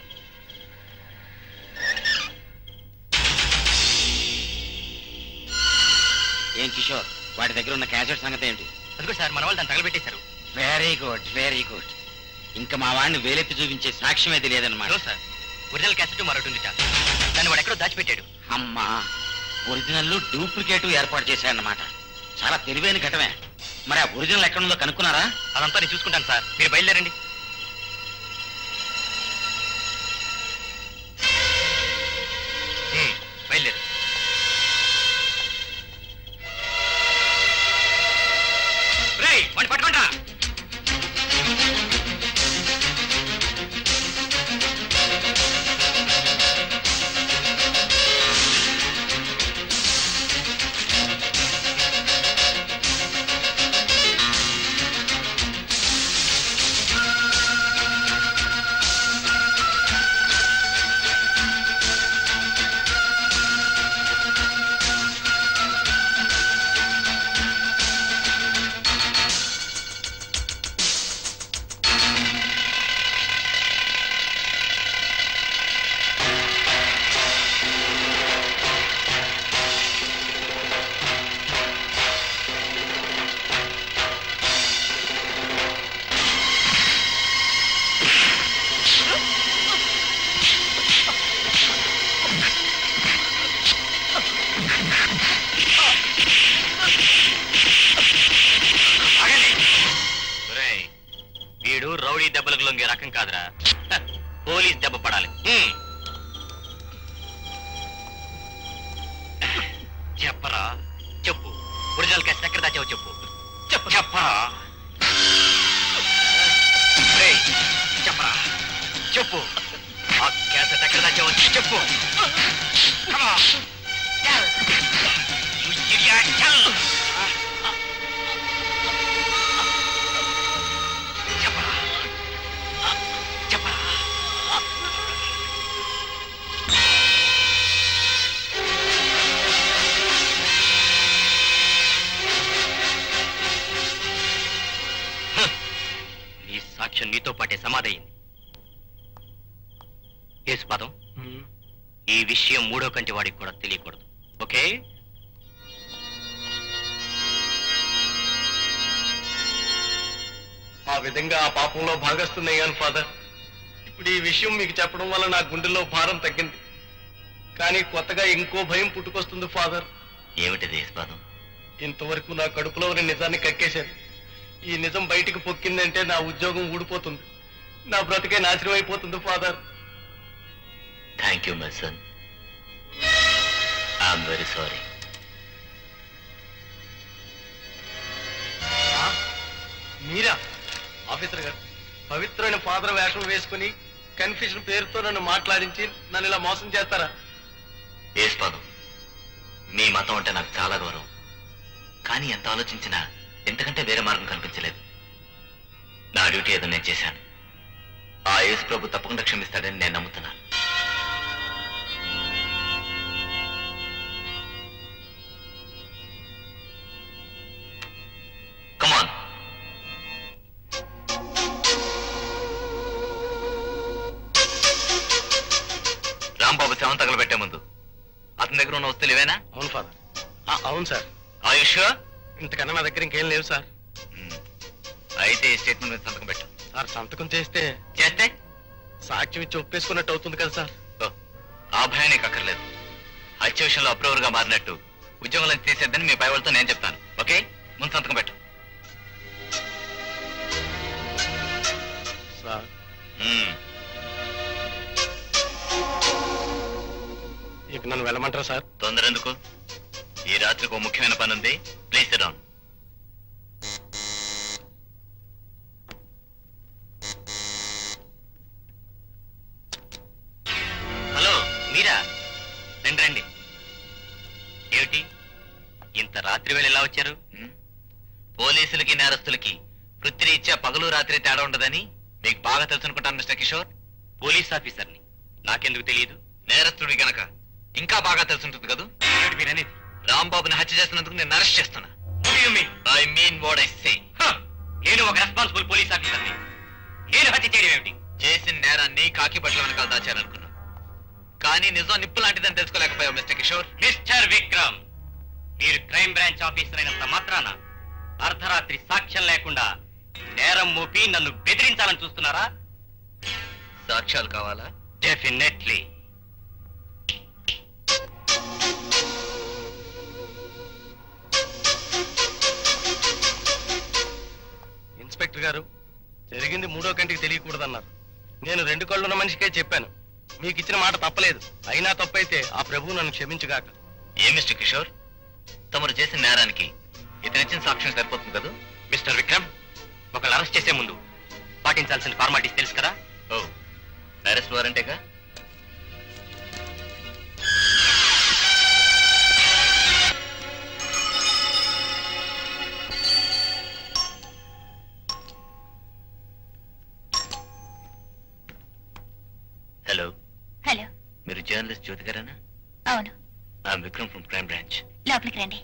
ఏం కిషోర్ వాడి దగ్గర ఉన్న క్యాసెట్ సంగతి ఏంటి అదిగో సార్ మన వాళ్ళు దాన్ని తగలబెట్టేశారు వెరీ గుడ్ వెరీ గుడ్ ఇంకా మా వాడిని వేలెత్తి చూపించే సాక్ష్యం అయితే లేదన్నమాట నో సార్ ఒరిజినల్ క్యాసెట్ మరొకటి ఉందిట దాన్ని వాడు ఎక్కడో దాచిపెట్టాడు అమ్మా ఒరిజినల్ డూప్లికేట్ ఏర్పాటు చేశారన్నమాట చాలా తెలివైన ఘటమే మరి ఆ ఒరిజినల్ ఎక్కడుందో కనుక్కున్నారా అదంతా నేను చూసుకుంటాను సార్ మీరు బయలుదేరండి హ్మ్, బయలుదేరు రేయ్ వాడిని పట్టుకుంటా వీడు రౌడీ దెబ్బలకు లొంగే రకం కాదురా హ, పోలీస్ దెబ్బ పడాలి హ్మ్. చెప్పరా చెప్పు ఒరిజినల్ కేసు ఎక్కడ దాచావో చెప్పు చెప్పు చెప్పరా ఏయ్, చెప్పరా చెప్పు ఆ క్యాసెట్ ఎక్కడ దాచావో చెప్పు Come on. Tell. You idiot, tell. చెప్పరా చెప్పరా హ, నీ సాక్ష్యం నీతో పాటే సమాధయింది యేసుపాదం ఈ విషయం మూడో కంటి వాడికి కూడా తెలియకూడదు ఓకే ఆ విధంగా ఆ పాపంలో భాగస్తున్నాను ఫాదర్ ఇప్పుడు ఈ విషయం మీకు చెప్పడం వల్ల నా గుండెల్లో భారం తగ్గింది కానీ కొత్తగా ఇంకో భయం పుట్టుకొస్తుంది ఫాదర్ ఏమిటిది యేసుపాదం ఇంతవరకు నా కడుపులో ఉన్న నిజాన్ని కక్కేశాను ఈ నిజం బయటికి పొక్కిందంటే నా ఉద్యోగం ఊడిపోతుంది నా బ్రతికే నాశనం అయిపోతుంది father thank you my son I'm very sorry మీరా ఆఫీసర్ గారు పవిత్రమైన ఫాదర్ వేషం వేసుకుని కన్ఫ్యూజన్ పేరుతో నన్ను మాట్లాడించి నన్ను ఇలా మోసం చేస్తారా యేసుపాదం మీ మతం అంటే నాకు చాలా గౌరవం కానీ ఎంత ఆలోచించినా ఎంతకంటే వేరే మార్గం కనిపించలేదు నా డ్యూటీ ఏదో నేను చేశాను ఆ యేసు ప్రభు తప్పకుండా క్షమిస్తాడని నేను నమ్ముతున్నాను కమాన్ రాంబాబు శవం తగలబెట్టే ముందు అతని దగ్గర ఉన్న వస్తువులు ఇవేనా అవును ఫాదర్ అవును సార్ ఆయుష్ ఇంతకన్నా నా దగ్గర ఇంకేం లేవు సార్ అయితే ఈ స్టేట్మెంట్ మీద సంతకం పెట్టు సార్ సంతకం చేస్తే చేస్తే సాక్ష్యం ఇచ్చి ఒప్పేసుకున్నట్టు అవుతుంది కదా సార్ ఆ భయం నీకు అక్కర్లేదు హత్య విషయంలో అప్రూవర్ గా మారినట్టు ఉద్యోగంలో తీసేద్దని మీ పై వాళ్ళతో నేను చెప్తాను ఓకే ముందు సంతకం పెట్టు సార్ మ్మ్. ఇక నన్ను వెళ్ళమంటారా సార్ తొందర ఎందుకు ఈ రాత్రికి ఒక ముఖ్యమైన పని ఉంది ప్లీజ్ డౌన్ హలో మీరా రండి రండి ఏమిటి ఇంత రాత్రి వేళ ఎలా వచ్చారు పోలీసులకి నేరస్తులకి వృత్తిరీత్యా పగలు రాత్రి తేడా ఉండదని మీకు బాగా తెలుసు అనుకుంటాను మిస్టర్ కిషోర్ పోలీస్ ఆఫీసర్ని నాకెందుకు తెలియదు నేరస్తుడి గనక ఇంకా బాగా తెలుసుంటుంది కదా మీరనేది రాంబాబుని హత్య చేసినందుకు నేను అరెస్ట్ చేస్తున్నా I mean what I say నేను ఒక రెస్పాన్సిబుల్ పోలీస్ ఆఫీసర్ని నేను హత్య చేయడం ఏమిటి చేసిన నేరాన్ని కాకి బట్టల వెనకాల దాచారనుకున్నా కానీ నిజం నిప్పు లాంటిదని తెలుసుకోలేకపోయావు మిస్టర్ కిషోర్ మిస్టర్ విక్రమ్ మీరు క్రైమ్ బ్రాంచ్ ఆఫీసర్ అయినంత మాత్రాన అర్ధరాత్రి సాక్ష్యం లేకుండా నేరం మోపి నన్ను బెదిరించాలని చూస్తున్నారా సాక్ష్యాలు కావాలా డెఫినెట్లీ ఇన్స్పెక్టర్ గారు జరిగింది మూడో కంటికి తెలియకూడదన్నారు నేను రెండు కళ్ళున్న మనిషికే చెప్పాను మీకు ఇచ్చిన మాట తప్పలేదు అయినా తప్పైతే ఆ ప్రభువు నన్ను క్షమించుగాక ఏ మిస్టర్ కిషోర్ తమరు చేసిన నేరానికి ఇతనిచ్చిన సాక్ష్యం సరిపోతుంది కదా మిస్టర్ విక్రమ్ ఒకళ్ళు అరెస్ట్ చేసే ముందు పాటించాల్సిన ఫార్మాలిటీస్ తెలుసు కదా ఓ అరెస్ట్ వారంటేగా హలో హలో మీరు జర్నలిస్ట్ జ్యోతి గారేనా అవును I'm Vikram from crime branch లోపలికి రండి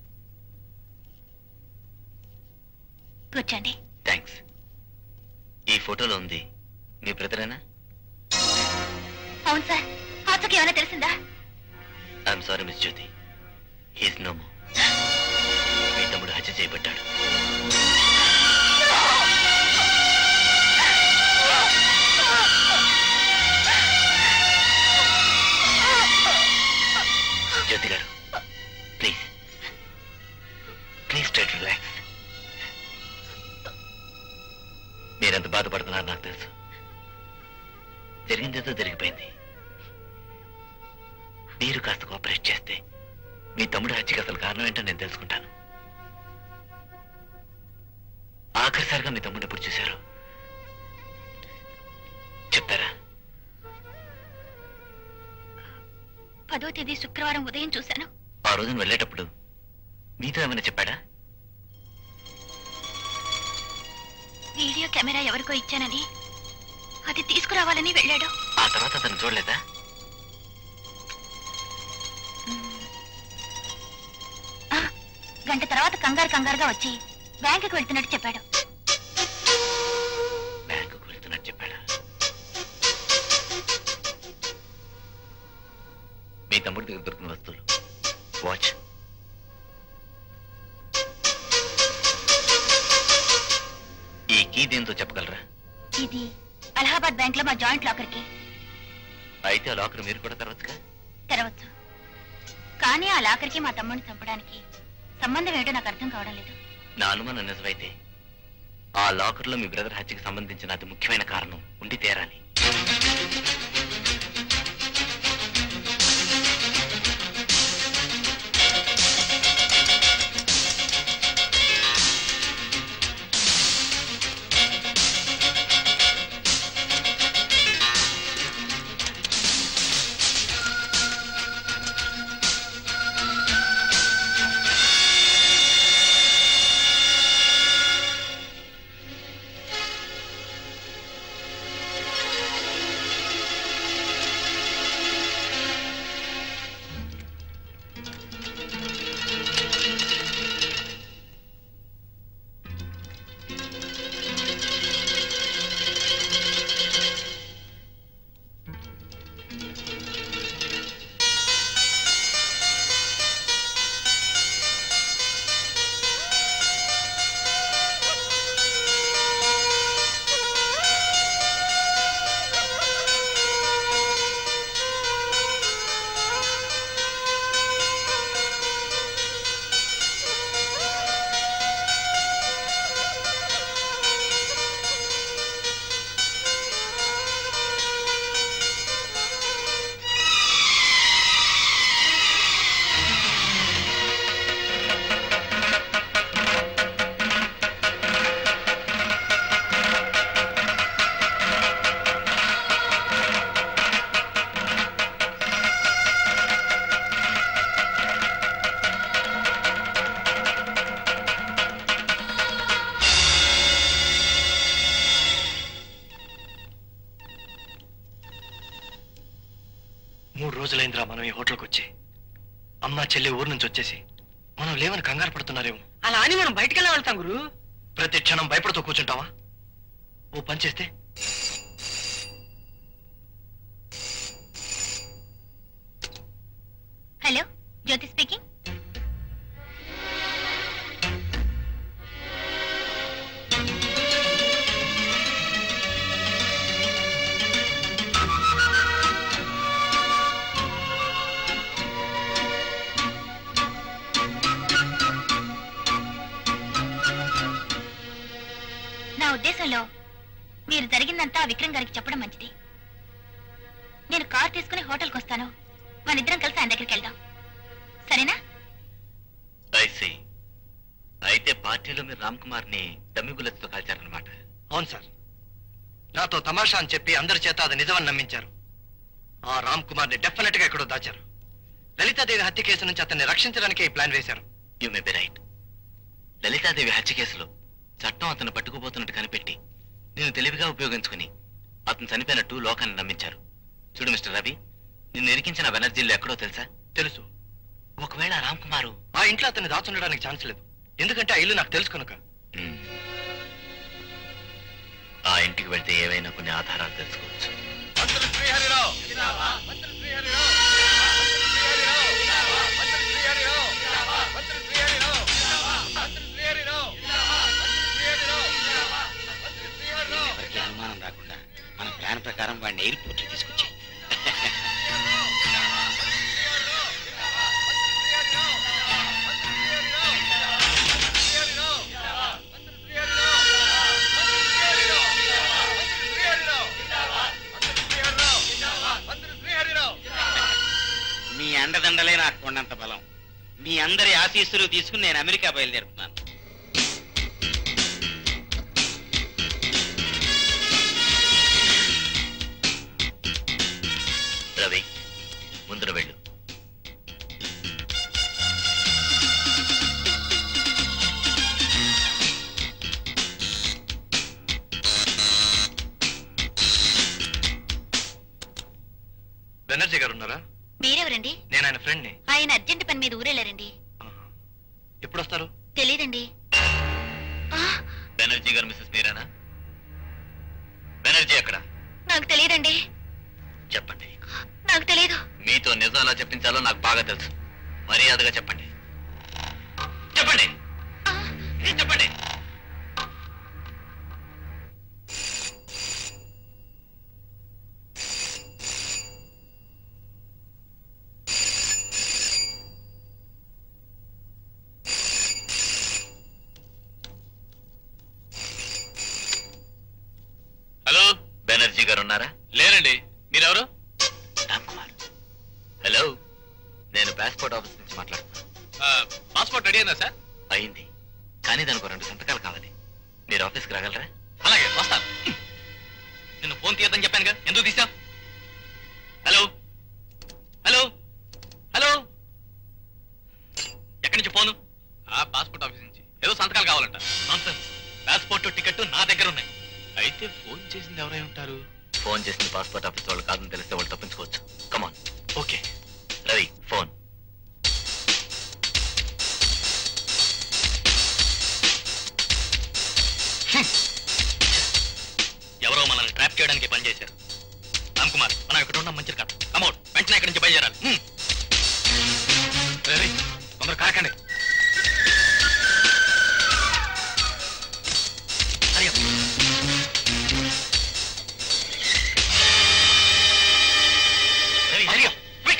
కూర్చోండి థ్యాంక్స్ ఈ ఫోటోలో ఉంది మీ బ్రదరేనా అవును సార్ హాజుకి ఏమైనా తెలిసిందా I'm sorry miss Jyoti he's no more మీ తమ్ముడు హత్య చేయబడ్డాడు జ్యోతి గారు ప్లీజ్ ప్లీజ్ ట్రై రిలాక్స్ మీరెంత బాధపడుతున్నారో నాకు తెలుసు జరిగిందేదో జరిగిపోయింది మీరు కాస్త కోఆపరేట్ చేస్తే మీ తమ్ముడు హత్యకి అసలు కారణం ఏంటో నేను తెలుసుకుంటాను ఆఖరిసారిగా మీ తమ్ముడు ఎప్పుడు చూశారు చెప్తారా పదో తేదీ శుక్రవారం ఉదయం చూశాను ఆ రోజున వెళ్ళేటప్పుడు మీతో ఏమైనా చెప్పాడా వీడియో కెమెరా ఎవరికో ఇచ్చానని అది తీసుకురావాలని వెళ్ళాడు ఆ తర్వాత అతను చూడలేదా ఆ, గంట తర్వాత కంగారు కంగారుగా వచ్చి బ్యాంకుకి వెళ్తున్నట్టు చెప్పాడు బ్యాంకుకు వెళ్తున్నట్టు చెప్పాడా మీ తమ్ముడి దగ్గర దొరికిన వస్తువులు వాచ్ ఈ కీ దేంతో చెప్పగలరా ఇది అలహాబాద్ బ్యాంక్ లో మా జాయింట్ లాకర్ కి అయితే ఆ లాకర్ మీరు కూడా తెరవచ్చుగా తెరవచ్చు కానీ ఆ లాకర్ కి మా తమ్ముడిని చంపడానికి సంబంధం ఏంటో నాకు అర్థం కావడం లేదు నా అనుమానం నిజమైతే ఆ లాకర్లో మీ బ్రదర్ హత్యకి సంబంధించిన అతి ముఖ్యమైన కారణం ఉండి తీరాలి మూడు రోజులైందిరా మనం ఈ హోటల్కి వచ్చి అమ్మ చెల్లి ఊరు నుంచి వచ్చేసి మనం లేవని కంగారు పడుతున్నారేమో అలా అని మనం బయటికి వెళ్ళి వెళ్తాం గురు ప్రతి క్షణం భయపడుతూ కూర్చుంటావా ఓ పని చేస్తే హలో జ్యోతి స్పీకింగ్ నా ఉద్దేశంలో మీరు జరిగిందంతా ఆ విక్రమ్ గారికి చెప్పడం మంచిది నేను కార్ తీసుకుని హోటల్కి వస్తాను మన ఇద్దరం కలిసి ఆయన దగ్గరికి వెళ్దాం సరేనా ఐసీ అయితే పార్టీలో మీరు రామ్ కుమార్ ని డమ్మి బుల్లెట్స్ తో కాల్చారనమాట అవును సార్ నాతో తమాషా అని చెప్పి అందరి చేత అది నిజమని నమ్మించారు ఆ రామ్ కుమార్ ని డెఫినెట్ గా ఎక్కడో దాచారు లలితాదేవి హత్య కేసు నుంచి అతన్ని రక్షించడానికి ఈ ప్లాన్ వేశారు you may be right Lalitadevi హత్య కేసులో చట్టం అతను పట్టుకుపోతున్నట్టు కనిపెట్టి నేను తెలివిగా ఉపయోగించుకుని అతను చనిపోయినట్టు లోకాన్ని నమ్మించారు చూడు మిస్టర్ రవి నిన్ను ఇరికించిన బెనర్జీలు ఎక్కడో తెలుసా తెలుసు ఒకవేళ రామ్ కుమారు ఆ ఇంట్లో అతన్ని దాచుండడానికి ఛాన్స్ లేదు ఎందుకంటే ఆ ఇల్లు నాకు తెలుసు కనుక మ్మ్. ఆ ఇంటికి వెళ్తే ఏవైనా కొన్ని ఆధారాలు తెలుసుకోవచ్చు ఎవరికి అనుమానం రాకుండా మన ప్లాన్ ప్రకారం వాడిని ఎయిర్పోర్ట్ తీసుకొచ్చాయి శ్రీహరిరావు అండదండలే నాకు కొండంత బలం మీ అందరి ఆశీస్సులు తీసుకుని నేను అమెరికా బయలుదేరుతున్నాను రవి ముందున వెళ్ళు బెనర్జీ గారు ఉన్నారా మీరెవరండి నేను ఆయన ఫ్రెండ్ని ఆయన అర్జెంట్ పని మీద ఊరెళ్ళారండి ఎప్పుడు వస్తారు తెలీదండి బెనర్జీ గారు మిస్సెస్ మీరానా బెనర్జీ ఎక్కడ నాకు తెలియదండి చెప్పండి నాకు తెలియదు మీతో నిజం ఎలా చెప్పించాలో నాకు బాగా తెలుసు మర్యాదగా చెప్పండి చెప్పండి చెప్పండి హలో బెనర్జీ గారు ఉన్నారా లేరండి మీరెవరు రామ్ కుమార్ హలో నేను పాస్పోర్ట్ ఆఫీస్ నుంచి మాట్లాడుతున్నాను పాస్పోర్ట్ రెడీ అయినా సార్ అయింది కానీ దానికి రెండు సంతకాలు కావాలి మీరు ఆఫీస్కి రాగలరా అలాగే వస్తాను నిన్ను ఫోన్ తీయద్దని చెప్పానుగా ఎందుకు తీసావు హలో హలో హలో ఎక్కడి నుంచి ఫోను ఆ పాస్పోర్ట్ ఆఫీస్ నుంచి ఏదో సంతకాలు కావాలంట నాన్సెన్స్ పాస్పోర్ట్ టికెట్ నా దగ్గర ఉన్నాయి అయితే ఫోన్ చేసింది ఎవరై ఉంటారు ఫోన్ చేసింది పాస్పోర్ట్ ఆఫీస్ వాళ్ళు కాదని తెలిస్తే వాళ్ళు తప్పించుకోవచ్చు కమాన్ ఓకే రవి ఫోన్ ఎవరో మనల్ని ట్రాప్ చేయడానికి పనిచేశారు రామ్ కుమార్ మనం ఇక్కడ ఉన్నాం మంచిది కాదు కమౌట్ వెంటనే ఇక్కడి నుంచి బయలుదేరాలి హ్మ్. రేయ్, తొందర కాకండి hurry up. Ravi, hurry up. Quick.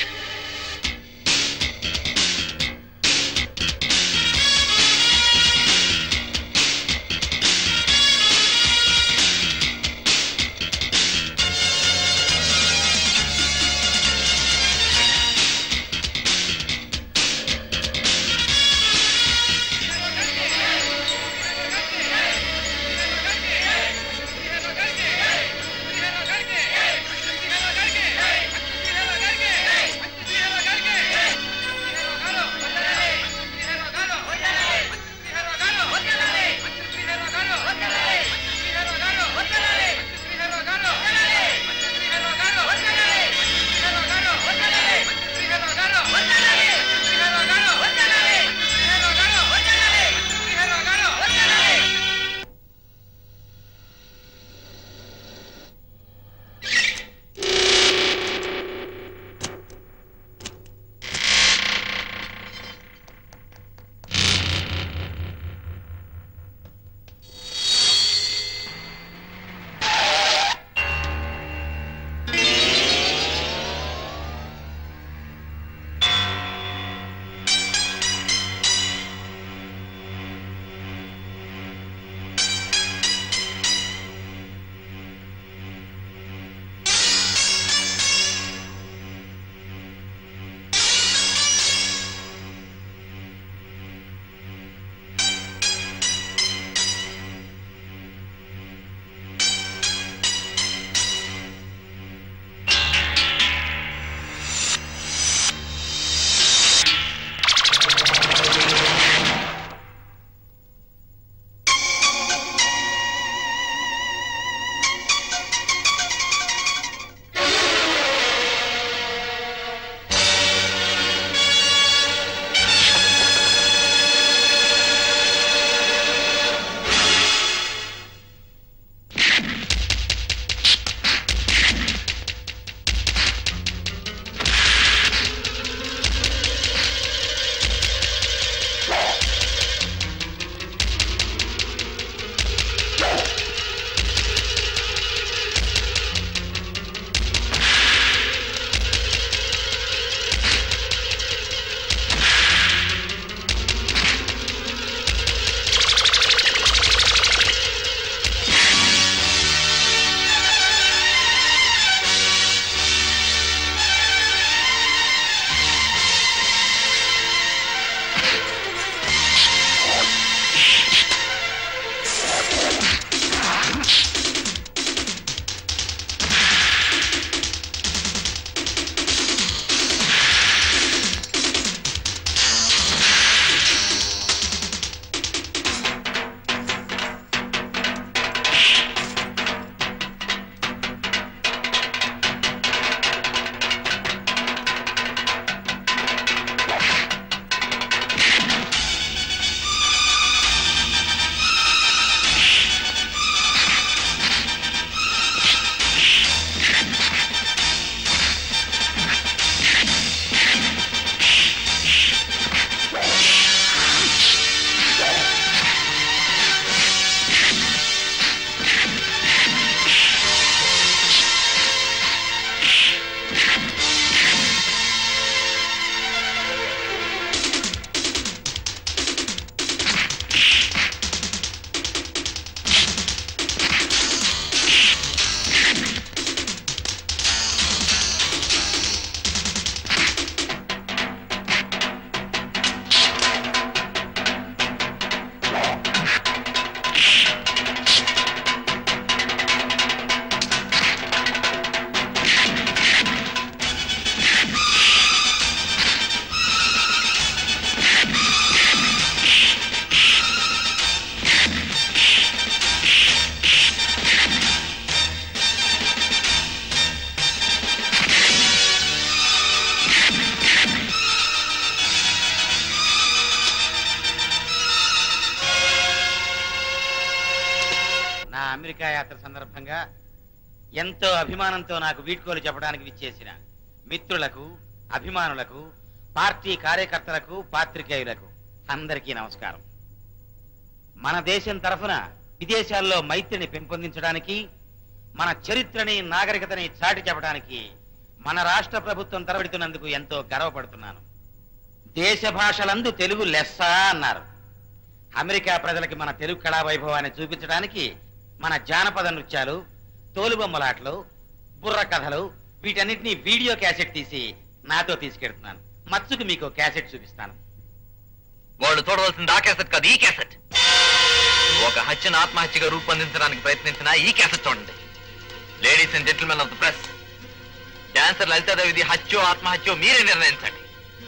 పాదయాత్ర సందర్భంగా ఎంతో అభిమానంతో నాకు వీడ్కోలు చెప్పడానికి విచ్చేసిన మిత్రులకు అభిమానులకు పార్టీ కార్యకర్తలకు పాత్రికేయులకు అందరికీ నమస్కారం మన దేశం తరఫున విదేశాల్లో మైత్రిని పెంపొందించడానికి మన చరిత్రని నాగరికతని చాటి చెప్పడానికి మన రాష్ట్ర ప్రభుత్వం తరబడుతున్నందుకు ఎంతో గర్వపడుతున్నాను దేశ భాషలందు తెలుగు లెస్స అన్నారు అమెరికా ప్రజలకి మన తెలుగు కళా వైభవాన్ని చూపించడానికి మన జానపద నృత్యాలు తోలుబొమ్మలాటలు బుర్ర కథలు వీటన్నిటిని వీడియో క్యాసెట్ తీసి నాతో తీసుకెడుతున్నాను మత్సుకు మీకు క్యాసెట్ చూపిస్తాను వాళ్ళు చూడవలసింది ఆ క్యాసెట్ కాదు ఈ క్యాసెట్ ఒక హత్యను ఆత్మహత్యగా రూపొందించడానికి ప్రయత్నించిన ఈ క్యాసెట్ చూడండి ladies and gentlemen of the press dancer లలితాదేవిది హత్యో ఆత్మహత్యో మీరే నిర్ణయించండి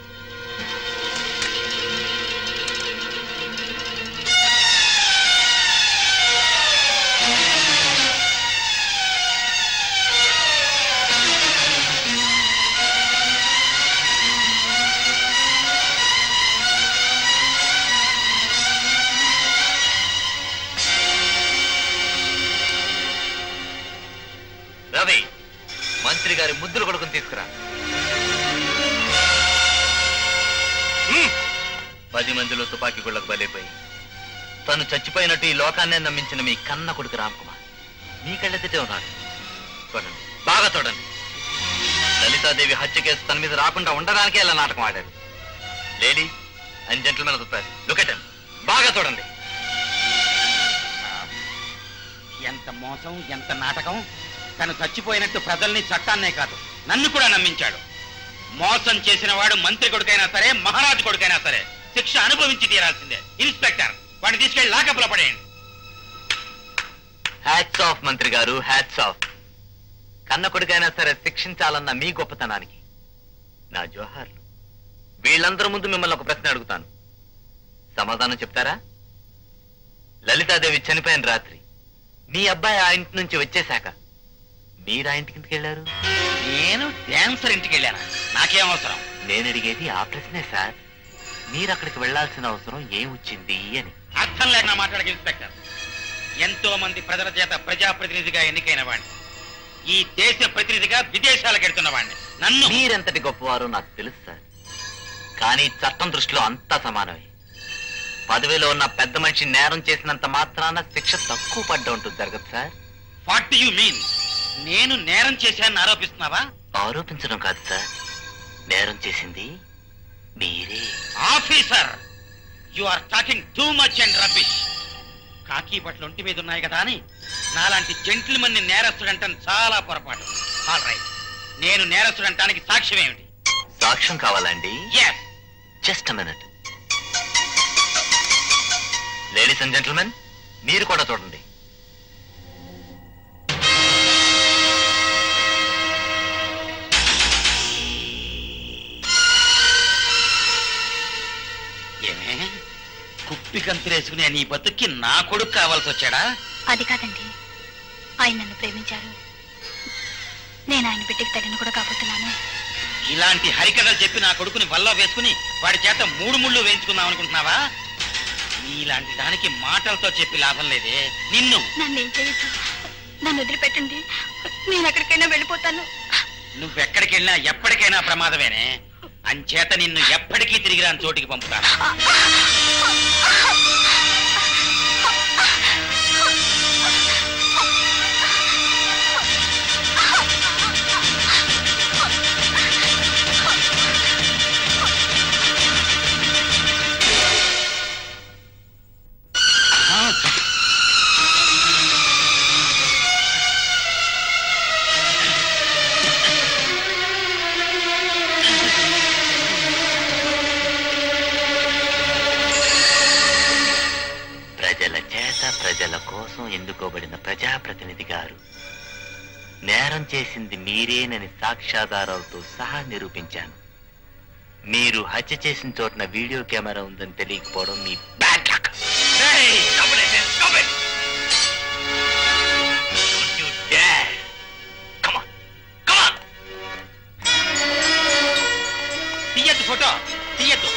రవి మంత్రి గారి ముద్దులు కొడుకుని తీసుకురా హ్మ్. పది మందిలో తుపాకీ గుళ్ళకు బలైపోయి తను చచ్చిపోయినట్టు ఈ లోకాన్నే నమ్మించిన మీ కన్న కొడుకు రామ్కుమార్ మీ కళ్ళెత్తితే ఉన్నాడు చూడండి బాగా చూడండి లలితాదేవి హత్య కేసు తన మీద రాకుండా ఉండడానికే ఇలా నాటకం ఆడారు lady and gentlemen of the press look at బాగా చూడండి ఎంత మోసం ఎంత నాటకం తను చచ్చిపోయినట్టు ప్రజల్ని చట్టాన్నే కాదు నన్ను కూడా నమ్మించాడు మోసం చేసిన వాడు మంత్రి కొడుకైనా సరే మహారాజు కొడుకైనా సరే శిక్ష అనుభవించి తీరాల్సిందే ఇన్స్పెక్టర్ వాడిని తీసుకెళ్లి లాకప్లో పడేయండి హ్యాట్స్ ఆఫ్ మంత్రి గారు హ్యాట్స్ ఆఫ్ కన్న కొడుకైనా సరే శిక్షించాలన్న మీ గొప్పతనానికి నా జోహార్లు వీళ్ళందరి ముందు మిమ్మల్ని ఒక ప్రశ్న అడుగుతాను సమాధానం చెప్తారా లలితాదేవి చనిపోయిన రాత్రి మీ అబ్బాయి ఆ ఇంటి నుంచి వచ్చేశాక మీరు ఆ ఇంటికి ఎందుకు వెళ్ళారు నేను డాన్సర్ ఇంటికి వెళ్ళాను నాకేం అవసరం నేను అడిగేది ఆ ప్రశ్నే సార్ మీరు అక్కడికి వెళ్ళాల్సిన అవసరం ఏం వచ్చింది అని అర్థం లేక నా మాట్లాడక ఇన్స్పెక్టర్ ఎంతో మంది ప్రజల చేత ప్రజాప్రతినిధిగా ఎన్నికైన వాడిని ఈ దేశ ప్రతినిధిగా విదేశాలకు వెళ్తున్న వాడిని నన్ను మీరెంతటి గొప్పవారో నాకు తెలుసు సార్ కానీ చట్టం దృష్టిలో అంతా సమానమే పదవిలో ఉన్న పెద్ద మనిషి నేరం చేసినంత మాత్రాన శిక్ష తక్కువ పడ్డ ఉంటుంది జరగదు సార్ వాట్ యు మీన్ నేను నేరం చేశానని ఆరోపిస్తున్నావా ఆరోపించడం కాదు సార్ నేరం చేసింది మీరే officer you are talking too much and rubbish కాకి బట్టలు ఒంటి మీద ఉన్నాయి కదా అని నాలాంటి జెంటిల్మన్ ని నేరస్తుడంటాను చాలా పొరపాటు ఆల్ రైట్ నేను నేరస్తుడంటానికి సాక్ష్యం ఏమిటి సాక్ష్యం కావాలండి yes just minute ladies and gentlemen మీరు కూడా చూడండి ఏమే కుప్పి కంతులేసుకునే నీ బతుక్కి నా కొడుకు కావాల్సి వచ్చాడా అది కాదండి ఆయన నన్ను ప్రేమించారు నేను ఆయన బిడ్డకి తల్లిని కూడా కాబోతున్నాను ఇలాంటి హరికథలు చెప్పి నా కొడుకుని వల్ల వేసుకుని వాడి చేత మూడు ముళ్ళు వేయించుకుందాం అనుకుంటున్నావా నీలాంటి దానికి మాటలతో చెప్పి లాభం లేదే నిన్ను నన్ను ఏం చేయొచ్చు నన్ను వదిలిపెట్టండి నేను ఎక్కడికైనా వెళ్ళిపోతాను నువ్వెక్కడికి వెళ్ళినా ఎప్పటికైనా ప్రమాదమేనే అంచేత నిన్ను ఎప్పటికీ తిరిగి రాని చోటికి పంపుతాను ప్రజల చేత ప్రజల కోసం ఎన్నుకోబడిన ప్రజాప్రతినిధి గారు నేరం చేసింది మీరేనని సాక్ష్యాధారాలతో సహా నిరూపించాను మీరు హత్య చేసిన చోటన వీడియో కెమెరా ఉందని తెలియకపోవడం మీ బ్యాడ్ లక్ తీయద్దు ఫోటో తీయద్దు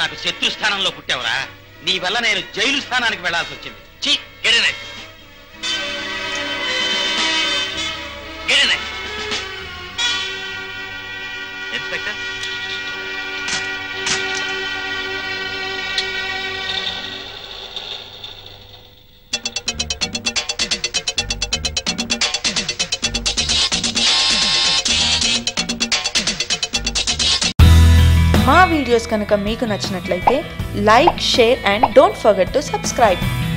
నాకు శత్రు స్థానంలో పుట్టావురా నీ వల్ల నేను జైలు స్థానానికి వెళ్లాల్సి వచ్చింది చీ గెడనే గెడనే ఇన్స్పెక్టర్ మా వీడియోస్ కనుక మీకు నచ్చినట్లయితే like share and don't forget to subscribe